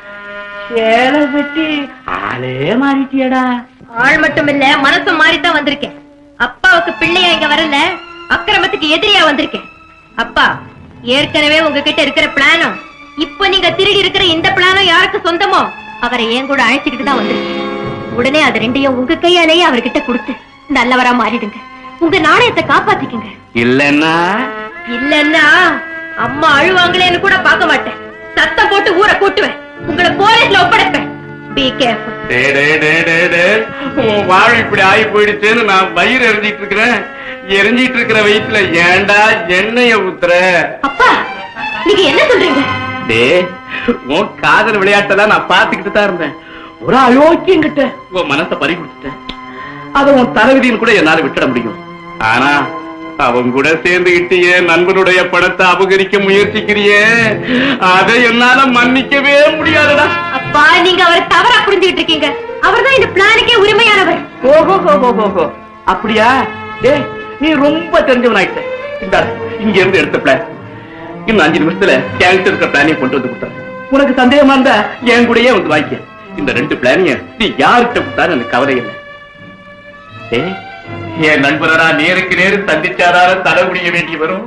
சேலை வெட்டி ஆளே மாறிட்டியடா ஆள் மட்டும் இல்ல மனசும் மாறித்தான் வந்திருக்கேன் அப்பாவுக்கு பிள்ளையா இங்க வரல அக்கிரமத்துக்கு எதிரியா வந்திருக்கேன் அப்பா ஏற்கனவே உங்ககிட்ட இருக்கிற பிளானும் இப்ப நீங்க திருடி இருக்கிற இந்த பிளானும் யாருக்கு சொந்தமோ அவரை ஏன் கூட அழைச்சுக்கிட்டு தான் வந்திருக்கேன் உடனே அது ரெண்டையும் உங்க கையாலேயே அவர்கிட்ட கொடுத்து நல்லவரா மாறிடுங்க உங்க நாணயத்தை காப்பாத்திக்குங்க இல்லன்னா இல்லன்னா அம்மா அழுவாங்களேன்னு கூட பார்க்க மாட்டேன் சத்தம் போட்டு ஊரை கூட்டுவேன் உங்களை போலீஸ்ல ஒப்படைப்பேன் பி கேர்ஃபுல் டே டே டே டே டே உன் வாழ் இப்படி ஆகி போயிடுச்சேன்னு நான் வயிறு எரிஞ்சிட்டு இருக்கிறேன் எரிஞ்சிட்டு இருக்கிற வயிற்றுல ஏன்டா எண்ணெய ஊத்துற அப்பா நீங்க என்ன சொல்றீங்க டே உன் காதல் விளையாட்டெல்லாம் நான் பாத்துக்கிட்டு தான் இருந்தேன் ஒரு அயோக்கியம் கிட்ட உன் மனசை பறி கொடுத்துட்டேன் அத உன் தலைவிதின்னு கூட என்னால விட்டுட முடியும் ஆனா அவன் கூட சேர்ந்துகிட்டு என் நண்பனுடைய பணத்தை அபகரிக்க முயற்சிக்கிறியே அதை என்னால மன்னிக்கவே முடியாதுடா அப்பா நீங்க அவரை தவறா புரிஞ்சுகிட்டு இருக்கீங்க அவர்தான் இந்த பிளானுக்கே உரிமையானவர் ஓஹோ ஓஹோ ஓஹோ அப்படியா டேய் நீ ரொம்ப தெரிஞ்சவனாயிட்ட இந்த இங்க இருந்து எடுத்த பிளான் இன்னும் அஞ்சு நிமிஷத்துல கேங்ஸ்டர் இருக்கிற பிளானையும் கொண்டு வந்து கொடுத்தேன் உனக்கு சந்தேகமா இருந்தா என் கூடயே வந்து வாங்கிக்க இந்த ரெண்டு பிளானையும் நீ யார்கிட்ட கொடுத்தாலும் எனக்கு கவலை இல்லை டேய் என் நண்பரா நேருக்கு நேரு சந்திச்சாதார தலை முடிய வேண்டி வரும்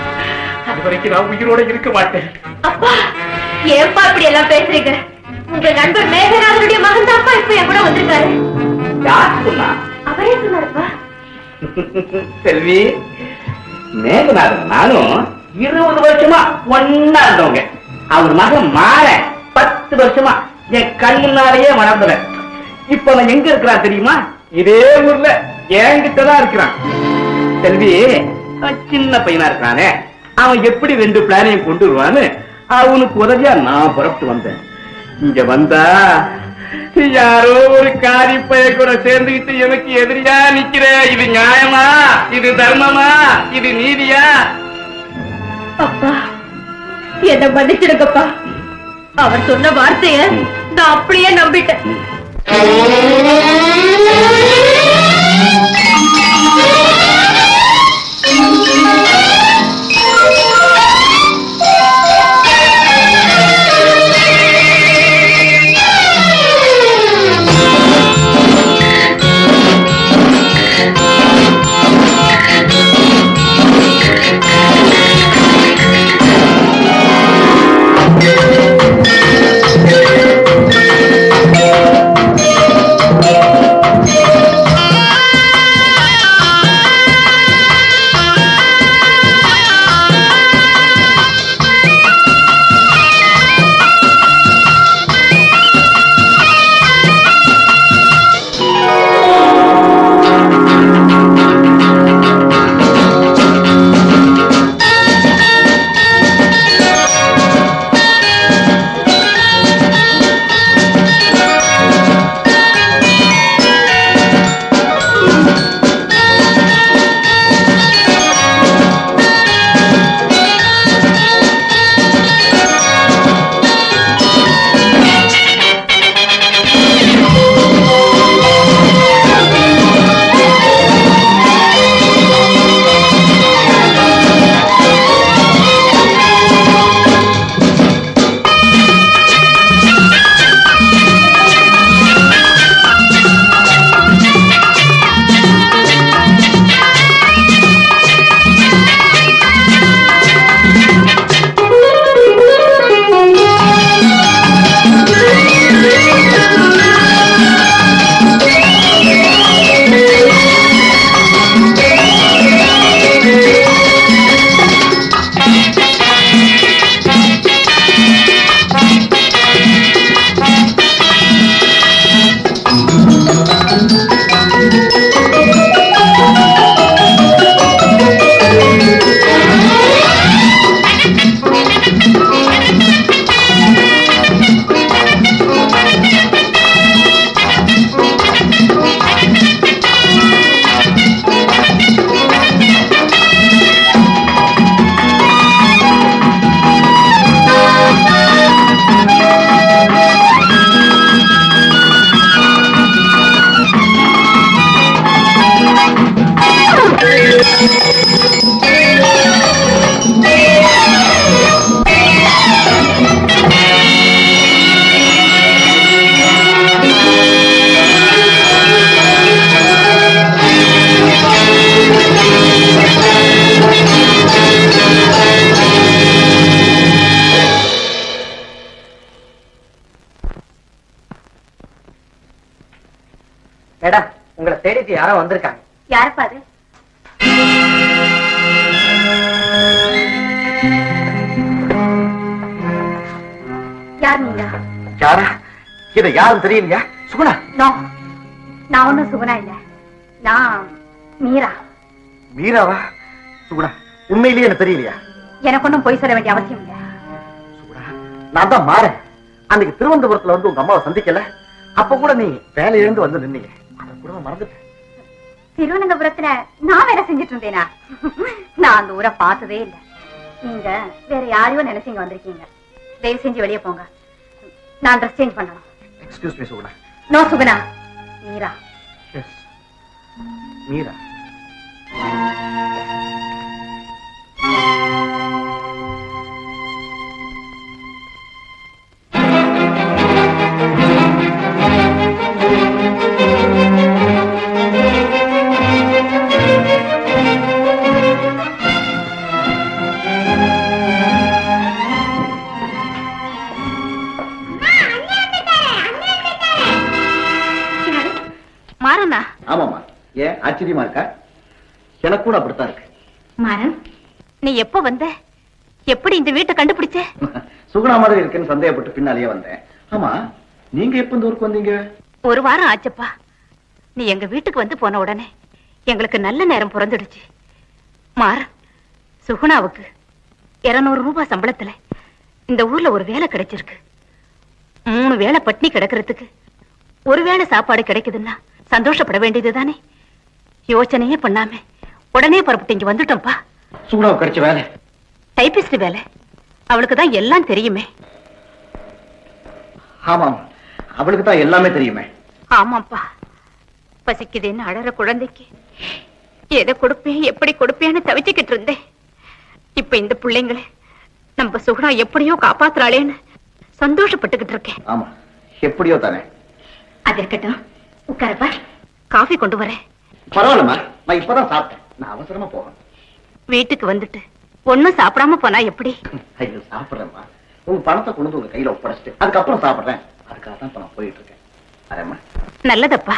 அது வரைக்கும் நான் உயிரோட இருக்க மாட்டேன் அப்பா ஏன்பா இப்படி எல்லாம் பேசுறீங்க உங்க நண்பர் மேகநாதனுடைய மகன் தான்ப்பா இப்ப என் கூட வந்திருக்காரு யார் சொன்னா அவரே சொன்னாருப்பா செல்வி மேகநாதன் நானும் இருபது வருஷமா ஒன்னா இருந்தவங்க அவர் மகன் மாற பத்து வருஷமா என் கண் முன்னாலேயே வளர்ந்தவன் இப்ப நான் எங்க இருக்கிறான் தெரியுமா இதே ஊர்ல என்கிட்டதான் இருக்கிறான் செல்வி அவன் சின்ன பையனா இருக்கானே அவன் எப்படி ரெண்டு பிளானையும் கொண்டு வருவான்னு அவனுக்கு உதவியா நான் புறப்பட்டு வந்தேன் இங்க வந்தா யாரோ ஒரு காரி பைய கூட சேர்ந்துகிட்டு எனக்கு எதிரியா நிக்கிற இது நியாயமா இது தர்மமா இது நீதியா அப்பா என்ன மன்னிச்சிடுங்கப்பா அவர் சொன்ன வார்த்தைய நான் அப்படியே நம்பிட்டேன் Thank you. தேடிட்டு யாரோ வந்திருக்காங்க யாருப்பா அது யார் நீங்க யாரா இதை யாரும் தெரியலையா சுகுணா நோ நான் ஒண்ணும் சுகுணா இல்ல நான் மீரா மீராவா சுகுணா உண்மையிலேயே எனக்கு தெரியலையா எனக்கு ஒண்ணும் பொய் சொல்ல வேண்டிய அவசியம் இல்ல நான் தான் மாறேன் அன்னைக்கு திருவனந்தபுரத்துல வந்து உங்க அம்மாவை சந்திக்கல அப்ப கூட நீ வேலை இழந்து வந்து நின்னீங்க அதை கூட நான் மறந்துட்டேன் திருவனந்தபுரத்துல நான் வேலை செஞ்சுட்டு இருந்தேனா நான் அந்த ஊரை பார்த்ததே இல்ல நீங்க வேற யாரையோ நினைச்சு இங்க வந்திருக்கீங்க தயவு செஞ்சு வெளியே போங்க நான் ட்ரெஸ் சேஞ்ச் பண்ணணும் excuse me Suguna no Suguna Meera yes Meera மாறனா ஆமாமா ஏன் ஆச்சரியமா இருக்கா எனக்கு கூட அப்படித்தான் இருக்கு மாறன் நீ எப்ப வந்த எப்படி இந்த வீட்டை கண்டுபிடிச்ச சுகுணா மாதிரி இருக்குன்னு சந்தேகப்பட்டு பின்னாலேயே வந்தேன் ஆமா நீங்க எப்ப இந்த ஊருக்கு வந்தீங்க ஒரு வாரம் ஆச்சப்பா நீ எங்க வீட்டுக்கு வந்து போன உடனே எங்களுக்கு நல்ல நேரம் பிறந்துடுச்சு மாற சுகுணாவுக்கு இருநூறு ரூபாய் சம்பளத்துல இந்த ஊர்ல ஒரு வேலை கிடைச்சிருக்கு மூணு வேளை பட்னி கிடக்கிறதுக்கு ஒரு வேளை சாப்பாடு கிடைக்குதுன்னா சந்தோஷப்பட வேண்டியதுதானே யோசனையே பண்ணாம உடனே புறப்பட்டு இங்க வந்துட்டோம்ப்பா சுகுணாவுக்கு கிடைச்ச வேலை டைபிஸ்ட் வேலை அவளுக்கு தான் எல்லாம் தெரியுமே ஆமாம் அவளுக்கு தான் எல்லாமே தெரியுமே ஆமாப்பா பசிக்குதுன்னு அழற குழந்தைக்கு எதை கொடுப்பேன் எப்படி கொடுப்பேன்னு தவிச்சுக்கிட்டு இருந்தேன் இப்ப இந்த பிள்ளைங்களை நம்ம சுகுணா எப்படியோ காப்பாத்துறாளேன்னு சந்தோஷப்பட்டுக்கிட்டு இருக்கேன் ஆமா எப்படியோ தானே அது இருக்கட்டும் உட்காரப்பா காஃபி கொண்டு வரேன் பரவாயில்லம்மா நான் இப்பதான் சாப்பிட்டேன் நான் அவசரமா போறேன் வீட்டுக்கு வந்துட்டு ஒண்ணும் சாப்பிடாம போனா எப்படி ஐயோ சாப்பிடுறேம்மா உங்க பணத்தை கொண்டு வந்து உங்க கையில ஒப்படைச்சிட்டு அதுக்கப்புறம் சாப்பிடுறேன் அதுக்காக தான் இப்ப நான் போயிட்டு இருக்கேன் அரேம்மா நல்லதப்பா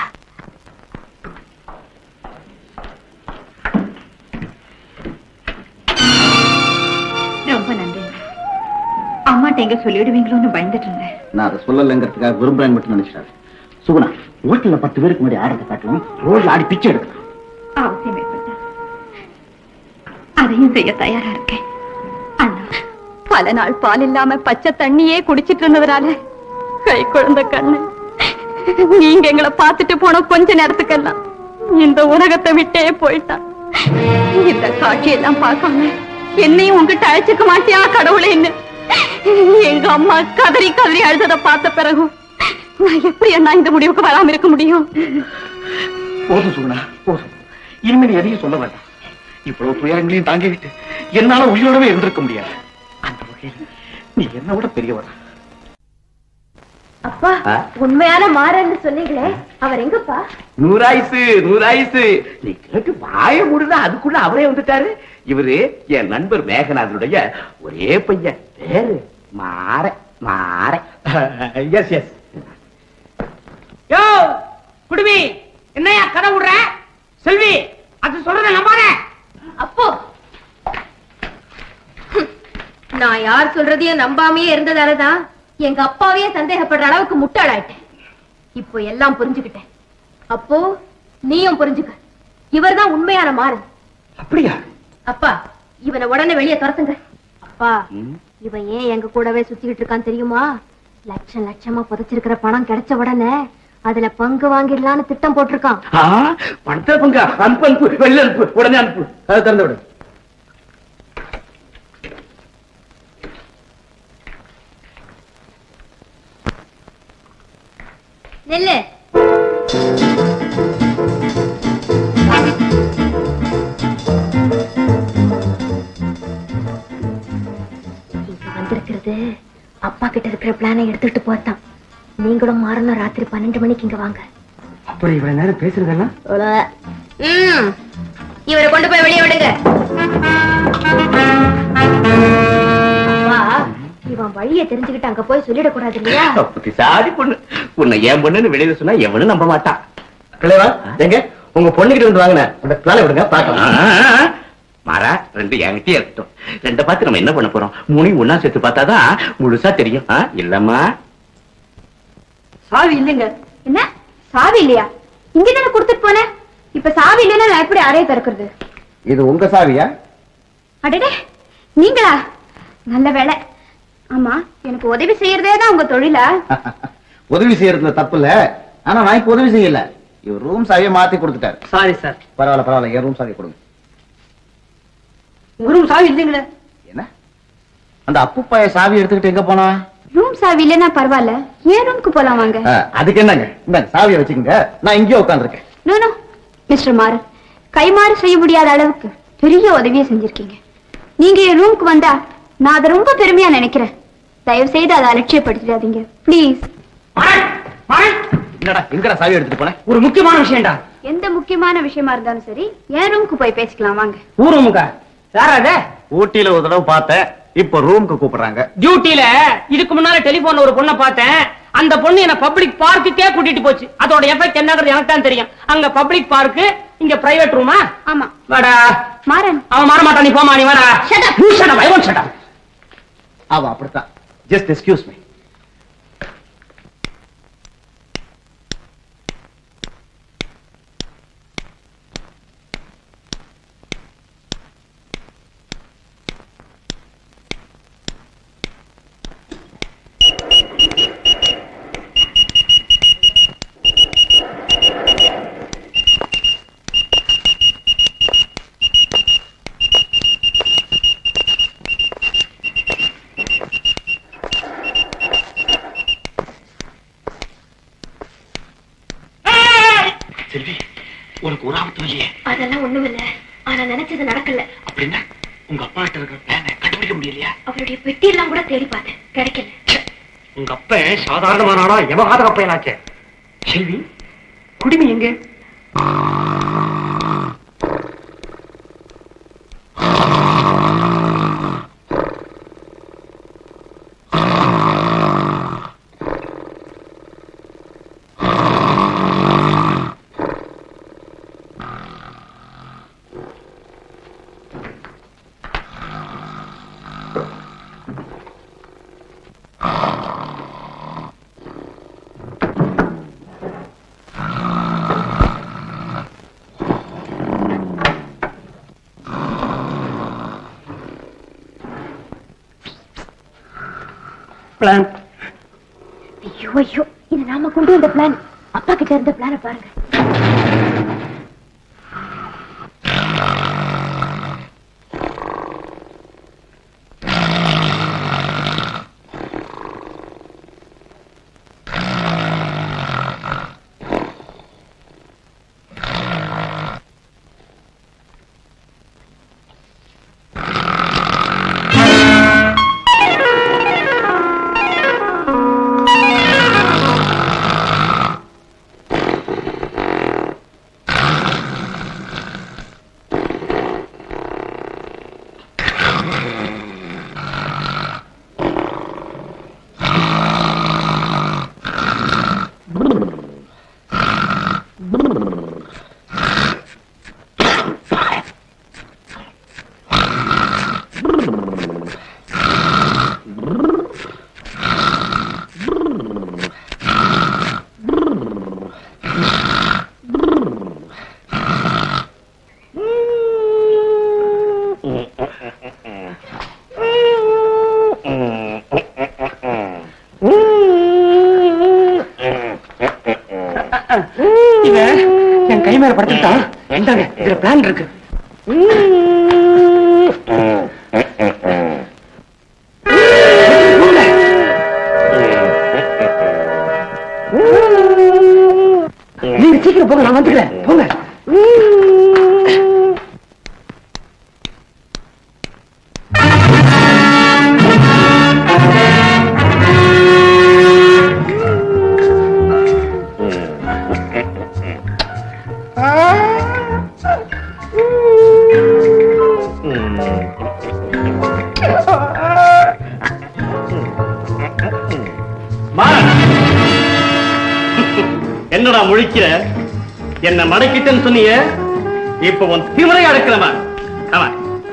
ரொம்ப நன்றி அம்மாட்ட எங்க சொல்லிடுவீங்களோன்னு பயந்துட்டு இருந்தேன் நான் அதை சொல்லலைங்கிறதுக்காக விரும்புறேன் மட்டும் நினைச்சிட்டாரு சுகுணா ஹோட்டல்ல பத்து பேருக்கு முன்னாடி ஆடுறத காட்டுவோம் ரோட்ல ஆடி பிச்சை எடுக்கலாம் அவசியம் ஏற்பட்டா அதையும் செய்ய தயாரா இருக்கேன் அண்ணா பல நாள் பால் இல்லாம பச்சை தண்ணியே குடிச்சிட்டு இருந்ததுனால கை குழந்தை கண்ணு நீங்க எங்களை பார்த்துட்டு போன கொஞ்ச நேரத்துக்கெல்லாம் இந்த உலகத்தை விட்டே போயிட்டான் இந்த காட்சியெல்லாம் பார்க்காம என்னையும் உங்ககிட்ட அழைச்சுக்க மாட்டியா கடவுளேன்னு எங்க அம்மா கதறி கதறி அழுததை பார்த்த பிறகும் நான் எப்படி அண்ணா இந்த முடிவுக்கு வராம இருக்க முடியும் போதும் சுகுணா போதும் இனிமேல் எதையும் சொல்ல வேண்டாம் இவ்வளவு துயரங்களையும் தாங்கிவிட்டு என்னால உயிரோடவே இருந்திருக்க முடியாது அந்த வகையில் நீ என்ன விட பெரியவர் அப்பா உண்மையான மாறன்னு சொன்னீங்களே அவர் எங்கப்பா நூறாயிசு நூறாயிசு நீ கேட்டு வாய முடிதா அதுக்குள்ள அவரே வந்துட்டாரு இவரு என் நண்பர் மேகநாதனுடைய ஒரே பையன் பேரு மாற மாற எஸ் எஸ் யோ குடுமி என்னையா கதை விடுற செல்வி அது சொல்றத நம்பாத அப்போ நான் யார் சொல்றதையும் நம்பாமையே இருந்ததாலதான் எங்க அப்பாவையே சந்தேகப்படுற அளவுக்கு முட்டாளாயிட்டேன் இப்போ எல்லாம் புரிஞ்சுக்கிட்டேன் அப்போ நீயும் புரிஞ்சுக்க இவர்தான் உண்மையான மாறன் அப்படியா அப்பா இவனை உடனே வெளியே துரத்துங்க அப்பா இவன் ஏன் எங்க கூடவே சுத்திக்கிட்டு இருக்கான் தெரியுமா லட்சம் லட்சமா புதைச்சிருக்கிற பணம் கிடைச்ச உடனே அதுல பங்கு வாங்கிடலான்னு திட்டம் போட்டிருக்கான் பணத்தை பங்க அனுப்பு அனுப்பு வெளில அனுப்பு உடனே அனுப்பு அதை திறந்து விடு நெல்லு இங்க வந்திருக்கிறது அப்பா கிட்ட இருக்கிற பிளானை எடுத்துட்டு போத்தான் நீங்களும் மாறணும் ராத்திரி பன்னெண்டு மணிக்கு இங்க வாங்க அப்புறம் இவ்வளவு நேரம் பேசுறதெல்லாம் ம் இவரை கொண்டு போய் வெளியே விடுங்க அப்பா, இவன் வழியை தெரிஞ்சுக்கிட்டு அங்க போய் சொல்லிடக்கூடாது இல்லையா புத்திசாலி பொண்ணு உன்னை ஏன் பொண்ணுன்னு வெளியில சொன்னா எவனும் நம்ப மாட்டான் பிள்ளைவா எங்க உங்க பொண்ணுகிட்ட இருந்து வாங்கின அந்த பிளான விடுங்க பாக்கலாம் மாறா ரெண்டு என்கிட்டயே இருக்கட்டும் ரெண்ட பார்த்து நம்ம என்ன பண்ண போறோம் மூணையும் ஒண்ணா சேர்த்து பார்த்தாதான் முழுசா தெரியும் ஆ, இல்லம்மா சாவி இல்லைங்க என்ன சாவி இல்லையா இங்க தானே கொடுத்துட்டு போனேன் இப்ப சாவி இல்லைன்னா நான் எப்படி அறைய திறக்கிறது இது உங்க சாவியா அடடே நீங்களா நல்ல வேலை ஆமா எனக்கு உதவி செய்யறதே தான் உங்க தொழிலா உதவி செய்யறதுல தப்பு இல்ல ஆனா நான் இப்ப உதவி செய்யல இவர் ரூம் சாவியை மாத்தி கொடுத்துட்டாரு சாரி சார் பரவாயில்ல பரவாயில்ல என் ரூம் சாவியை கொடுங்க உங்க ரூம் சாவி இல்லைங்களே அந்த அப்புப்பாய சாவி எடுத்துக்கிட்டு எங்க போனா ரூம் சாவி இல்லைன்னா பரவாயில்ல ஏன் ரூம்க்கு போலாம் வாங்க ஆ, அதுக்கு என்னங்க இந்த சாவியை வச்சுக்கோங்க நான் இங்கேயே உட்காந்துருக்கேன் நோ நோ மிஸ்டர் மாறன் கைமாறு செய்ய முடியாத அளவுக்கு பெரிய உதவியை செஞ்சிருக்கீங்க நீங்க என் ரூமுக்கு வந்தா நான் அதை ரொம்ப பெருமையா நினைக்கிறேன் தயவு செய்து அதை அலட்சியப்படுத்திடாதீங்க ப்ளீஸ் என்னடா எங்கடா சாவி எடுத்துட்டு போனேன் ஒரு முக்கியமான விஷயம்டா எந்த முக்கியமான விஷயமா இருந்தாலும் சரி என் ரூமுக்கு போய் பேசிக்கலாம் வாங்க ஊருமுக்கா யாரா அது ஊட்டியில ஒரு தடவை பார்த்தேன் இப்ப ரூமுக்கு கூப்பிடுறாங்க டியூட்டில இதுக்கு முன்னால டெலிபோன்ல ஒரு பொண்ணை பார்த்தேன் அந்த பொண்ணு என்ன பப்ளிக் பார்க்குக்கே கூட்டிட்டு போச்சு அதோட எஃபெக்ட் என்னங்கிறது எனக்கு தான் தெரியும் அங்க பப்ளிக் பார்க்கு இங்க பிரைவேட் ரூமா ஆமா வாடா மாறன் அவன் மாற மாட்டான் நீ போமா நீ வாடா You shut up, I won't shut up. அவ அப்படித்தான் ஜஸ்ட் எக்ஸ்கியூஸ் மீ செல்வி உனக்கு ஒரு ஆபத்து இல்லையே அதெல்லாம் ஒண்ணுமில்ல ஆனா நினைச்சது நடக்கல அப்படின்னா உங்க அப்பா கிட்ட இருக்கிற பிளானை கண்டுபிடிக்க முடியலையா அவருடைய பெட்டி எல்லாம் கூட தேடி பார்த்தேன் கிடைக்கல உங்க அப்ப சாதாரணமான ஆளா எவகாத அப்பையனாச்சே செல்வி குடிமி எங்க பிளான் ஐயோ ஐயோ இது நாம கொண்டு வந்த பிளான் அப்பா கிட்ட இருந்த பிளான பாருங்க இவன் என் கை மேல படுத்துட்டான் இந்தாங்க இதுல பிளான் இருக்கு நீங்க சீக்கிரம் போங்க நான் வந்துக்கிறேன் போங்க என்னடா முழிக்கிற என்ன மடக்கிட்டேன்னு சொன்னீங்க இப்ப உன் திமிரை அடக்கிறவா ஆமா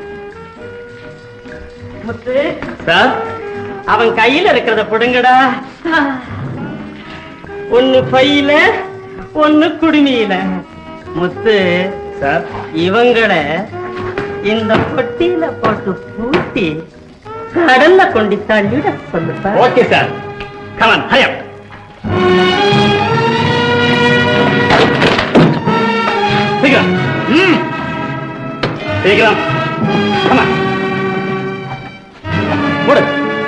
முத்து சார் அவன் கையில இருக்கிறத பிடுங்கடா ஒண்ணு பையில ஒண்ணு குடுமியில முத்து சார் இவங்களை இந்த பொட்டியில போட்டு பூட்டி கடல்ல கொண்டு தள்ளிட சொல்லுப்பா ஓகே சார் கமன் ஹயம் சீக்கிரம் ம் சீக்கிரம் கமன் மூடு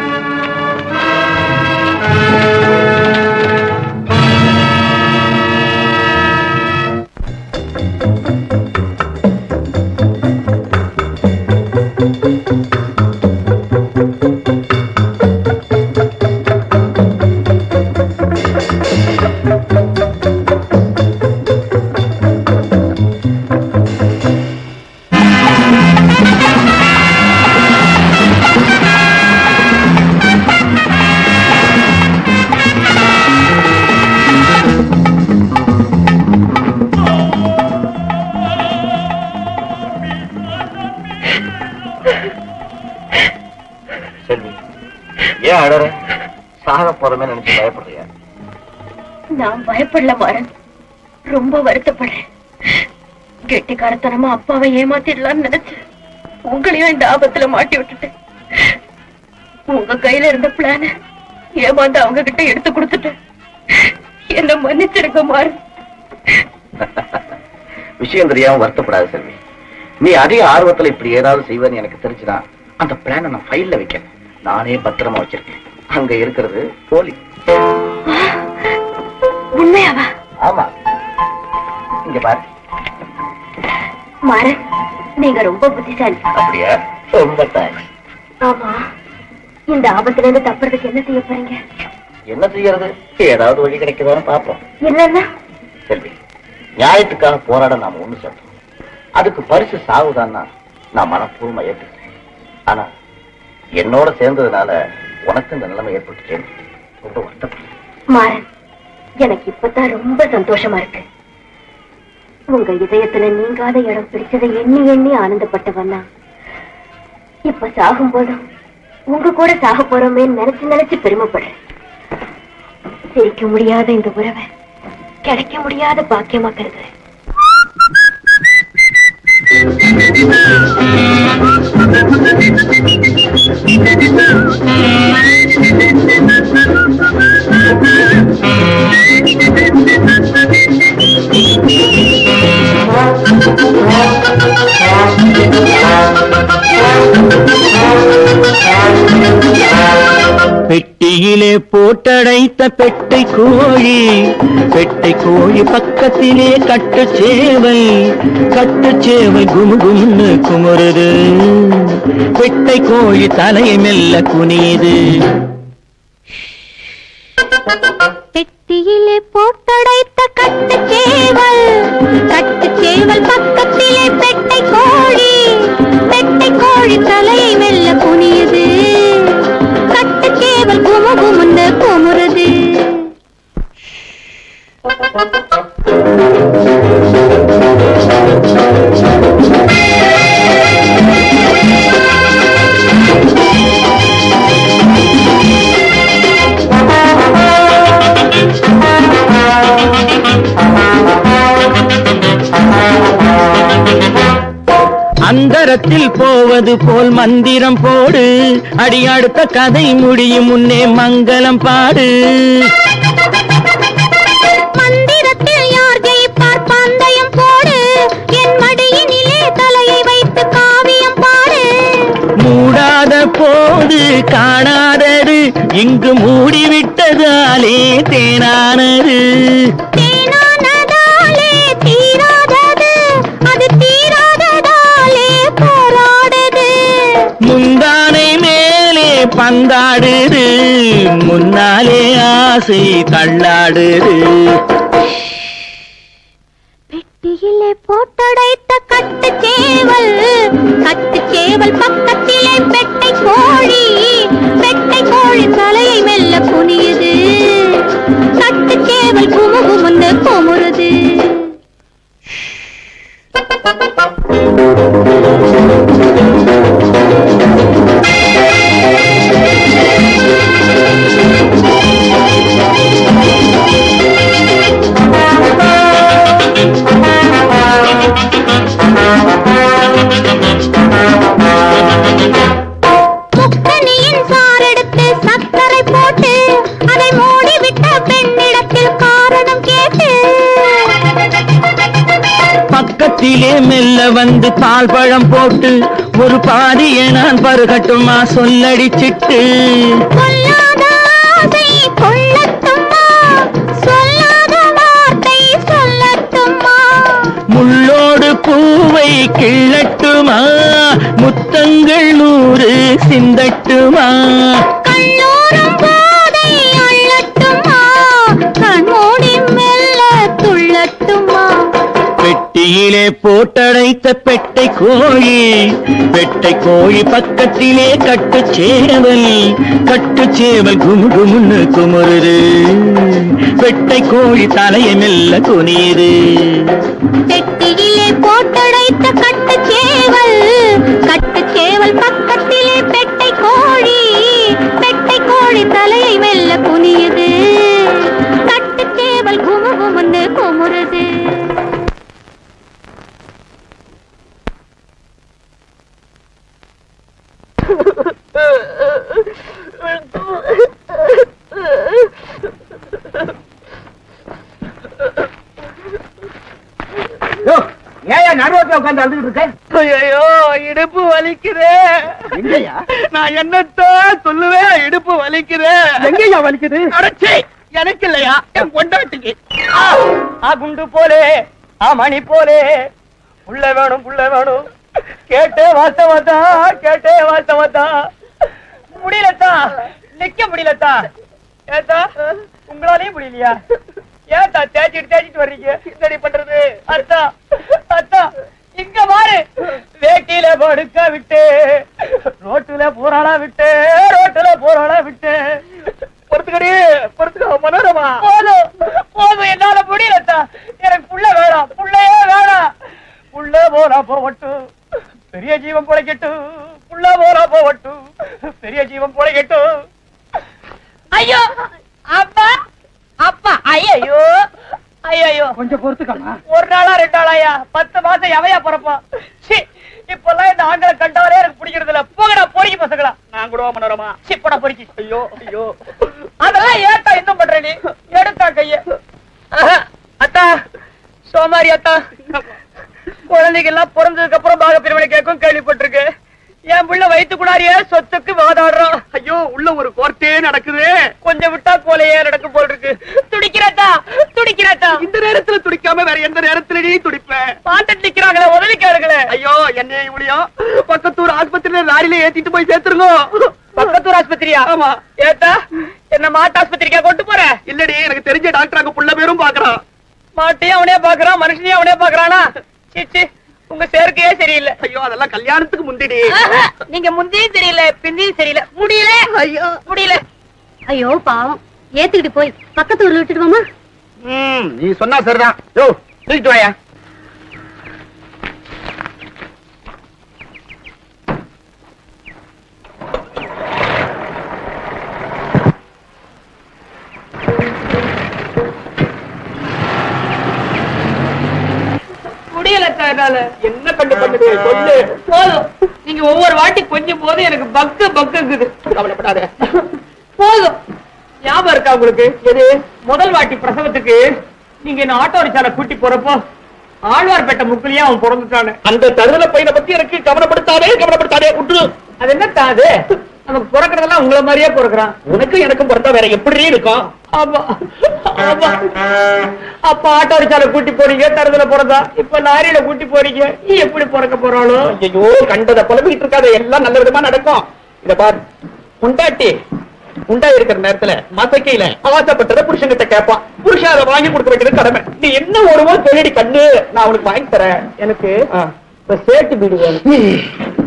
செல்வி ஏன் அழற சாக போறமே நினைச்சு பயப்படுறியா நான் பயப்படல மாறன் ரொம்ப வருத்தப்படுறேன் கெட்டிக்காரத்தனமா அப்பாவை ஏமாத்திடலாம்னு நினைச்சேன் உங்களையும் இந்த ஆபத்துல மாட்டி விட்டுட்டேன் உங்க கையில இருந்த பிளான ஏமாந்து அவங்க கிட்ட எடுத்து கொடுத்துட்டேன் என்ன மன்னிச்சிருக்க மாறன் விஷயம் தெரியாம வருத்தப்படாத செல்வி நீ அதிக ஆர்வத்துல இப்படி ஏதாவது செய்வேன்னு எனக்கு தெரிஞ்சுதான் அந்த பிளான நான் ஃபைல்ல வைக்கிறேன் நானே பத்திரமா வச்சிருக்கேன் அங்க இருக்கிறது போலி உண்மையாவா ஆமா இங்க பாரு மாறன் நீங்க ரொம்ப புத்திசாலி அப்படியா ரொம்ப தேங்க்ஸ் ஆமா இந்த ஆபத்துல இருந்து தப்புறதுக்கு என்ன செய்ய போறீங்க என்ன செய்யறது ஏதாவது வழி கிடைக்குதான்னு பாப்போம் இல்லன்னா செல்வி நியாயத்துக்காக போராட நாம ஒண்ணு சொல்றோம் அதுக்கு பரிசு சாவுதான்னா நான் மனப்பூர்வமா ஏற்றுக்கிறேன் ஆனா என்னோட சேர்ந்ததுனால உனக்கு இந்த நிலைமை ஏற்பட்டுச்சேன் ரொம்ப வருத்தப்படுறேன் மாறன் எனக்கு இப்பதான் ரொம்ப சந்தோஷமா இருக்கு உங்க இதயத்துல நீங்காத இடம் பிடிச்சதை எண்ணி எண்ணி ஆனந்தப்பட்டவன்னா இப்ப சாகும் போதும் உங்க கூட சாக போறோமே நினைச்சு நினைச்சு பெருமைப்படுறேன் சிரிக்க முடியாத இந்த உறவை கிடைக்க முடியாத பாக்கியமா கருதுறேன் பெட்டியிலே போட்டடைத்த பெட்டை கோழி பெட்டை கோழி பக்கத்திலே கட்டு சேவை கட்டு சேவை குமு கும்னு குமுறுது பெட்டை கோழி தலையை மெல்ல குனியுது பெட்டியிலே போட்டடைத்த கட்டு சேவல் கட்டு சேவல் பக்கத்திலே பெட்டை கோழி பெட்டை கோழி தலையை மெல்ல குனியுது கட்டு சேவல் குமு குமுன்னு குமுறுது அந்தரத்தில் போவது போல் மந்திரம் போடு அடி அடுத்த கதை முடியும் முன்னே மங்களம் பாடு மந்திரத்தில் யார் ஜெயிப்பார் பந்தயம் போடு என் மடியினிலே தலையை வைத்து காவியம் பாடு மூடாத போது காணாதது இங்கு மூடிவிட்டதாலே தேனானது தேனானதாலே தீராதது அது தீராததாலே போராடுது முந்தானை மேலே பந்தாடுது முன்னாலே ஆசை தள்ளாடுது பெட்டியிலே போட்டடைத்த கட்டு சேவல் கட்டு சேவல் பக்கத்திலே பெட்டை கோழி பெட்டை கோழி தலையை மெல்ல குனியுது கட்டு சேவல் குமுகுமுன்னு குமுறுது முக்கனியின் சாரெடுத்து சர்க்கரை போட்டு அதை மூடிவிட்ட பெண்ணிடத்தில் காரணம் கேட்டு பக்கத்திலே மெல்ல வந்து பால் பழம் போட்டு ஒரு பாதியை நான் பருகட்டுமா சொல்லடிச்சிட்டு கொல்லாத ஆசை கொள்ளட்டுமா சொல்லாத வார்த்தை சொல்லட்டுமா முள்ளோடு பூவை கிள்ளட்டுமா முத்தங்கள் நூறு சிந்தட்டுமா கல்லூரும் போதை அள்ளட்டுமா கண்மூடி மெல்ல துள்ளட்டுமா பெட்டியிலே போட்டடைத்த பெட்டை கோழி பெட்டை கோழி பக்கத்திலே கட்டு சேவல் கட்டு சேவல் குமு குமுன்னு குமுறுது பெட்டை கோழி தலையை மெல்ல குனியுது பெட்டியிலே போட்டடைத்த கட்டுச்சேவல் கட்டுச்சேவல் பக்கத்திலே பெட்டை கோழி பெட்டை கோழி தலையை மெல்ல குனியுது கட்டுச்சேவல் குமு குமுன்னு குமுறுது ஏன் நடுவோட்டில் உட்காந்து அழுதுட்டு இருக்க ஐயோ இடுப்பு வலிக்குதே எங்கய்யா? நான் என்னத்தான் சொல்லுவேன் இடுப்பு வலிக்குதே எங்கய்யா வலிக்குது? அடச்சே எனக்கு இல்லையா என் பொண்டாட்டிக்கு ஆ, ஆ குண்டு போலே ஆ மணி போலே புள்ள வேணும் புள்ள வேணும் கேட்டே வாஸ்தவத்தா கேட்டே வாஸ்தவத்தா முடியலத்தா நிக்க முடியலத்தா ஏத்தா உங்களாலையும் முடியலையா ஏத்தா தேய்ச்சிட்டு தேய்ச்சிட்டு வர்றீங்க என்னடி பண்றது அத்தா அத்தா இங்க பாரு வேட்டியில படுக்க விட்டு ரோட்டுல போராளா விட்டு ரோட்டுல போராளா விட்டு பொறுத்துக்கடி பொறுத்துக்க மனோரமா போதும் போதும் என்னால முடியலத்தா எனக்கு புள்ள வேணாம் புள்ளையே வேணாம் புள்ள போனா போவட்டும் பெரிய ஜீவன் பொழைக்கட்டும் புள்ள போனா போவட்டும் பெரிய ஜீவன் பொழைக்கட்டும் ஐயோ அப்பா அப்பா ஐயோ ஐயோ கொஞ்சம் பொறுத்துக்கமா ஒரு நாளா ரெண்டு நாளாயா பத்து மாசம் எவையா பிறப்பான் சீ, இப்பெல்லாம் இந்த ஆண்களை கண்டாலே எனக்கு பிடிக்கிறது இல்ல போங்கடா பொறுக்கி பசங்களா நான் கூட மனோரமா சிப்படா பொறுக்கி ஐயோ ஐயோ அதெல்லாம் ஏத்தா இன்னும் பண்ற நீ எடுத்தா கைய ஆஹா, அத்தா சோமாரி அத்தா குழந்தைங்க எல்லாம் பிறந்ததுக்கு அப்புறம் பாக பிரிவினை கேட்கும் கேள்விப்பட்டிருக்கு என் புள்ள வயிற்றுக்குள்ளாரியே சொத்துக்கு வாதாடுறோம் ஐயோ உள்ள ஒரு கோர்ட்டே நடக்குது கொஞ்சம் விட்டா கொலையே நடக்க போல் இருக்கு துடிக்கிறதா துடிக்கிறதா இந்த நேரத்துல துடிக்காம வேற எந்த நேரத்துல நீ துடிப்ப பாட்டு நிக்கிறாங்களே உதவி கேளுங்களே ஐயோ என்ன இவ்வளியும் பக்கத்தூர் ஆஸ்பத்திரியில லாரியில ஏத்திட்டு போய் சேர்த்துருங்க பக்கத்தூர் ஆஸ்பத்திரியா ஆமா ஏத்தா என்ன மாட்டு ஆஸ்பத்திரிக்கா கொண்டு போற இல்லடி எனக்கு தெரிஞ்ச டாக்டர் அங்க புள்ள பேரும் பாக்குறான் மாட்டையும் அவனே பாக்குறான் மனுஷனையும் அவனே பாக்குறானா சீச்சி உங்க சேர்க்கையே சரியில்லை ஐயோ அதெல்லாம் கல்யாணத்துக்கு முந்திடி நீங்க முந்தியும் தெரியல பிந்தியும் தெரியல முடியல ஐயோ முடியல ஐயோ பாவம் ஏத்துக்கிட்டு போய் பக்கத்து ஊர்ல விட்டுட்டு வாமா ம் நீ சொன்னா சரிதான் யோ தூக்கிட்டு வாயா முடியல என்னால என்ன கண்டு பண்ணுது சொல்லு போதும் நீங்க ஒவ்வொரு வாட்டி கொஞ்சம் போது எனக்கு பக்கு பக்குங்குது கவலைப்படாத போதும் ஞாபகம் இருக்கா உங்களுக்கு எது முதல் வாட்டி பிரசவத்துக்கு நீங்க என்ன ஆட்டோ ரிச்சால கூட்டி போறப்போ ஆழ்வார்பேட்டை முக்குலயே அவன் பிறந்துட்டானு அந்த தருதல பையனை பத்தி எனக்கு கவனப்படுத்தாதே கவனப்படுத்தாதே விட்டுரு அது என்ன தாது நமக்கு பிறக்கிறதெல்லாம் உங்களை மாதிரியே பிறக்கிறான் உனக்கும் எனக்கும் பிறந்தா வேற எப்படி இருக்கும் ஆமா ஆமா அப்ப ஆட்டோ ரிச்சால கூட்டி போறீங்க தருதல பிறந்தா இப்ப லாரியில கூட்டி போறீங்க நீ எப்படி பிறக்க போறாளோ ஐயோ கண்டத புலம்பிக்கிட்டு இருக்காத எல்லாம் நல்ல விதமா நடக்கும் இத பாரு உண்டாட்டி உண்டா இருக்கிற நேரத்துல மசக்கையில ஆசைப்பட்டத புருஷன்கிட்ட கேட்பான் புருஷன் அதை வாங்கி கொடுக்க வேண்டியது கடமை நீ என்ன ஒருவோ சொல்லடி கண்ணு நான் உனக்கு வாங்கி தரேன் எனக்கு இப்ப சேட்டு பீடு வேணும்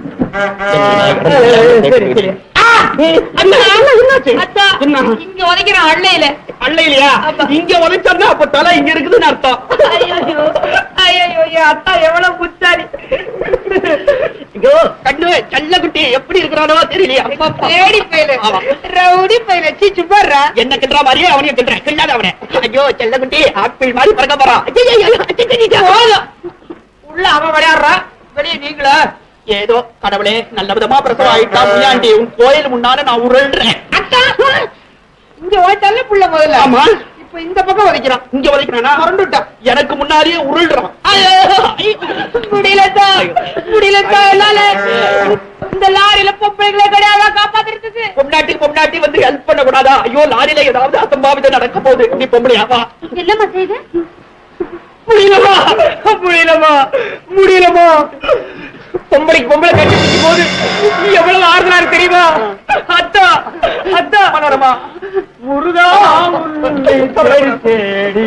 சரி, சரி. ஆ! அண்ணா, என்னாச்சு? என்ன? இங்க உதைக்கிற அள்ளையில அள்ளையிலையா இங்க உழைச்சா அப்ப தலை இங்க இருக்குதுன்னு அர்த்தம் ஐயோ ஐயோ என் அத்தா எவ்வளவு புத்தா முதலாளி ஐயோ கண்ணு செல்ல குட்டி எப்படி இருக்கிறானோ தெரியலையே அப்பா தேடி பையல ரவுடி பையல சீ சுப்பாடுறா என்ன கிண்டுற மாதிரியே அவனையும் கிண்டுற கிண்டாத அவனை ஐயோ செல்ல குட்டி ஆப்பிள் மாதிரி பறக்க போறான் ஐயோ, ஐயோ, ஐயோ, அச்சோ, அச்சோ, அச்சோ. போதும் உள்ள அவன் விளையாடுறா வெளியே நீங்களா ஏதோ கடவுளே நல்ல விதமா பிரசவம் ஆயிட்டா முயாண்டி உன் கோயில் முன்னால நான் உருள்றேன் இங்க ஓய்த்தால புள்ள முதல்ல ஆமா இப்ப இந்த பக்கம் வதைக்கிறான் இங்க வரைக்கிறானா மறந்துட்டான் எனக்கு முன்னாடியே உருள்றான் முடியலத்தா முடியலத்தா என்னால இந்த லாரியில பொம்பளைங்களே கிடையாதா காப்பாத்துறதுக்கு பொம்னாட்டிக்கு பொம்னாட்டி வந்து ஹெல்ப் பண்ண கூடாதா ஐயோ லாரியில ஏதாவது அசம்பாவிதம் நடக்க போகுது நீ பொம்பளையாவா என்னம்மா செய்து முடியலமா முடியலமா முடியலமா பொம்பளைக்கு பொம்பளை கட்டி பிடிக்கும் போது நீ எவ்வளவு ஆறுதலா இருக்கு தெரியுமா அத்தா அத்தா மனோரமா முருகா உன்னை தேடி தேடி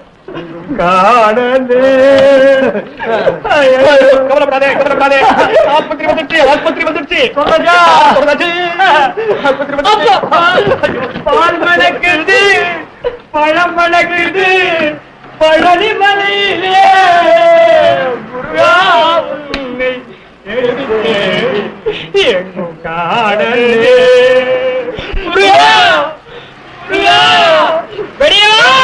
காணலே கவலைப்படாதே கவலைப்படாதே ஆஸ்பத்திரி வந்துருச்சு ஆஸ்பத்திரி வந்துருச்சு சொல்றதா சொல்றதா ஆஸ்பத்திரி வந்துருச்சு பால் மணக்குது பழம் மணக்குது பழனி மலையிலே முருகா உன்னை தேடி தேடி எங்கும் காணலே முருகா முருகா வெளியே வா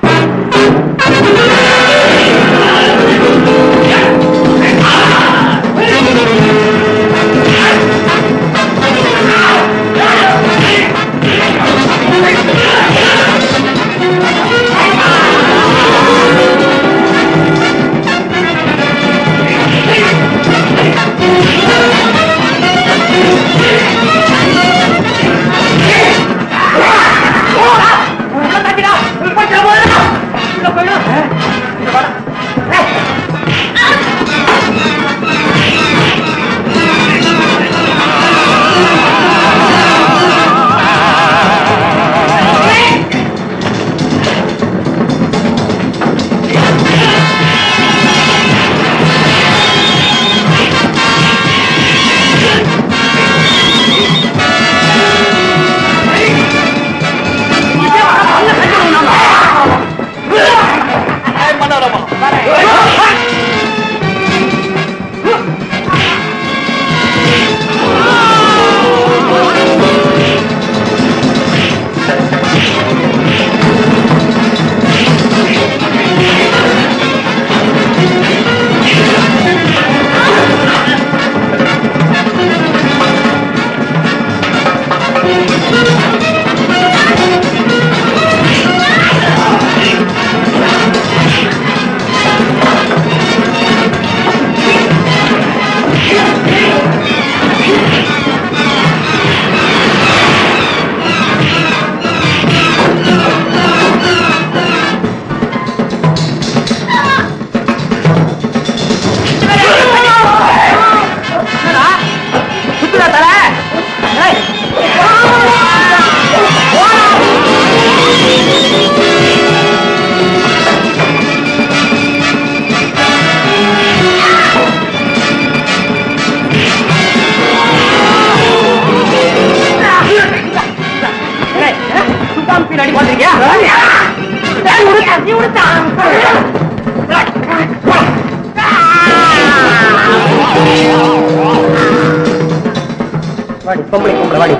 பின்னாடி பாத்திருக்கியா நீ உடுத்தா வாடி பொம்பளை பொம்பளை வாடி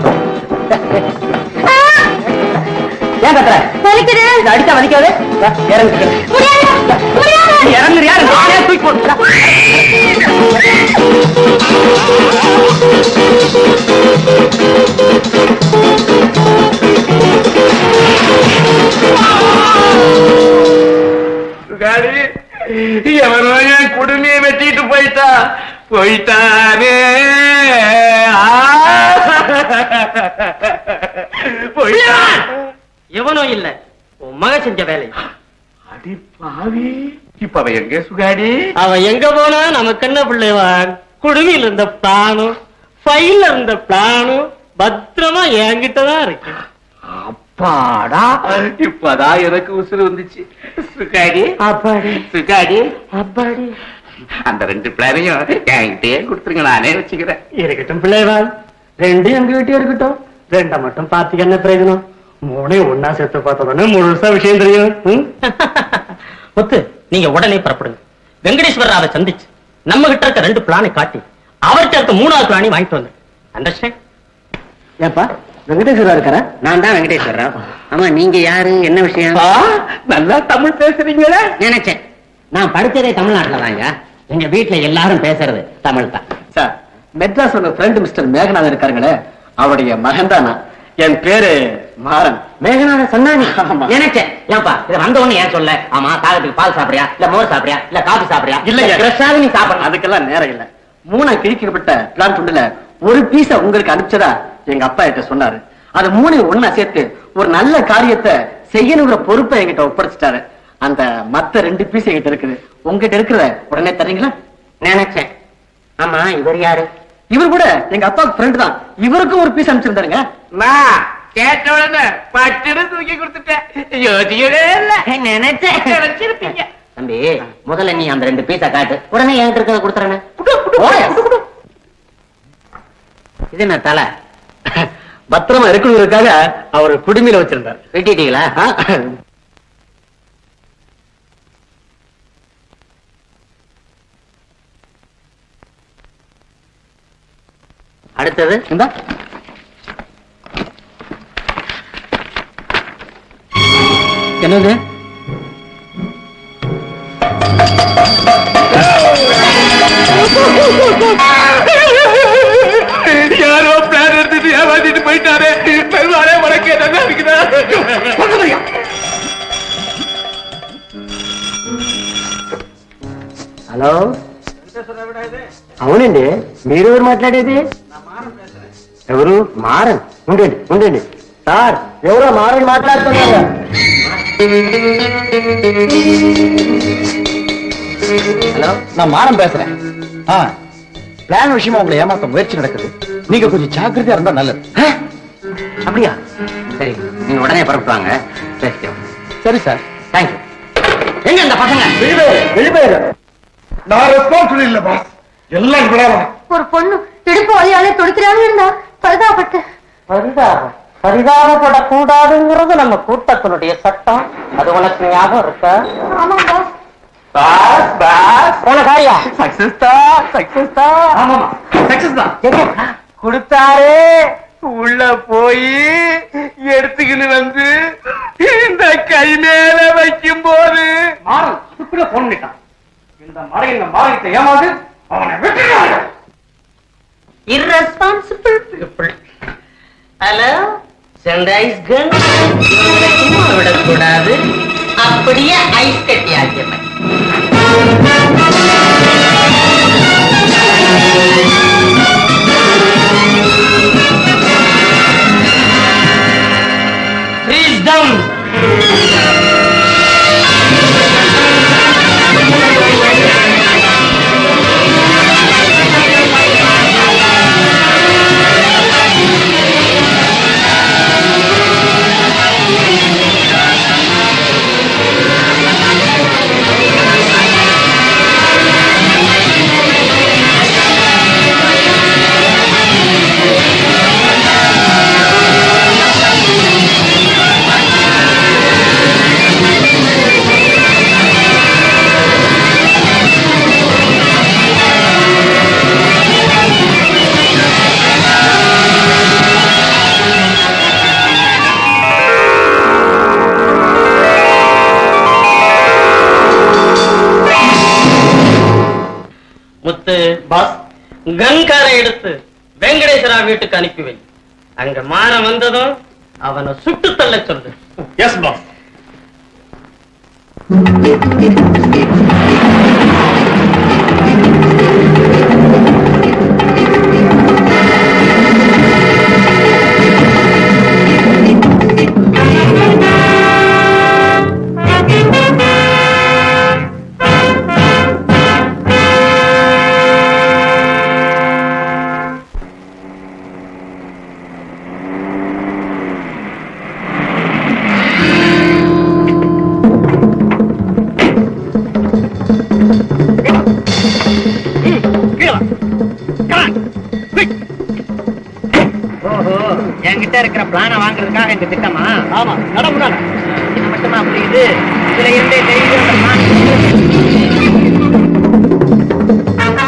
ஏன் கத்துற வலிக்குது இது அடிச்சா வலிக்காது வா, இறங்கு நீ இறங்குறியா நானே தூக்கி போட்டு சுகாரி எவனோ என் குடுமையை வெட்டிட்டு போயிட்டா போயிட்டானே ஆ! போயிட்டான் எவனும் இல்ல உன் மகன் செஞ்ச வேலை அடி பாவி இப்ப அவன் எங்க சுகாடி அவன் எங்க போனா நமக்கு என்ன பிள்ளைவான் குடுமியில இருந்த பிளானும் ஃபைல்ல இருந்த பிளானும் பத்திரமா என்கிட்டதான் இருக்கு அப்பாடா இப்பதான் எனக்கு உசுறு வந்துச்சு சுகாடி அப்பாடி சுகாடி அப்பாடி அந்த ரெண்டு பிளானையும் என்கிட்டயே கொடுத்துருங்க நானே வச்சுக்கிறேன் இருக்கட்டும் பிள்ளைவான் ரெண்டு எங்ககிட்டயே இருக்கட்டும் ரெண்டை மட்டும் பாத்துக்க என்ன பிரயோஜனம் மூணையும் ஒன்னா சேர்த்து பார்த்தோம்னா முழுசா விஷயம் தெரியும் ம்? முத்து நீங்க உடனே புறப்படுங்க வெங்கடேஸ்வர ராவை சந்திச்சு நம்ம கிட்ட இருக்க ரெண்டு பிளானை காட்டி அவர்கிட்ட இருக்க மூணாவது பிளானையும் வாங்கிட்டு வந்து அண்டர்ஸ்டாண்ட் ஏப்பா வெங்கடேஸ்வரா இருக்கிற நான் தான் வெங்கடேஸ்வரா ஆமா நீங்க யாரு என்ன விஷயம் நல்லா தமிழ் பேசுறீங்களே நினைச்சேன் நான் படிச்சதே தமிழ்நாட்டுல தாங்க எங்க வீட்டுல எல்லாரும் பேசுறது தமிழ் தான் சார் மெட்ராஸ் ஒரு ஃப்ரெண்ட் மிஸ்டர் மேகநாதன் இருக்காருங்களே அவருடைய மகன் தான் நான் என் பேரு மாறன் மேகநாத சொன்னாங்க நினைச்சேன் ஏன்பா இது வந்த உடனே ஏன் சொல்ல ஆமா தாகத்துக்கு பால் சாப்பிடுறியா இல்ல மோர் சாப்பிடுறியா இல்ல காபி சாப்பிடுறியா இல்லைங்க ஃப்ரெஷ்ஷாக நீ சாப்பிடணும் அதுக்கெல்லாம் நேரம் இல்ல மூணா கிழிக்கப்பட்ட பிளான் துண்டுல ஒரு பீஸ உங்களுக்கு அனுப்பிச்சதா எங்க அப்பா கிட்ட சொன்னாரு அது மூணு ஒண்ணா சேர்த்து ஒரு நல்ல காரியத்தை செய்யணுங்கிற பொறுப்பை என்கிட்ட ஒப்படைச்சிட்டாரு அந்த மத்த ரெண்டு பீஸ் என்கிட்ட இருக்குது உங்ககிட்ட இருக்கிறத உடனே தரீங்களா நினைச்சேன் ஆமா இவர் யாரு இவர் கூட எங்க அப்பாவுக்கு ஃப்ரெண்ட் தான் இவருக்கும் ஒரு பீஸ் அனுப்பிச்சிருந்தாருங்க கேட்ட உடனே பட்டுன்னு தூக்கி கொடுத்துட்டேன் யோசிக்கவே இல்ல நினைச்சேன் நினைச்சிருப்பீங்க தம்பி முதல்ல நீ அந்த ரெண்டு பீஸா காட்டு உடனே என்கிட்ட இருக்கிறத கொடுத்துறேன் இது என்ன தலை பத்திரமா இருக்கணுங்கிறதுக்காக அவர் குடுமையில வச்சிருந்தார் வெட்டிட்டீங்களா அடுத்தது இந்த என்னது யாரோ பிளான் எடுத்துட்டு ஏமாத்திட்டு போயிட்டாரு பெருமாளே உனக்கு என்ன இருக்குதா హలో అవునండి మీరు ఎవరు మాట్లాడేది ఎవరు మారన్ ఉండండి ఉండండి సార్ ఎవరో మారన్ మాట్లాడుతున్నారు ஹலோ நான் மானம் பேசுறேன் ஆ பிளான் விஷயமா உங்களை ஏமாத்த முயற்சி நடக்குது நீங்க கொஞ்சம் ஜாக்கிரதையா இருந்தா நல்லது அப்படியா சரி நீங்க உடனே புறப்பட்டு வாங்க பேசிக்கலாம் சரி சார் தேங்க்யூ எங்க இந்த பசங்க வெளிப்பேரு நான் ரெஸ்பான்சிபிள் இல்ல பாஸ் எல்லாம் விடாம ஒரு பொண்ணு இடுப்பு வழியாலே துடிக்கிறான்னு இருந்தா பரிதாபப்பட்டு பரிதாபம் பரிதாபப்படக்கூடாதுங்கிறது நம்ம கூட்டத்தினுடைய சட்டம் அது உனக்கு ஞாபகம் இருக்கா ஆமா பாஸ் பாஸ் பாஸ் போன காரியா சக்சஸ் தான் சக்சஸ் தான் ஆமாமா சக்சஸ் தான் கொடுத்தாரு உள்ள போய் எடுத்துக்கின்னு வந்து இந்த கை மேல வைக்கும் போது மாறன் அதுக்குள்ள போன் பண்ணிட்டான் இந்த மறை இந்த மாறத்தை ஏமாந்து அவனை வெட்டினாங்க irresponsible people. Hello sunrise gun சும்மா விடக்கூடாது அப்படியே ஐஸ் கட்டி ஆக்கியவன் Freeze down. முத்து பாஸ் கங்காரை எடுத்து வெங்கடேஸ்வரா வீட்டுக்கு அனுப்பி வை அங்க மாற வந்ததும் அவனை சுட்டு தள்ள சொல்லு எஸ் பாஸ் ஓஹோ என்கிட்ட இருக்கிற பிளான வாங்குறதுக்காக இந்த திட்டமா ஆமா நடமுடாங்க இது மட்டுமா புரியுது இதுல இருந்தே தெரியுது அந்த plan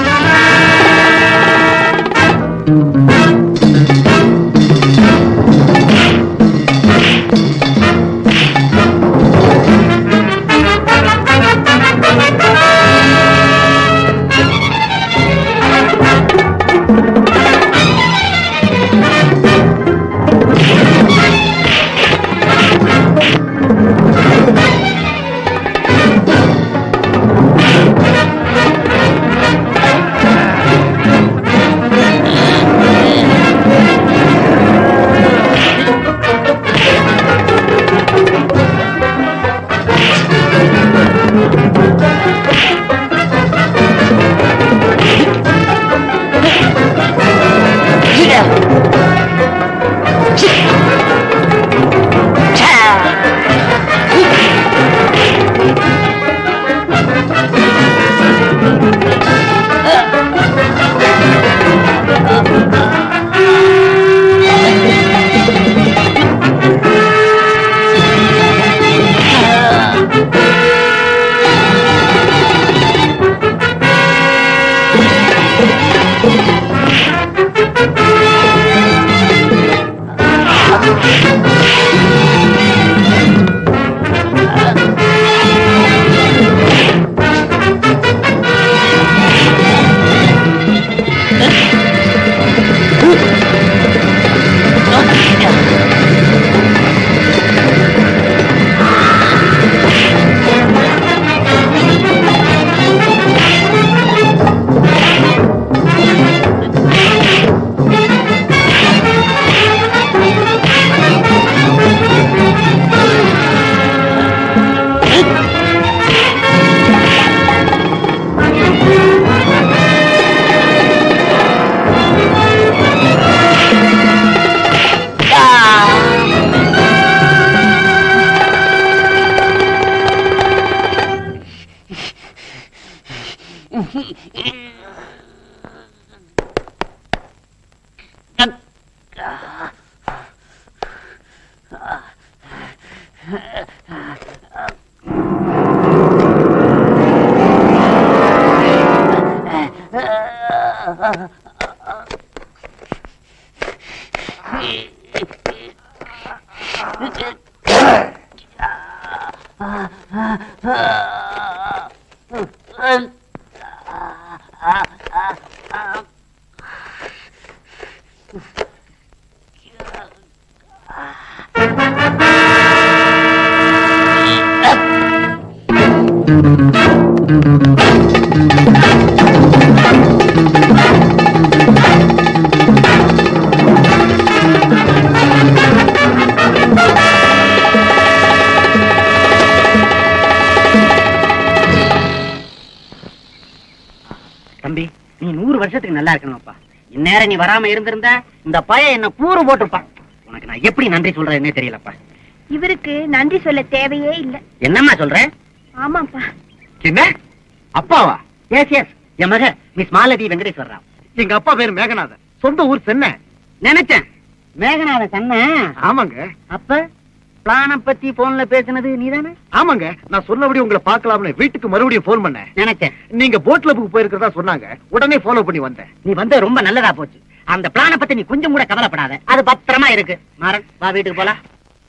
தம்பி நீ நூறு வருஷத்துக்கு நல்லா இருக்கணும்ப்பா இந்நேரம் நீ வராம இருந்திருந்தா இந்த பையன் என்ன பூரு போட்டிருப்பான் உனக்கு நான் எப்படி நன்றி சொல்றேன்னே தெரியலப்பா இவருக்கு நன்றி சொல்ல தேவையே இல்ல என்னம்மா சொல்ற ஆமாப்பா என்ன அப்பாவா எஸ் எஸ் என் மக மிஸ் மாலதி வெங்கடேஸ்வர ராவ் எங்க அப்பா பேர் மேகநாதன் சொந்த ஊர் சென்னை நினைச்சேன் மேகநாத கண்ண ஆமாங்க அப்ப பிளான பத்தி போன்ல பேசினது நீதானே ஆமாங்க நான் சொன்னபடி உங்களை பார்க்கலாம்னு வீட்டுக்கு மறுபடியும் போன் பண்ணேன் நினைச்சேன் நீங்க போட் கிளப்புக்கு போயிருக்கிறதா சொன்னாங்க உடனே ஃபாலோ பண்ணி வந்தேன் நீ வந்து ரொம்ப நல்லதா போச்சு அந்த பிளான பத்தி நீ கொஞ்சம் கூட கவலைப்படாத அது பத்திரமா இருக்கு மாறன் வா வீட்டுக்கு போலாம்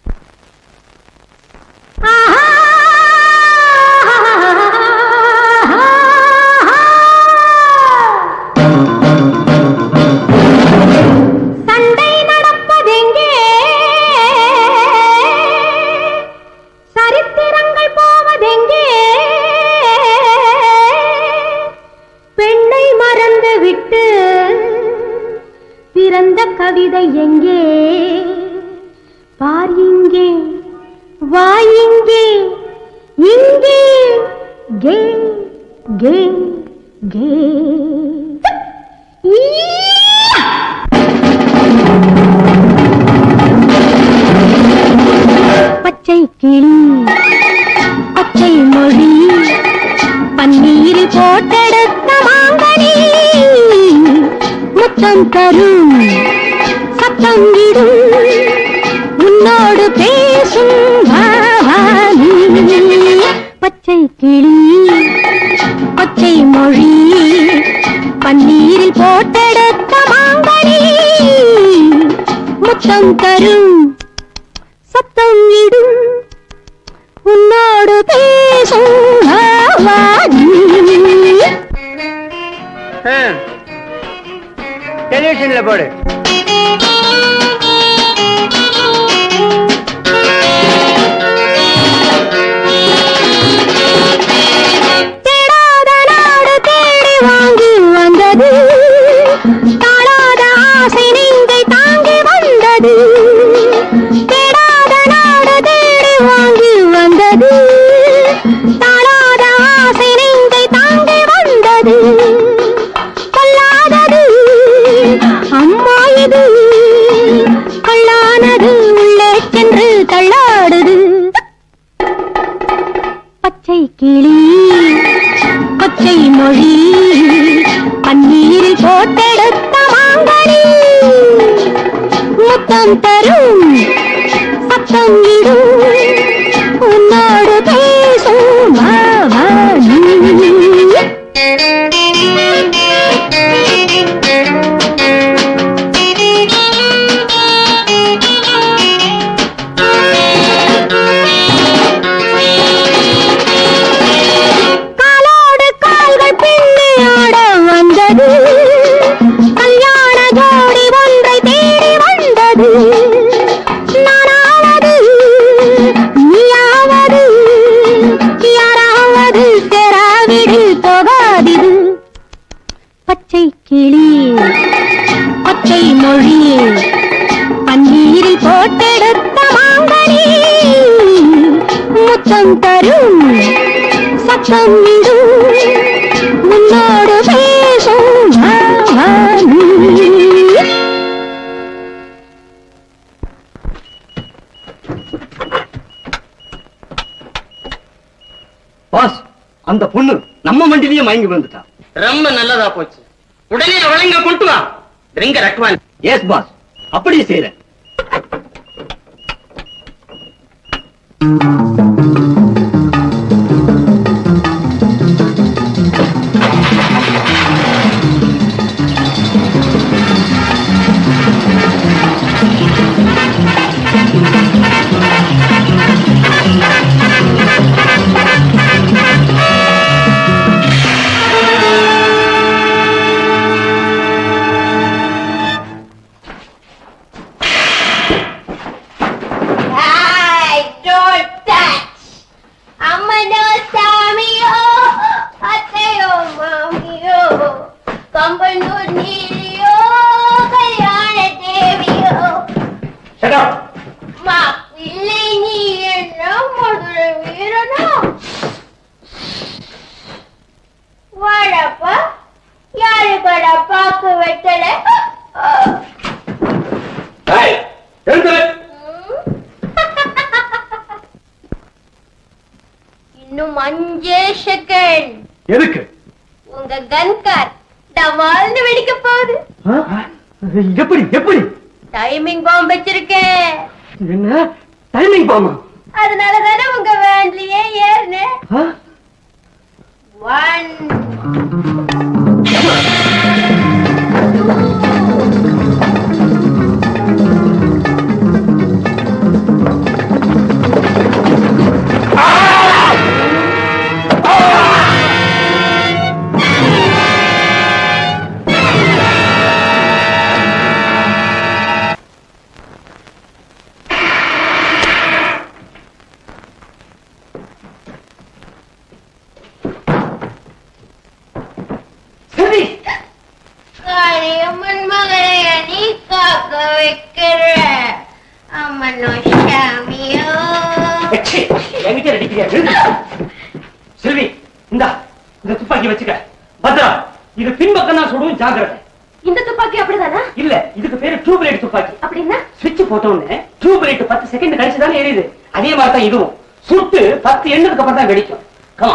சண்டை நடப்பதெங்கே சரித்திரங்கள் போவதெங்கே பெண்ணை மறந்து விட்டு பிறந்த கவிதை எங்கே பார் இங்கே வா இங்கே இங்கே கே கே கே ஈ! பச்சை கிளி பச்சை மொழி பன்னீரில் போட்டெடுத்த மாங்கனி முத்தம் தரும் சத்தம் விடும் உன்னோடு பேசும் பாவானி பச்சை கிளி பச்சை மொழி பன்னீரில் போட்டெடுத்த மாங்கனி முத்தம் தரும் சத்தம் விடும் உன்னோடு பேசும் ஆவானி டெலிவிஷன்ல போடு தேடாத நாடு தேடி வாங்கி வந்தது தாழாத ஆசை நெஞ்சை தாங்கி வந்தது தேடாத நாடு தேடி வாங்கி வந்தது தாழாத ஆசை நெஞ்சை தாங்கி வந்தது கொல்லாதது அம்மா இது கல்லானது உள்ளே சென்று தள்ளாடுது பச்சை கிளி பச்சை மொழி பன்னீரில் போட்டெடுத்த மாங்கனி முத்தம் தரும் சத்தம் இடும் உன்னோடு பேசும் பாவானி கிளி ஒற்றை மொழி பன்னீரில் போட்டெடுத்த மாங்கனி முத்தம் தரும் சத்தம் விடும் உன்னோடு பேசும் ஆவானி. பாஸ் அந்த பொண்ணு நம்ம வண்டிலேயே மயங்கி விழுந்துட்டா ரொம்ப நல்லதா போச்சு உடனே அவளைங்க கொண்டு வா ரிங்க அட்வான்ஸ் எஸ் பாஸ் அப்படியே செய்யறேன் I don't touch. அம்மனோ சாமியோ அத்தையோ மாமியோ கம்பனூர் நீலியோ கல்யாண தேவியோ மாப்பிள்ளை நீ என்ன மதுரை வீரனோ வாழப்பா யாரு கடா பாக்கு வெட்டல இன்னும் அஞ்சே செகண்ட் எதுக்கு உங்க கன் கார் டமால்னு வெடிக்க போகுது எப்படி எப்படி டைமிங் பாம்பு வச்சிருக்கேன் என்ன டைமிங் பாமா அதனால தானே உங்க வேன்லயே ஏறினேன் ஒன் சரி காளியம்மன் மகளைய நீ காக்க வைக்கிற அம்மனோ சாமியோ என்கிட்ட அடிக்கிறியா செல்வி இந்தா இந்த துப்பாக்கி வச்சுக்க பத்ரா இது பின்பக்கம் தான் சுடும் ஜாக்கிரதை இந்த துப்பாக்கி அப்படிதானா இல்ல இதுக்கு பேரு டியூப் லைட் துப்பாக்கி அப்படின்னா சுவிட்ச் போட்டோன்னு டியூப் லைட் பத்து செகண்ட் கழிச்சு தானே எரியுது அதே மாதிரி தான் இதுவும் சுட்டு பத்து எண்ணதுக்கு அப்புறம் தான் வெடிக்கும் கமா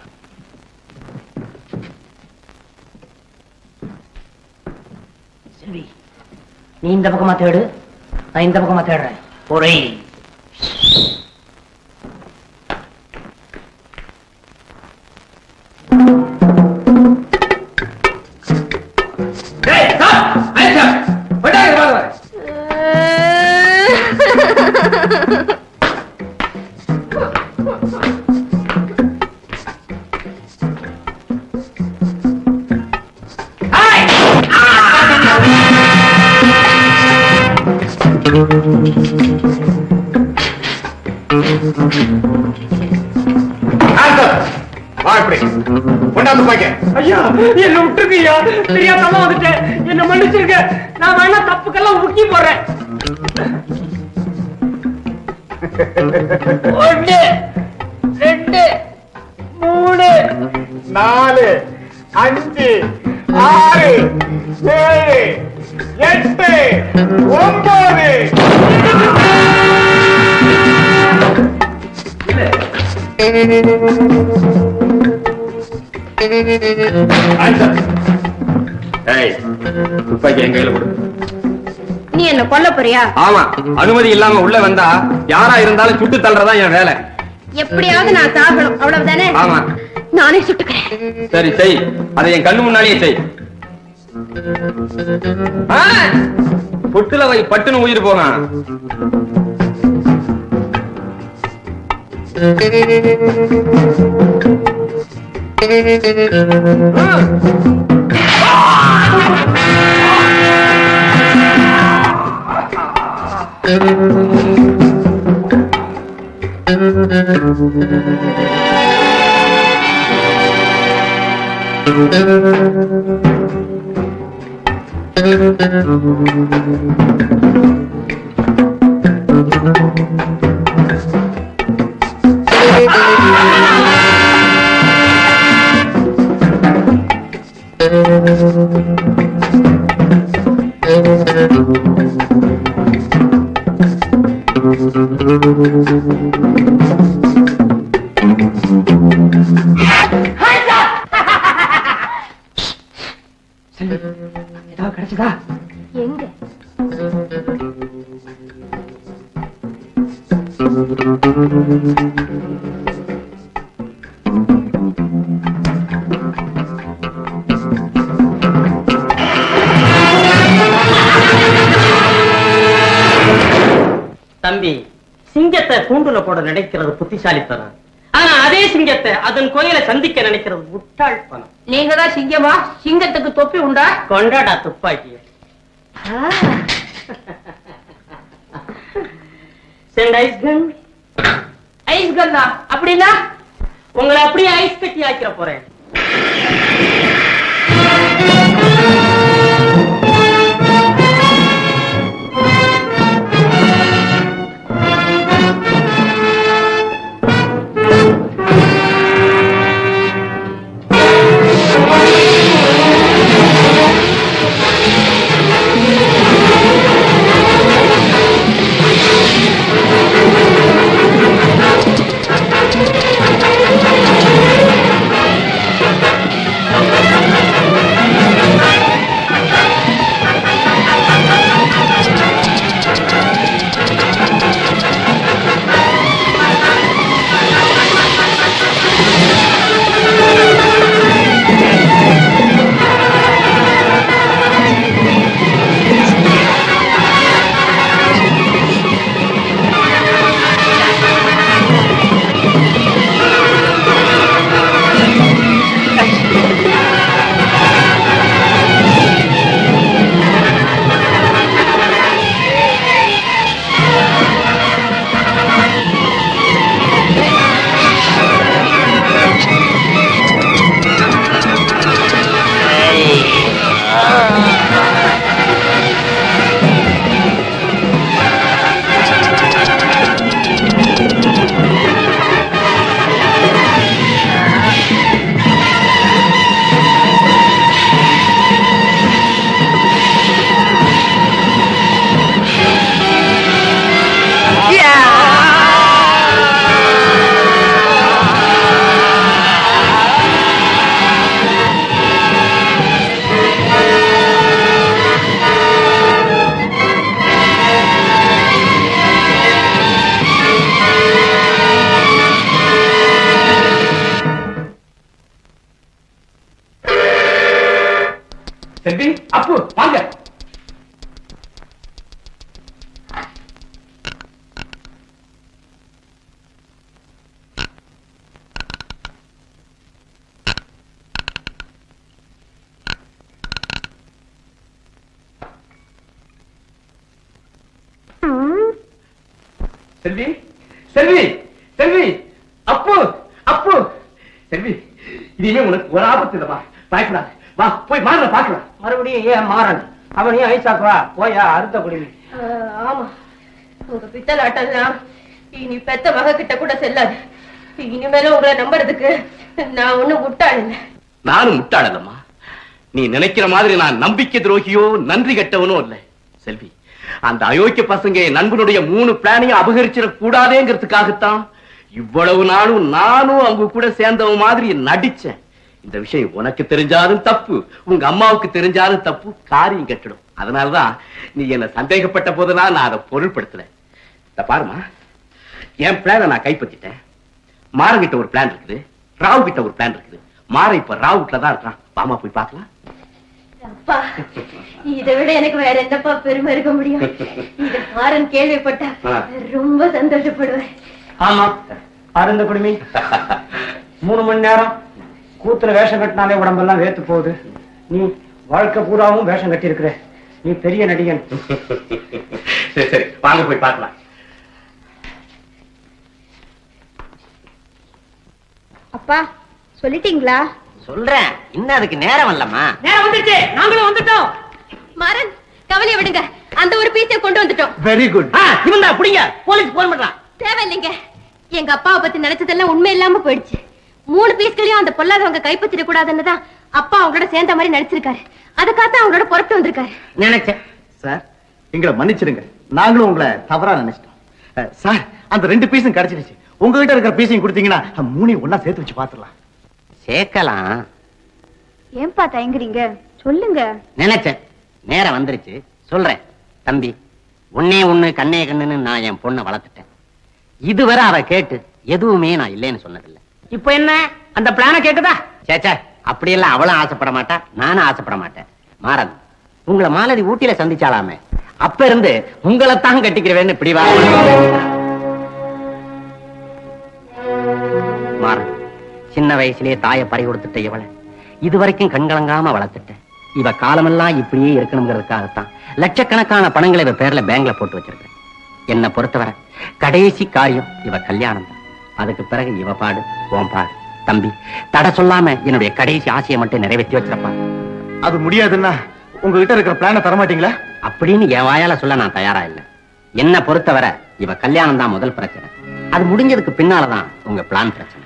செல்வி நீ இந்த பக்கமா தேடு நான் இந்த பக்கமா தேடுறேன் ஒரே வா இப்படி கொண்டாந்து பாக்க ஐயா என்ன விட்டுருக்கீங்க தெரியாம வந்துட்டேன் என்ன மன்னிச்சிருக்க நான் வேணா தப்புக்கெல்லாம் முக்கி போறேன் ஒண்ணு ரெண்டு மூணு நாலு அஞ்சு ஆறு ஏழு எட்டு ஒன்பது ஏய் துப்பாக்கி என் கையில கொடு நீ என்ன கொல்ல போறியா ஆமா அனுமதி இல்லாம உள்ள வந்தா யாரா இருந்தாலும் சுட்டு தள்ளுறதா என் வேலை எப்படியாவது நான் சாகணும் அவ்வளவுதானே ஆமா நானே சுட்டுக்கிறேன் சரி செய் அதை என் கண்ணு முன்னாலேயே செய் ஆ! புட்டுல வை பட்டுன்னு உயிர் போகும் ஏதாவது கிடைச்சதா எங்க தம்பி சிங்கத்தை கூண்டுல போட நினைக்கிறது புத்திசாலித்தனம் ஆனா அதே சிங்கத்தை அதன் கோயில சந்திக்க நினைக்கிறது முட்டாள்பனம் நீங்க தான் சிங்கமா சிங்கத்துக்கு தொப்பி உண்டா கொண்டாடா துப்பாக்கி சென்ட் ஐஸ் கன் ஐஸ் கன்னா அப்படின்னா உங்களை அப்படியே ஐஸ் கட்டி ஆக்கிற போறேன் செல்வி அப்பு வாங்க செல்வி செல்வி செல்வி அப்பு அப்பு செல்வி இனிமே உனக்கு ஒரு ஆபத்து இல்லைவா பயப்படாத வா போய் மாற பாக்கலாம் மறுபடியும் ஏன் மாறன் அவனையும் ஐசாக்குவா போயா அறுத்த குடிமி ஆமா உங்க பித்தலாட்டம்லாம் இனி பெத்த மக கிட்ட கூட செல்லாது இனிமேலும் உங்களை நம்புறதுக்கு நான் ஒண்ணும் முட்டாள் இல்லை நானும் முட்டாளல்லம்மா நீ நினைக்கிற மாதிரி நான் நம்பிக்கை துரோகியோ நன்றி கெட்டவனோ இல்ல செல்வி அந்த அயோக்கிய பசங்க என் நண்பனுடைய மூணு பிளானையும் அபகரிச்சிட கூடாதேங்கிறதுக்காகத்தான் இவ்வளவு நாளும் நானும் அவங்க கூட சேர்ந்தவன் மாதிரி நடிச்சேன் இந்த விஷயம் உனக்கு தெரிஞ்சாலும் தப்பு உங்க அம்மாவுக்கு தெரிஞ்சாலும் தப்பு காரியம் கெட்டுடும் அதனாலதான் நீ என்ன சந்தேகப்பட்ட போதெல்லாம் நான் அதை பொருள்படுத்தல இந்த பாருமா என் பிளானை நான் கைப்பற்றிட்டேன் மாறங்கிட்ட ஒரு பிளான் இருக்குது ராவு கிட்ட ஒரு பிளான் இருக்குது மாற இப்ப ராவுட்ல தான் இருக்கான் வாமா போய் பார்க்கலாம் அப்பா இதை விட எனக்கு வேற என்னப்பா பெருமை இருக்க முடியும் இத மாறன் கேள்விப்பட்டா ஆ. ரொம்ப சந்தோஷப்படுவேன் ஆமா அருந்த குடுமி மூணு மணி நேரம் கூத்துல வேஷம் கட்டினாலே உடம்பெல்லாம் வேத்து போகுது நீ வாழ்க்கை பூராவும் வேஷம் கட்டி இருக்கிற நீ பெரிய நடிகன் சரி சரி வாங்க போய் பார்க்கலாம் அப்பா சொல்லிட்டீங்களா சொல்றேன் இன்னும் அதுக்கு நேரம் இல்லம்மா நேரம் வந்துருச்சு நாங்களும் வந்துட்டோம் மாற அந்த ஒரு பீஸை கொண்டு வந்துட்டோம் வெரி குட் இவன் தான் பிடிங்க போலீஸ் போன் பண்றான் தேவையில்லைங்க எங்க அப்பாவை பத்தி நினைச்சதெல்லாம் உண்மை இல்லாம போயிடுச்சு மூணு பீஸ்களையும் அந்த பொல்லாதவங்க கைப்பற்றிட கூடாதுன்னு தான் அப்பா அவங்களோட சேர்ந்த மாதிரி நடிச்சிருக்காரு அதுக்காக அவங்களோட புறப்பட்டு வந்திருக்காரு நினைச்சேன் சார் எங்களை மன்னிச்சிடுங்க நாங்களும் உங்களை தவறா நினைச்சிட்டோம் அஹ், சார் அந்த ரெண்டு பீஸும் கிடைச்சிருச்சு உங்ககிட்ட இருக்கிற பீஸையும் கொடுத்தீங்கன்னா அஹ், மூணையும் ஒண்ணா சேர்த்து வச்சு பாத்துடலாம் சேர்க்கலாம் ஏன்பா தயங்குறீங்க சொல்லுங்க நினைச்சேன் நேரம் வந்துருச்சு சொல்றேன் தம்பி உன்னே ஒண்ணு கண்ணே கண்ணுன்னு நான் என் பொண்ணை வளர்த்துட்டேன் இதுவரை அவ கேட்டு எதுவுமே நான் இல்லைன்னு சொன்னதில்லை இப்போ என்ன அந்த பிளான கேக்குதா சேச்சா அப்படியெல்லாம் அவளும் ஆசைப்பட மாட்டா நானும் ஆசைப்பட மாட்டேன் மாறன் உங்களை மாலதி ஊட்டியில சந்திச்சாலாமே அப்ப இருந்து உங்களைத்தான் கட்டிக்கிறவேன்னு இப்படி வா மாறன் சின்ன வயசுலயே தாயை பறி கொடுத்துட்ட இவளை இதுவரைக்கும் கண்கலங்காம வளர்த்துட்டேன் இவ காலமெல்லாம் இப்படியே இருக்கணுங்கிறதுக்காகத்தான் லட்சக்கணக்கான பணங்களை இவ பேர்ல பேங்க்ல போட்டு வச்சிருக்கேன் என்ன பொறுத்தவரை கடைசி காரியம் இவ கல்யாணம் தான் அதுக்கு பிறகு இவ பாடு உன் பாடு தம்பி தடை சொல்லாம என்னுடைய கடைசி ஆசையை மட்டும் நிறைவேற்றி வச்சிருப்பா அது முடியாதுன்னா உங்ககிட்ட இருக்கிற பிளான தரமாட்டீங்களா அப்படின்னு என் வாயால சொல்ல நான் தயாரா இல்ல என்ன பொறுத்தவரை இவ கல்யாணம் தான் முதல் பிரச்சனை அது முடிஞ்சதுக்கு பின்னாலதான் உங்க பிளான் பிரச்சனை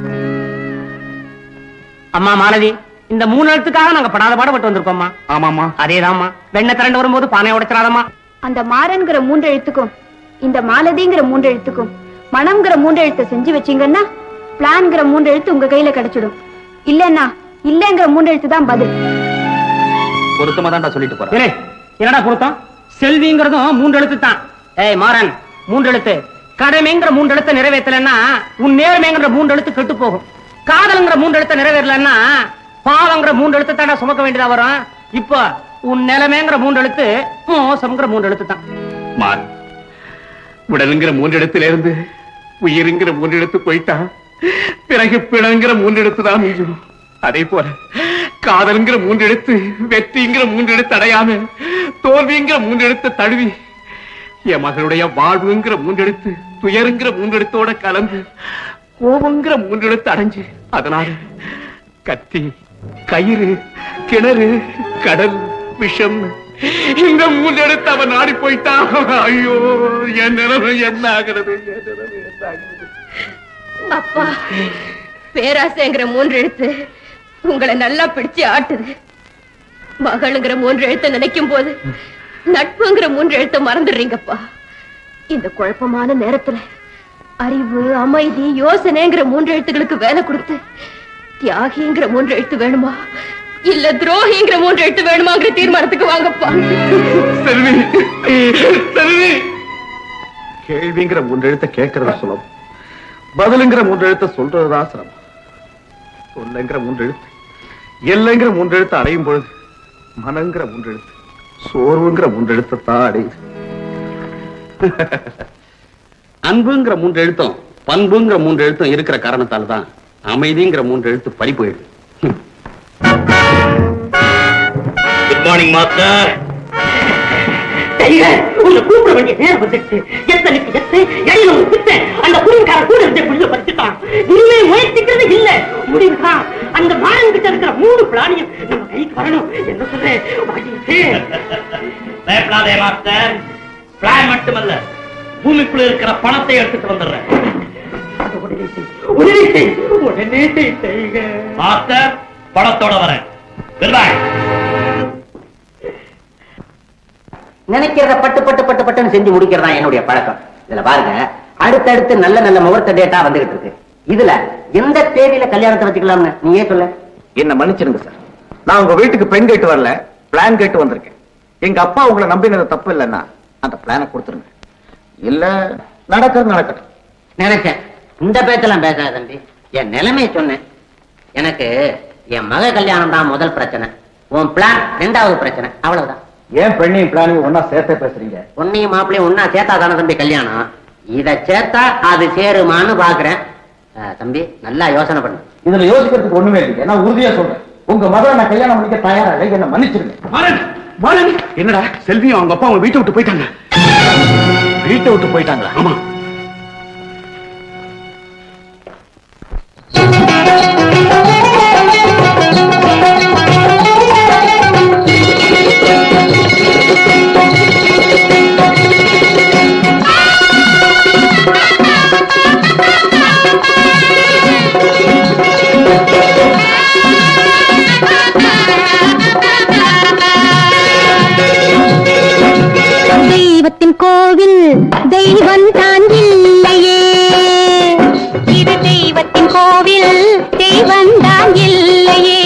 அம்மா மாலதி இந்த மூணு எழுத்துக்காக நாங்க படாத பாடுபட்டு வந்திருக்கோம்மா ஆமாமா அதேதாம்மா வெண்ணெய் திரண்டு வரும்போது பானை உடைச்சிடாதம்மா அந்த மாறன்கிற மூன்று எழுத்துக்கும் இந்த மாலதிங்கிற மூன்று எழுத்துக்கும் மனம்ங்கிற மூன்று எழுத்தை செஞ்சு வச்சீங்கன்னா பிளான்ங்கிற மூன்று எழுத்து உங்க கையில கிடைச்சிடும் இல்லன்னா இல்லங்கிற மூன்று எழுத்து தான் பதில் பொருத்தமா தான்டா சொல்லிட்டு போறேன் ஏலே, என்னடா கொடுத்தோம் செல்விங்கிறதும் மூன்று எழுத்து தான் ஏய் மாறன் மூன்று எழுத்து கடமைங்கிற மூன்று எழுத்தை நிறைவேற்றலன்னா உன் நேர்மைங்கிற மூன்று எழுத்து கெட்டு போகும் காதல்ங்கிற மூன்று எழுத்தை நிறைவேறலன்னா பாவங்கிற மூன்று எழுத்து தாண்டா சுமக்க வேண்டியதா வரும் இப்போ உன் நிலைமைங்கிற மூன்று எழுத்து மோசம்ங்கிற மூன்று எழுத்து தான் மாறு உடலுங்கிற மூன்றிடத்துல இருந்து உயிருங்கிற மூன்றிடத்து போயிட்டா பிறகு பிணங்கிற மூன்றெடுத்து தான் மிஞ்சும் அதே போல காதல்ங்கிற மூன்றெடுத்து வெற்றிங்கிற மூன்றெடுத்து அடையாம தோல்விங்கிற மூன்றெடுத்து தழுவி என் மகளுடைய வாழ்வுங்கிற மூன்றெடுத்து துயருங்கிற மூன்றெடுத்தோட கலந்து கோபங்கிற மூன்றெடுத்து அடைஞ்சு அதனால கத்தி கயிறு கிணறு கடல் விஷம் இந்த மூன்றெடுத்து அவன் நாடி போயிட்டான் ஐயோ என் நிலைமை என்ன ஆகிறது என் நிலைமை என்ன ஆகிறது அப்பா பேராசைங்கிற மூன்று எழுத்து உங்களை நல்லா பிடிச்சு ஆட்டுது மகளுங்கிற மூன்று எழுத்தை நினைக்கும் போது நட்புங்கிற மூன்று எழுத்தை மறந்துடுறீங்கப்பா இந்த குழப்பமான நேரத்துல அறிவு அமைதி யோசனைங்கிற மூன்று எழுத்துகளுக்கு வேலை கொடுத்து தியாகிங்கிற மூன்று எழுத்து வேணுமா இல்ல துரோகிங்கிற மூன்று எழுத்து வேணுமாங்கிற தீர்மானத்துக்கு வாங்கப்பா செல்வி செல்வி கேள்விங்கிற மூன்று எழுத்த கேட்கறது சுலபம் பதிலுங்கிற மூன்று எழுத்த சொல்றதுதான் சிரமம் சொல்லுங்கிற மூன்று எழுத்து எல்லைங்கிற மூன்று எழுத்து அடையும் பொழுது மனங்கிற மூன்று எழுத்து சோர்வுங்கிற மூன்று எழுத்தை தான் அடையுது அன்புங்கிற மூன்று எழுத்தும் பண்புங்கிற மூன்று எழுத்தும் இருக்கிற காரணத்தால தான் அமைதிங்கிற மூன்று எழுத்து பறி போயிடுது குட் மார்னிங் மாஸ்டர் உன்னை கூப்பிட வேண்டிய நேரம் வந்துடுச்சு எத்தனைக்கு எத்து எடையில ஒரு பித்தை அந்த குடிக்கார கூட இருந்த புள்ள பறிச்சுட்டான் இனிமே முயற்சிக்கிறது இல்ல முடிவுதான் அந்த மாறன் கிட்ட இருக்கிற மூணு பிளானியும் நம்ம கைக்கு வரணும் என்ன சொல்றேன் வாங்கிட்டு பயப்படாதே மாஸ்டர் பிளான் மட்டுமல்ல பூமிக்குள்ள இருக்கிற பணத்தை எடுத்துட்டு வந்துடுறேன் உடனே செய், உடனே செய், செய்க மாஸ்டர் பணத்தோட வரேன் Goodbye. நினைக்கிறத பட்டு பட்டு பட்டு பட்டுன்னு செஞ்சு முடிக்கிறதா என்னுடைய பழக்கம் இதுல பாருங்க அடுத்தடுத்து நல்ல நல்ல முகூர்த்த டேட்டா வந்துகிட்டு இருக்கு இதுல எந்த தேதியில கல்யாணத்தை வச்சுக்கலாம்னு நீயே சொல்ல என்ன மன்னிச்சிருங்க சார் நான் உங்க வீட்டுக்கு பெண் கேட்டு வரல பிளான் கேட்டு வந்திருக்கேன் எங்க அப்பா உங்களை நம்பினது தப்பு இல்லைன்னா அந்த பிளானை கொடுத்துருங்க இல்ல நடக்கிறது நடக்கட்டும் நினைச்சேன் இந்த பேச்செல்லாம் பேசாத தம்பி என் நிலைமை சொன்னேன் எனக்கு என் மக கல்யாணம் தான் முதல் பிரச்சனை உன் பிளான் ரெண்டாவது பிரச்சனை அவ்வளவுதான் ஏன் பெண்ணையும் பிளானையும் ஒன்னா சேர்த்தே பேசுறீங்க உன்னையும் மாப்பிளையும் ஒன்னா சேர்த்தா தானே தம்பி கல்யாணம் இத சேர்த்தா அது சேருமான்னு பாக்குறேன் அஹ், தம்பி நல்லா யோசனை பண்ணு இதுல யோசிக்கிறதுக்கு ஒண்ணுமே இல்லைங்க நான் உறுதியா சொல்றேன் உங்க மகளை நான் கல்யாணம் பண்ணிக்க தயாரா இல்லை என்ன மன்னிச்சிருங்க மாறன் மாறன் என்னடா செல்வியும் அவங்க அப்பா அவங்க வீட்டை விட்டு போயிட்டாங்க வீட்டை விட்டு போயிட்டாங்களா ஆமா தெய்வத்தின் கோவில் தெய்வம் தான் இல்லையே இது தெய்வத்தின் கோவில் தெய்வம் தான் இல்லையே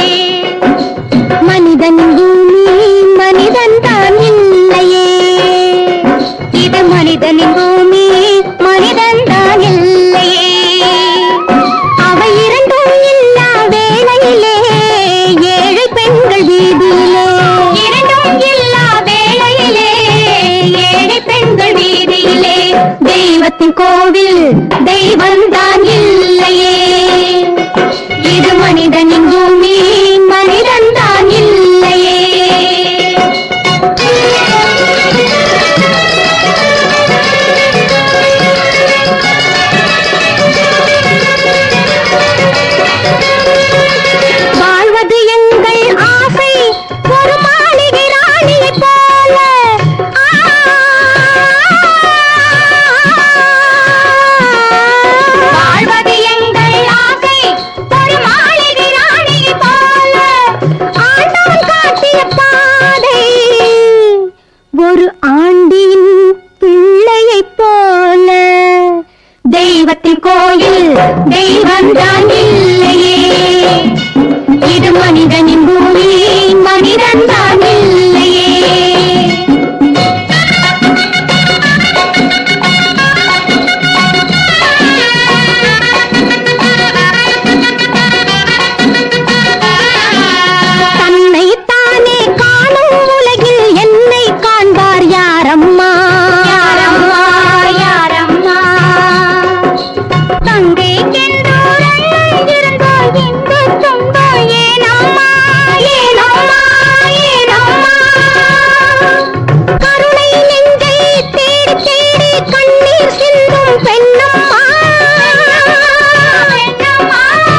மனிதன் பூமி மனிதன் தான் இல்லையே இது மனிதனின் பூமி மனிதன் தான் இல்லையே அவை இரண்டும் இல்லா வேளையிலே ஏழை பெண்கள் வீதியிலே இரண்டும் இல்லா வேளையிலே ஏழை பெண்கள் வீதியிலே தெய்வத்தின் கோவில் தெய்வம் தான் இல்லையே இது மனிதனின் பூமி மனிதன் தான் இல்லையே வாழ்வது எங்கள் ஆசை ஒரு மாளிகை ராணியைப் போல வாழ்வது எங்கள் ஆசை ஒரு மாளிகை ராணியைப் போல ஆண்டவன் காட்டிய பாதை ஒரு ஆண்டின் பிள்ளையைப் போல தெய்வத்தின் கோயில் தெய்வம் தான் இல்லையே இது மனிதனின் பூமி மனிதன் தான் இல்லையே தன்னை தானே காணும் உலகில் என்னை காண்பார் யாரம்மா யாரம்மா யாரம்மா தங்கை இருந்தால் எங்கு துன்பம் ஏனம்மா ஏனம்மா ஏனம்மா கருணை நெஞ்சை தேடி தேடி கண்ணீர் சிந்தும் பெண்ணம்மா பெண்ணம்மா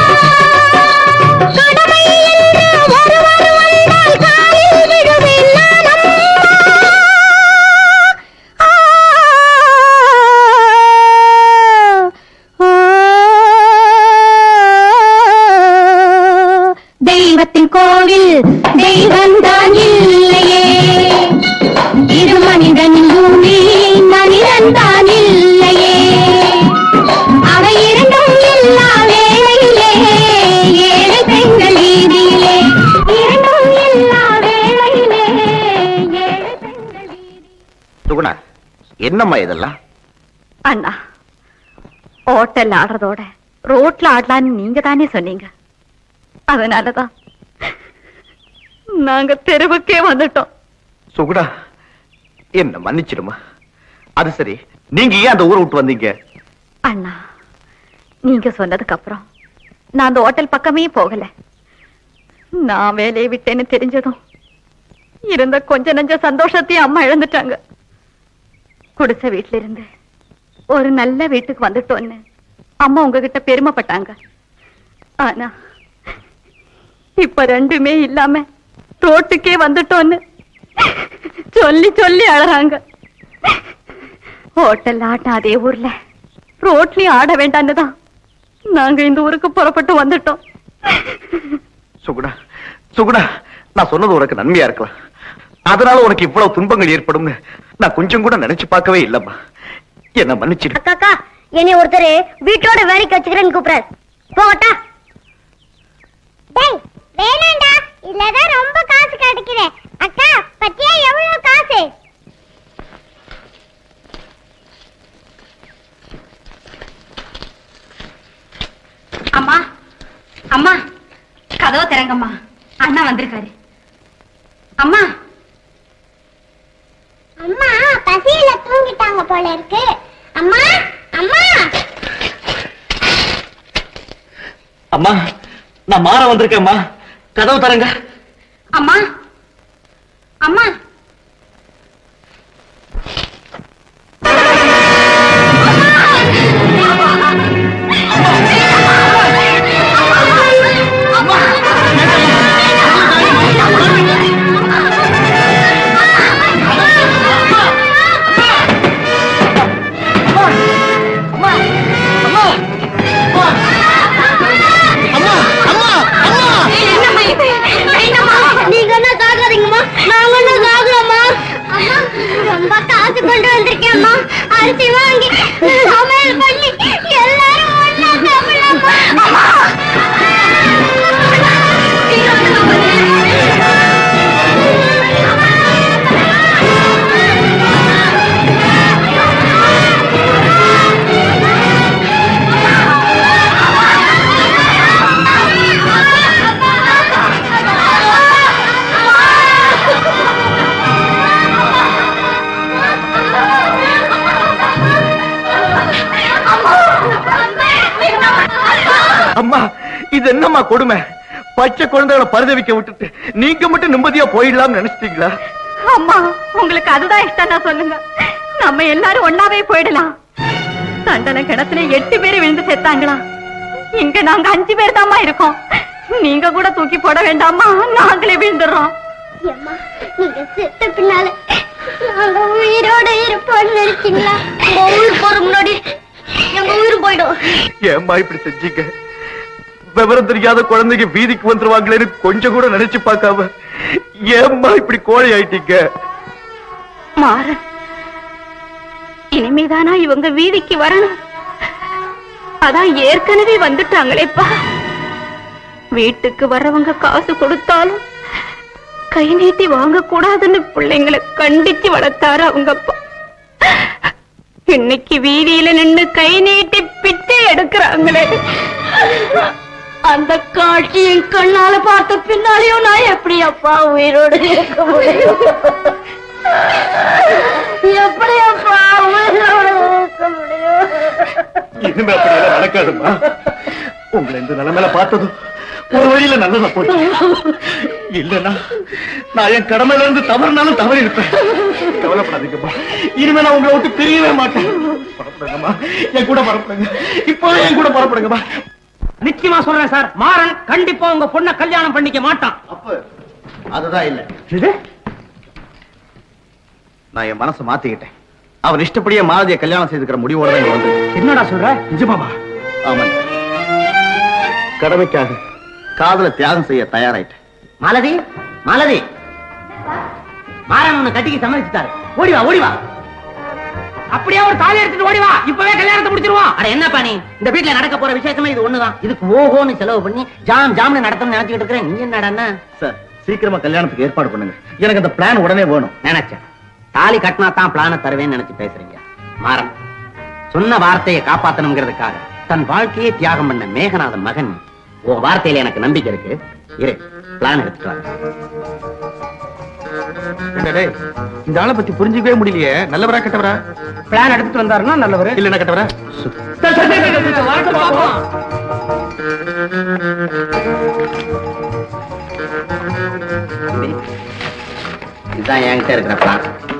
கடமை என்று ஒருவர் வந்தால் காலில் விழுவேன் நானம்மா தெய்வத்தின் கோவில் தெய்வம் தான் இல்லையே இது மனிதனின் பூமி மனிதன் தான் இல்லையே அவை இரண்டும் இல்லா வேளையிலே ஏழை பெண்கள் வீதியிலே இரண்டும் இல்லா வேளையிலே ஏழை பெண்கள் சுகுணா என்னம்மா இதெல்லாம் அண்ணா ஹோட்டல்ல ஆடுறதோட ரோட்ல ஆடலான்னு நீங்க தானே சொன்னீங்க அதனாலதான் நாங்க தெருவுக்கே வந்துட்டோம் சுகுணா என்ன மன்னிச்சிடுமா அது சரி நீங்க ஏன் அந்த ஊரை விட்டு வந்தீங்க அண்ணா நீங்க சொன்னதுக்கு அப்புறம் நான் அந்த ஹோட்டல் பக்கமே போகல நான் வேலையை விட்டேன்னு தெரிஞ்சதும் இருந்த கொஞ்ச நஞ்ச சந்தோஷத்தையும் அம்மா இழந்துட்டாங்க குடிசை வீட்டுல இருந்து ஒரு நல்ல வீட்டுக்கு வந்துட்டோன்னு அம்மா உங்ககிட்ட பெருமைப்பட்டாங்க ஆனா இப்ப ரெண்டுமே இல்லாம ரோட்டுக்கே வந்துட்டோன்னு சொல்லி சொல்லி அழறாங்க ஹோட்டல் ஆட்ட அதே ஊர்ல ரோட்லயும் ஆட வேண்டான்னு தான் நாங்க இந்த ஊருக்கு புறப்பட்டு வந்துட்டோம் சுகுணா சுகுணா நான் சொன்னது உனக்கு நன்மையா இருக்கலாம் அதனால உனக்கு இவ்வளவு துன்பங்கள் ஏற்படும் நான் கொஞ்சம் கூட நினைச்சு பார்க்கவே இல்லம்மா என்ன மன்னிச்சிடு அக்காக்கா என்னை ஒருத்தர் வீட்டோட வேலைக்கு வச்சுக்கிறேன்னு கூப்பிடாரு போகட்டா டேய் வேணாண்டா இதுலதான் ரொம்ப காசு கிடைக்குது அக்கா பத்தியா எவ்வளவு காசு அம்மா அம்மா கதவை திறங்கம்மா அண்ணா வந்திருக்காரு அம்மா அம்மா பசியில தூங்கிட்டாங்க போல இருக்கு அம்மா அம்மா அம்மா நான் மாற வந்திருக்கேம்மா கதவு தரங்க அம்மா அம்மா நீங்க என்ன சாகாதீங்கம்மா நாங்க என்ன சாகுறோம்மா அம்மா ரொம்ப காசு கொண்டு வந்திருக்கேம்மா அரிசி வாங்கி சமையல் பண்ணி எல்லாரும் ஒண்ணா சாப்பிடலாமா அம்மா இது என்னம்மா கொடுமை பச்சை குழந்தைகளை பரிதவிக்க விட்டுட்டு நீங்க மட்டும் நிம்மதியா போயிடலாம்னு நினைச்சிட்டீங்களா அம்மா உங்களுக்கு அதுதான் இஷ்டம்னா சொல்லுங்க நம்ம எல்லாரும் ஒண்ணாவே போயிடலாம் தண்டனை கிணத்துல எட்டு பேர் விழுந்து செத்தாங்களா இங்க நாங்க அஞ்சு பேர் தாம்மா இருக்கோம் நீங்க கூட தூக்கி போட வேண்டாமா நாங்களே விழுந்துடுறோம் ஏம்மா நீங்க செத்த பின்னால நாங்க உயிரோட இருப்போம்னு நினைச்சீங்களா உங்க உயிர் போற முன்னாடி எங்க உயிர் போயிடும் ஏம்மா இப்படி செஞ்சீங்க விவரம் தெரியாத குழந்தைங்க வீதிக்கு வந்துருவாங்களேன்னு கொஞ்சம் கூட நினைச்சு பார்க்காம ஏம்மா இப்படி கோழை ஆயிட்டீங்க மாறன் இனிமேதானா இவங்க வீதிக்கு வரணும் அதான் ஏற்கனவே வந்துட்டாங்களேப்பா வீட்டுக்கு வர்றவங்க காசு கொடுத்தாலும் கை நீட்டி வாங்க கூடாதுன்னு பிள்ளைங்களை கண்டிச்சு வளர்த்தாரு அவங்க அப்பா இன்னைக்கு வீதியில நின்னு கை நீட்டி பிச்சை எடுக்கிறாங்களே அந்த காட்சி என் கண்ணால பார்த்த பின்னாலேயும் நான் எப்படி அப்பா உயிரோடு இருக்க முடியும் எப்படி அப்பா உயிரோடு இருக்க முடியும் இனிமே அப்படி எல்லாம் நடக்காதும்மா உங்களை இந்த நிலைமையில பார்த்ததும் ஒரு வழியில நல்லதா போச்சு இல்லன்னா நான் என் கடமையில இருந்து தவறுனாலும் தவறி இருப்பேன் கவலைப்படாதீங்கம்மா இனிமே நான் உங்களை விட்டு பிரியவே மாட்டேன் புறப்படுங்கம்மா என் கூட புறப்படுங்க இப்போ என் கூட புறப்படுங்கம்மா நிச்சயமா சொல்றேன் சார் மாறன் கண்டிப்பா உங்க பொண்ண கல்யாணம் பண்ணிக்க மாட்டான் அப்ப அதுதான் இல்ல நான் என் மனசை மாத்திக்கிட்டேன் அவன் இஷ்டப்படியே மாலதியை கல்யாணம் செய்துக்கிற முடிவோட தான் இங்க வந்து என்னடா சொல்ற நிஜமாமா ஆமாங்க கடமைக்காக காதல தியாகம் செய்ய தயாராயிட்டேன் மாலதி மாலதி மாறன் உன்னை கட்டிக்கு சம்மதிச்சுட்டாரு ஓடி வா ஓடி வா அப்படியே ஒரு தாலி எடுத்துட்டு ஓடி வா இப்பவே கல்யாணத்தை முடிச்சிருவான் அட என்னப்பா நீ இந்த வீட்ல நடக்க போற விசேஷமே இது ஒண்ணுதான் இதுக்கு ஓஹோன்னு செலவு பண்ணி ஜாம் ஜாம்னு நடத்தணும்னு நினைச்சுக்கிட்டு இருக்கிறேன் நீ என்னடா சார் சீக்கிரமா கல்யாணத்துக்கு ஏற்பாடு பண்ணுங்க எனக்கு அந்த பிளான் உடனே வேணும் நினைச்சேன் தாலி கட்டினா தான் பிளான தருவேன்னு நினைச்சு பேசுறீங்க மாறன் சொன்ன வார்த்தையை காப்பாத்தணுங்கிறதுக்காக தன் வாழ்க்கையை தியாகம் பண்ண மேகநாதன் மகன் உன் வார்த்தையில எனக்கு நம்பிக்கை இருக்கு இரு பிளான் எடுத்துட்டு வரேன் என்ன டேய், இந்த ஆளை பத்தி புரிஞ்சுக்கவே முடியலையே நல்லவரா கெட்டவரா பிளான் எடுத்துட்டு வந்தாருன்னா நல்லவர் இல்லன்னா கெட்டவரா இதுதான் என்கிட்ட இருக்கிற பிளான்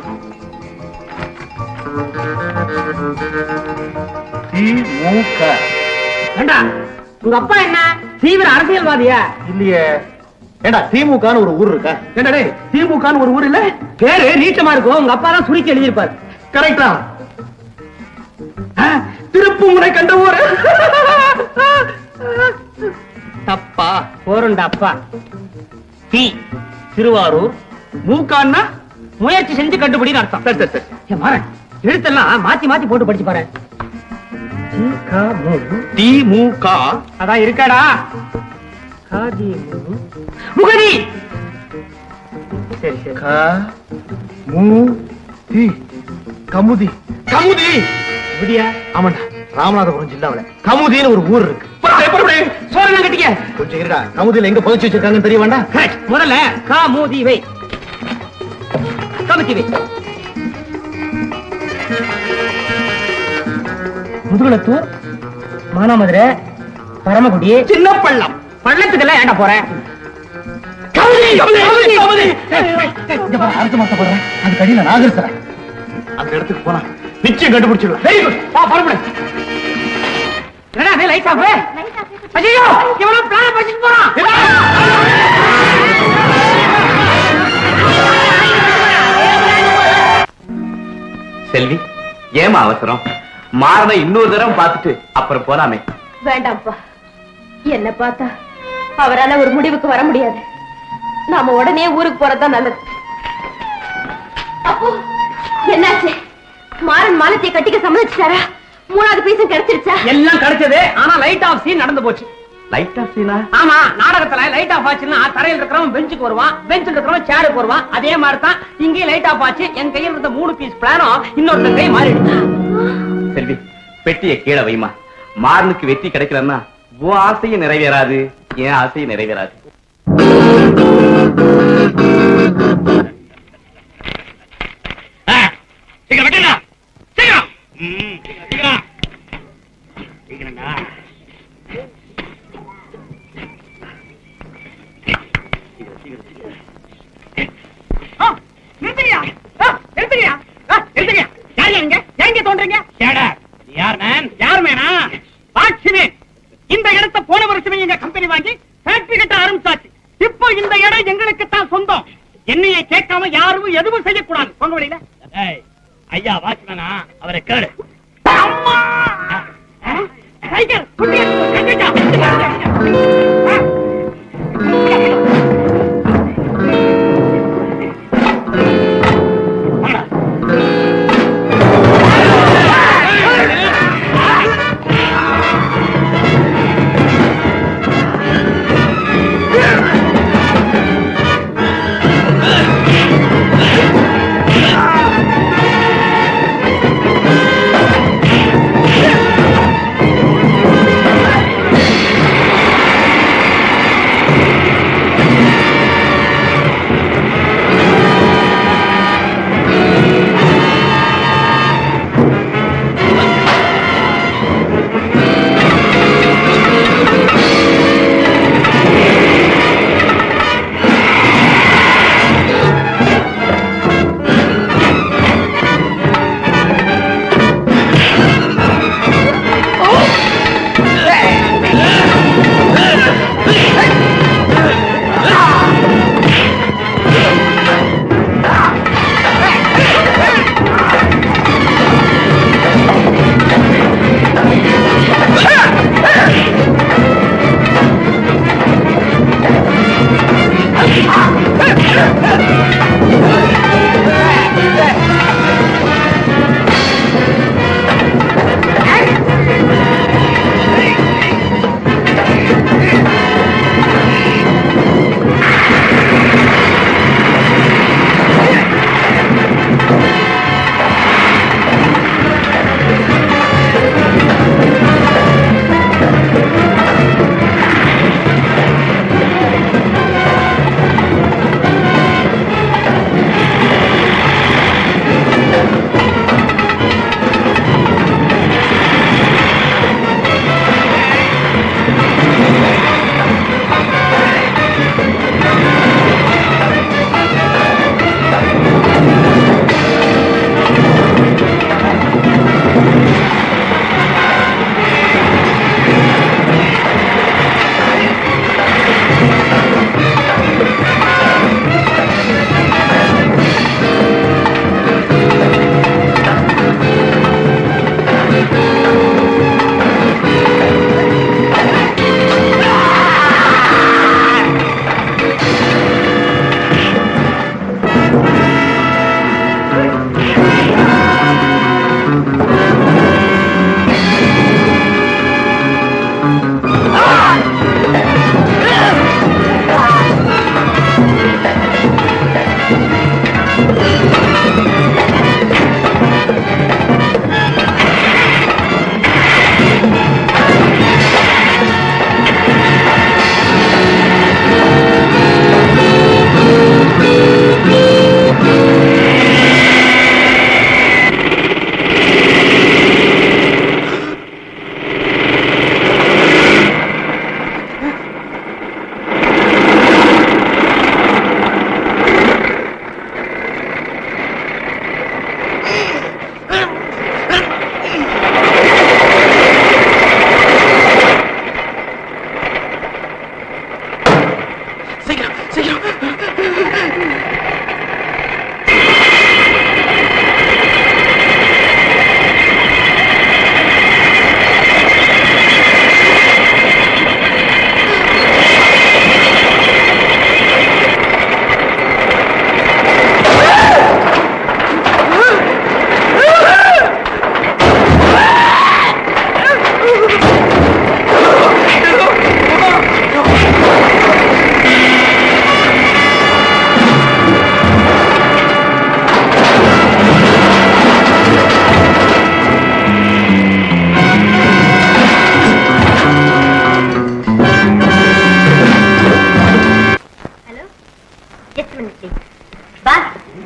திமுக ஏண்டா உங்க அப்பா என்ன தீவிர அரசியல்வாதியா இல்லையே ஏண்டா திமுகன்னு ஒரு ஊர் இருக்கா ஏண்டா டேய் திமுகன்னு ஒரு ஊர் இல்ல பேரு நீட்டமா இருக்கும் உங்க அப்பா தான் சுருக்கி எழுதியிருப்பாரு கரெக்டா திருப்புமுனை கண்ட ஊரு தப்பா போருண்டா அப்பா தி திருவாரூர் மூக்கான்னா முயற்சி செஞ்சு கண்டுபிடின்னு அர்த்தம் சரி சரி சரி ஏன் மாறன் எழுத்தெல்லாம் மாத்தி மாத்தி போட்டு படிச்சு பாரு திமுக அதான் இருக்காடா காதி மு- முகதி சரி சரி க மு தி கமுதி கமுதி முதியா ஆமாண்டா ராமநாதபுரம் ஜில்லாவுல கமுதின்னு ஒரு ஊர் இருக்கு சோழனை கட்டிக்க கொஞ்சம் இருக்கா கமுதியில எங்க புதைச்சு வச்சிருக்காங்கன்னு தெரிய வேண்டாம் Correct. முதல்ல கா மூதி வை கமித்தி வை முதுகுளத்தூர் மானாமதுரை பரமக்குடி சின்ன பள்ளம் பள்ளத்துக்கெல்லாம் ஏண்டா போறேன் அடுத்த மாசம் போடுறேன் அது கடியில நான் இருக்கிறேன் அந்த இடத்துக்கு போனா நிச்சயம் கண்டுபிடிச்சிடலாம் வெரி குட் வா பரப்படு என்னடா நீ லைட் ஆஃப் ஐயோ இவனும் பிளான் பண்ணிட்டு போறான் செல்வி ஏமா அவசரம் மாறனை இன்னொரு தடவை பார்த்துட்டு அப்புறம் போலாமே வேண்டாம்ப்பா என்ன பார்த்தா அவரால ஒரு முடிவுக்கு வர முடியாது நாம உடனே ஊருக்கு போறதுதான் நல்லது அப்போ என்னாச்சு மாறன் மாலத்தை கட்டிக்க சம்மதிச்சிட்டாரா மூணாவது பீஸும் கிடைச்சிருச்சா எல்லாம் கிடைச்சது ஆனா லைட் ஆஃப் சீன் நடந்து போச்சு லைட் ஆஃப் சீனா ஆமா நாடகத்துல லைட் ஆஃப் ஆச்சுன்னா தரையில் இருக்கிறவன் பெஞ்சுக்கு வருவான் பெஞ்சில் இருக்கிறவன் சேருக்கு வருவான் அதே மாதிரி தான் இங்கேயும் லைட் ஆஃப் ஆச்சு என் கையில் இருந்த மூணு பீஸ் பிளானும் இன்னொருத்தர் கை மாறிடுச்சு செல்வி பெட்டியை கீழே வைமா மாறனுக்கு வெற்றி கிடைக்கலன்னா உன் ஆசையும் நிறைவேறாது என் ஆசையும் நிறைவேறாது சீக்கிரம் வெட்டுடா சீக்கிரம் ம், சீக்கிரம் சீக்கிரம்டா ஆ, நிறுத்துங்கய்யா. ஆ, நிறுத்துங்கய்யா. ஆ, நிறுத்துங்கய்யா. யாருய்யா நீங்க? ஏன் இங்க தோன்றீங்க? ஏடா, நீ யார் மேன்? யார் மேனா? வாட்ச்மேன். இந்த இடத்தை போன வருஷமே எங்க கம்பெனி வாங்கி ஃபேக்டரி கட்ட ஆரம்பிச்சாச்சு இப்போ இந்த இடம் எங்களுக்கு தான் சொந்தம் என்னைய கேட்காம யாரும் எதுவும் செய்யக்கூடாது போங்க வெளியில ஏய், ஐயா வாட்ச்மேனா அவரை கேளு அம்மா ஆ, டைகர் குட்டி கண்டிட்டா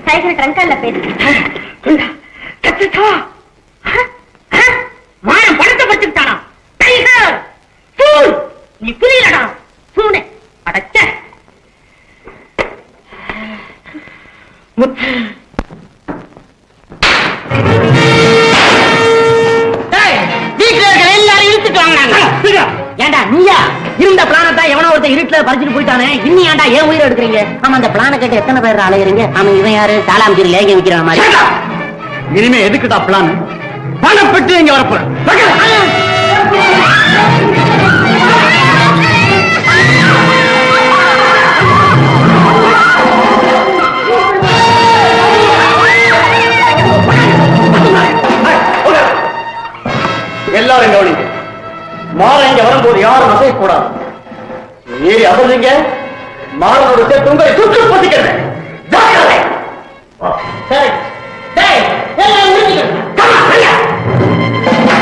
சைக்கிள் ட்ரங்கால போயிருக்கு மானம் படத்தை படுத்துக்கிட்டானா டைகர் ஃபூல் நீ புரியலடா பூனை அடச்ச வீட்டுல இருக்கிற எல்லாரும் இழுத்துட்டு வாங்கினாங்க ஏண்டா நீயா இருந்த பிளான தான் எவனோ ஒருத்தன் இருட்டுல பறிச்சுட்டு போயிட்டானே இன்னி ஏன்டா ஏன் உயிரை எடுக்கிறீங்க ஆமா அந்த பிளான கேட்டு எத்தனை பேர் அலையறீங்க ஆமா இவன் யாரு தாளாம்பூரி லேகம் விக்கிற மாதிரி இனிமே எதுக்குடா பிளான் பணப்பட்டு இங்க வரப்போறேன் எல்லாரும் கவனிங்க மாற இங்க வரும்போது யாரும் அசைய கூடாது ஏறி அமர்ந்தீங்க மாறனோட சேர்த்து உங்களை சுற்று பசிக்கிறேன் சரி டேய் எல்லாம் முடிச்சுக்கணும் Come on, hurry up.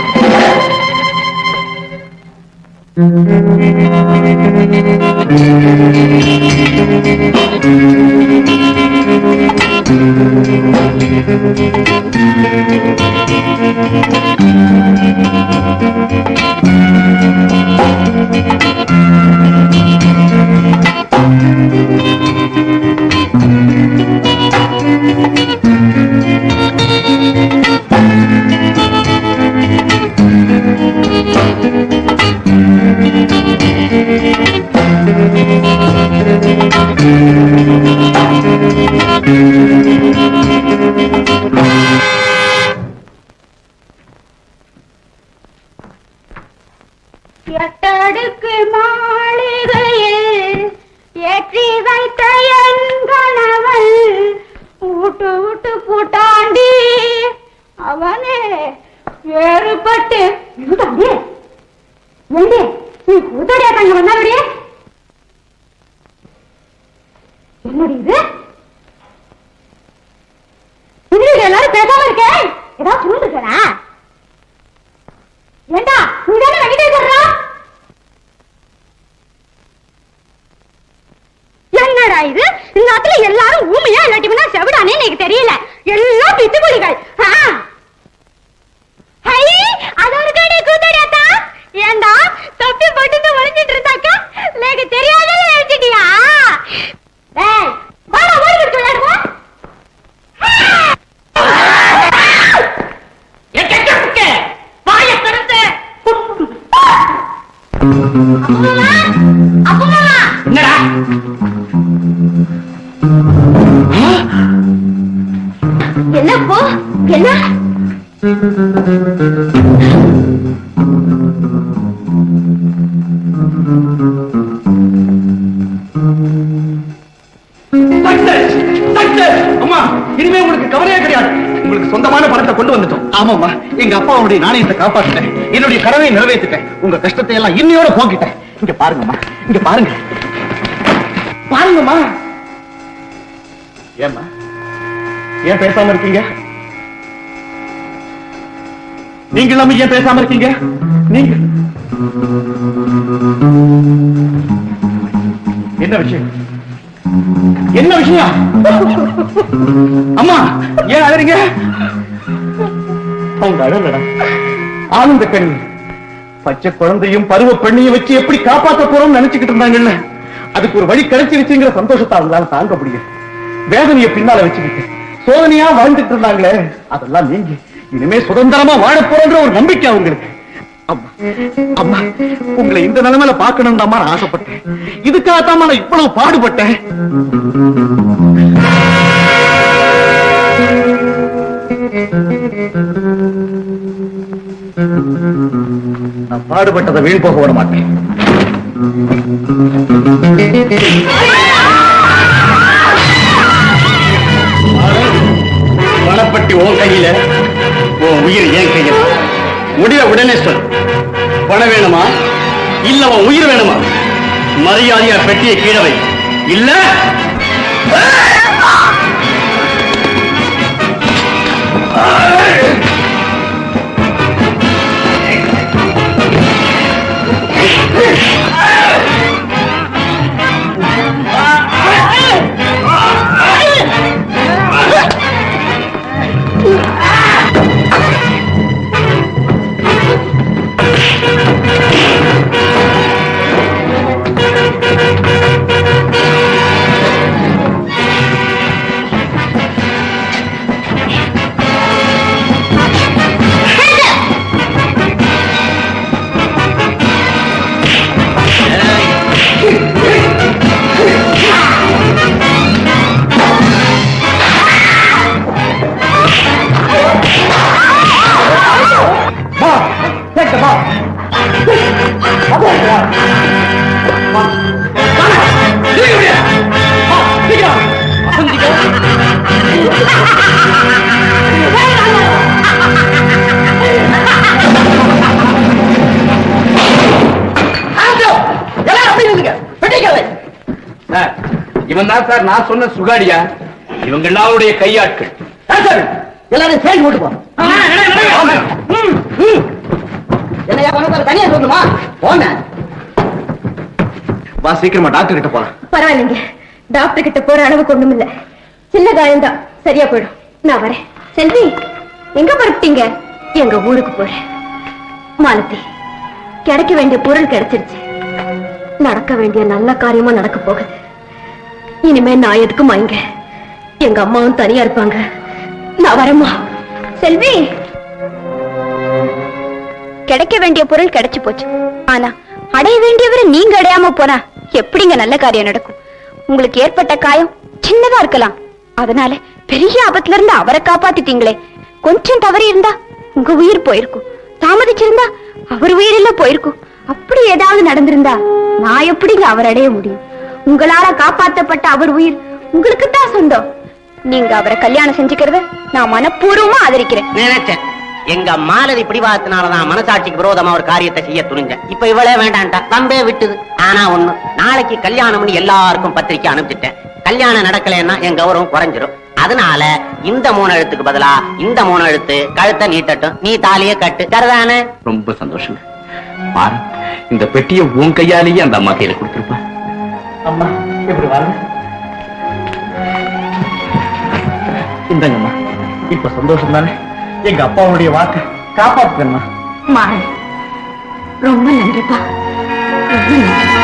எட்டடுக்கு மாளிகையில் ஏற்றி வைத்த என் கணவன் ஊட்டு விட்டு கூட்டாண்டி அவனே வேறுபட்டு ஏண்டி? ஏண்டி? நீ கூத்தடியா தங்க வந்தாடியே என்னடி இது இது எல்லாரும் பேசாம இருக்கேன் ஏதாவது சொல்லிருக்கா ஏண்டா நீ தானே வெங்கடேஸ்வரா என்னடா இது இந்த இடத்துல எல்லாரும் ஊமையா இல்லாட்டி செவிடானே எனக்கு தெரியல எல்லாம் பித்துக்குடிகள் ஹை அது ஒரு கடை கூத்தடியாத்தா ஏண்டா தொப்பி போட்டு ஒளிஞ்சிட்டு இருந்தாக்கா எனக்கு தெரியாத நினைச்சிட்டியா டேய் வாடா ஓடி விளையாடுவோம் வாயை திறந்து என்னடா என்ன போ என்ன அம்மா இனிமே உங்களுக்கு கவலையே கிடையாது உங்களுக்கு சொந்தமான பணத்தை கொண்டு வந்துட்டோம் ஆமாம்மா எங்க அப்பாவுடைய நாணயத்தை காப்பாத்திட்டேன் என்னுடைய கனவை நிறைவேற்றிட்டேன் உங்க கஷ்டத்தை எல்லாம் இன்னையோட போக்கிட்டேன் இங்க பாருங்கம்மா இங்க பாருங்க பாருங்கம்மா ஏம்மா ஏன் பேசாம இருக்கீங்க நீங்க இல்லாம ஏன் பேசாம இருக்கீங்க நீங்க என்ன விஷயம் என்ன விஷயம் அம்மா ஏன் அழறீங்க அவங்க அழலடா ஆனந்த கண்ணி பச்சை குழந்தையும் பருவ பெண்ணையும் வச்சு எப்படி காப்பாத்த போறோம்னு நினைச்சுக்கிட்டு இருந்தாங்கல்ல அதுக்கு ஒரு வழி கிடைச்சிருச்சுங்கிற சந்தோஷத்தை அவங்களால தாங்க முடியும் வேதனையை பின்னால வச்சுக்கிட்டு சோதனையா வாழ்ந்துட்டு இருந்தாங்களே அதெல்லாம் நீங்க இனிமே சுதந்திரமா வாழ போறோன்ற ஒரு நம்பிக்கை அவங்களுக்கு அம்மா அம்மா உங்களை இந்த நிலைமையில பார்க்கணும் தான் நான் ஆசைப்பட்டேன் இதுக்காகத்தான் நான் இவ்வளவு பாடுபட்டேன் நான் பாடுபட்டதை வீண் போக விட மாட்டேன் பணப்பட்டி உன் கையில உன் உயிர் என் கையில முடிய உடனே சொல் பணம் வேணுமா இல்ல உன் உயிர் வேணுமா மரியாதையா பெட்டியை கீழே வை இல்ல Ah! இவன் தான் சார் நான் சொன்ன சுகாடியா இவங்க எல்லாருடைய கையாட்கள் எல்லாரும் சேர்ந்து கூட்டு போ என்னையா பணத்தை தனியா சொல்லணுமா போன வா சீக்கிரமா டாக்டர் கிட்ட போலாம் பரவாயில்லைங்க டாக்டர் கிட்ட போற அளவுக்கு ஒண்ணும் இல்ல சின்ன காயம்தான் சரியா போயிடும் நான் வரேன் செல்வி எங்க பரப்பிட்டீங்க எங்க ஊருக்கு போறேன் மாலதி கிடைக்க வேண்டிய பொருள் கிடைச்சிருச்சு நடக்க வேண்டிய நல்ல காரியமா நடக்க போகுது இனிமே நான் எதுக்கும் இங்க எங்க அம்மாவும் தனியா இருப்பாங்க நான் வரேம்மா செல்வி கிடைக்க வேண்டிய பொருள் கிடைச்சு போச்சு ஆனா அடைய வேண்டியவரை நீங்க அடையாம போனா எப்படிங்க நல்ல காரியம் நடக்கும் உங்களுக்கு ஏற்பட்ட காயம் சின்னதா இருக்கலாம் அதனால பெரிய ஆபத்துல இருந்து அவரை காப்பாத்திட்டீங்களே கொஞ்சம் தவறி இருந்தா உங்க உயிர் போயிருக்கும் தாமதிச்சிருந்தா அவர் உயிரில போயிருக்கும் அப்படி ஏதாவது நடந்திருந்தா நான் எப்படிங்க அவர் அடைய முடியும் உங்களால காப்பாத்தப்பட்ட அவர் உயிர் உங்களுக்கு தான் சொந்தம் நீங்க அவரை கல்யாணம் செஞ்சுக்கிறத நான் மனப்பூர்வமா ஆதரிக்கிறேன் நினைச்சேன் எங்க மாலதி பிடிவாதத்தினாலதான் மனசாட்சிக்கு விரோதமா ஒரு காரியத்தை செய்ய துணிஞ்சேன் இப்ப இவளே வேண்டான்டா தம்பே விட்டுது ஆனா ஒண்ணு நாளைக்கு கல்யாணம்னு எல்லாருக்கும் பத்திரிக்கை அனுப்பிச்சிட்டேன் கல்யாணம் நடக்கலைன்னா என் கௌரவம் குறைஞ்சிரும் அதனால இந்த மூணு எழுத்துக்கு பதிலா இந்த மூணு எழுத்து கழுத்தை நீட்டட்டும் நீ தாலிய கட்டு கருதானே ரொம்ப சந்தோஷம் பாரு இந்த பெட்டியை உன் கையாலேயே அந்த அம்மா கையில கொடுத்துருப்பா அம்மா எப்படி வாங்க இந்தங்கம்மா இப்ப சந்தோஷம் தானே எங்க அப்பாவுடைய வாக்கு காப்பாத்துக்கம்மா மாறன் ரொம்ப நன்றிப்பா ரொம்ப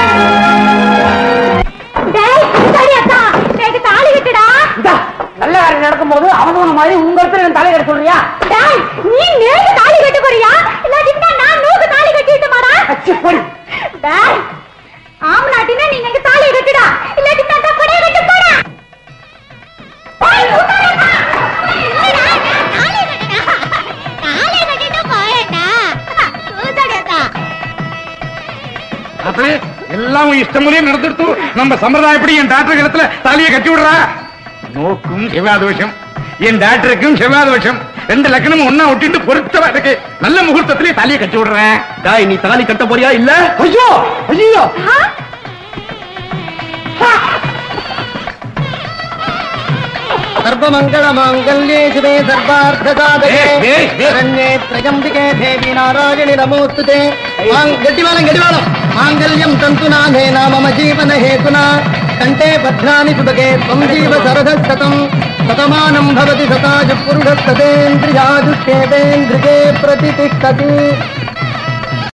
நன்றி தாலி கட்டுடா நல்ல காரியம் நடக்கும் போது அவனவன மாதிரி உங்க இடத்துல தலைவர் சொல்றியா நீ நேக்கு தாலி கட்ட போறியா இல்லாட்டி நான் நோக்கு தாலி கட்டிட்டு மாடா டேய் ஆம்னாட்டினா நீ எங்க தாலி கட்டுடா இல்லாட்டி நான் தப்படே கட்டு போடா டேய் உட்காருடா இல்லடா தாலி கட்டுடா தாலி கட்டிட்டு போறடா கூதடா அப்படி எல்லாம் உன் இஷ்டம் போலயே நடந்துட்டு நம்ம சம்பிரதாயப்படி என் டாக்டர் இடத்துல தாலியை கட்டி விடுறா நோக்கும் செவ்வாதோஷம் என் டாக்டருக்கும் செவ்வாதோஷம் ரெண்டு லக்கணமும் ஒன்னா ஒட்டிட்டு பொருத்தவா இருக்கு நல்ல முகூர்த்தத்திலே தாலியை கட்டி விடுறேன் டாய் நீ தாலி கட்ட போறியா இல்ல ஐயோ ஐயோ சர்வமங்கள மாங்கல்யே சிவே சர்வார்த்த சாதகே சரண்யே பிரஜம்பிகே தேவி நாராயணி நமோஸ்துதே மாங் கெட்டிவாளம் கெட்டிவாளம் மாங்கல்யம் தந்து நாதே நாம ஜீவன ஹேதுனா கண்டே பத்ராணி சுபகே त्वं जीव सरदः शतम् शतमानं भवति शताजु पुरुषस्ततेन्द्रियाजुष्येवेन्द्रिये प्रतितिष्ठति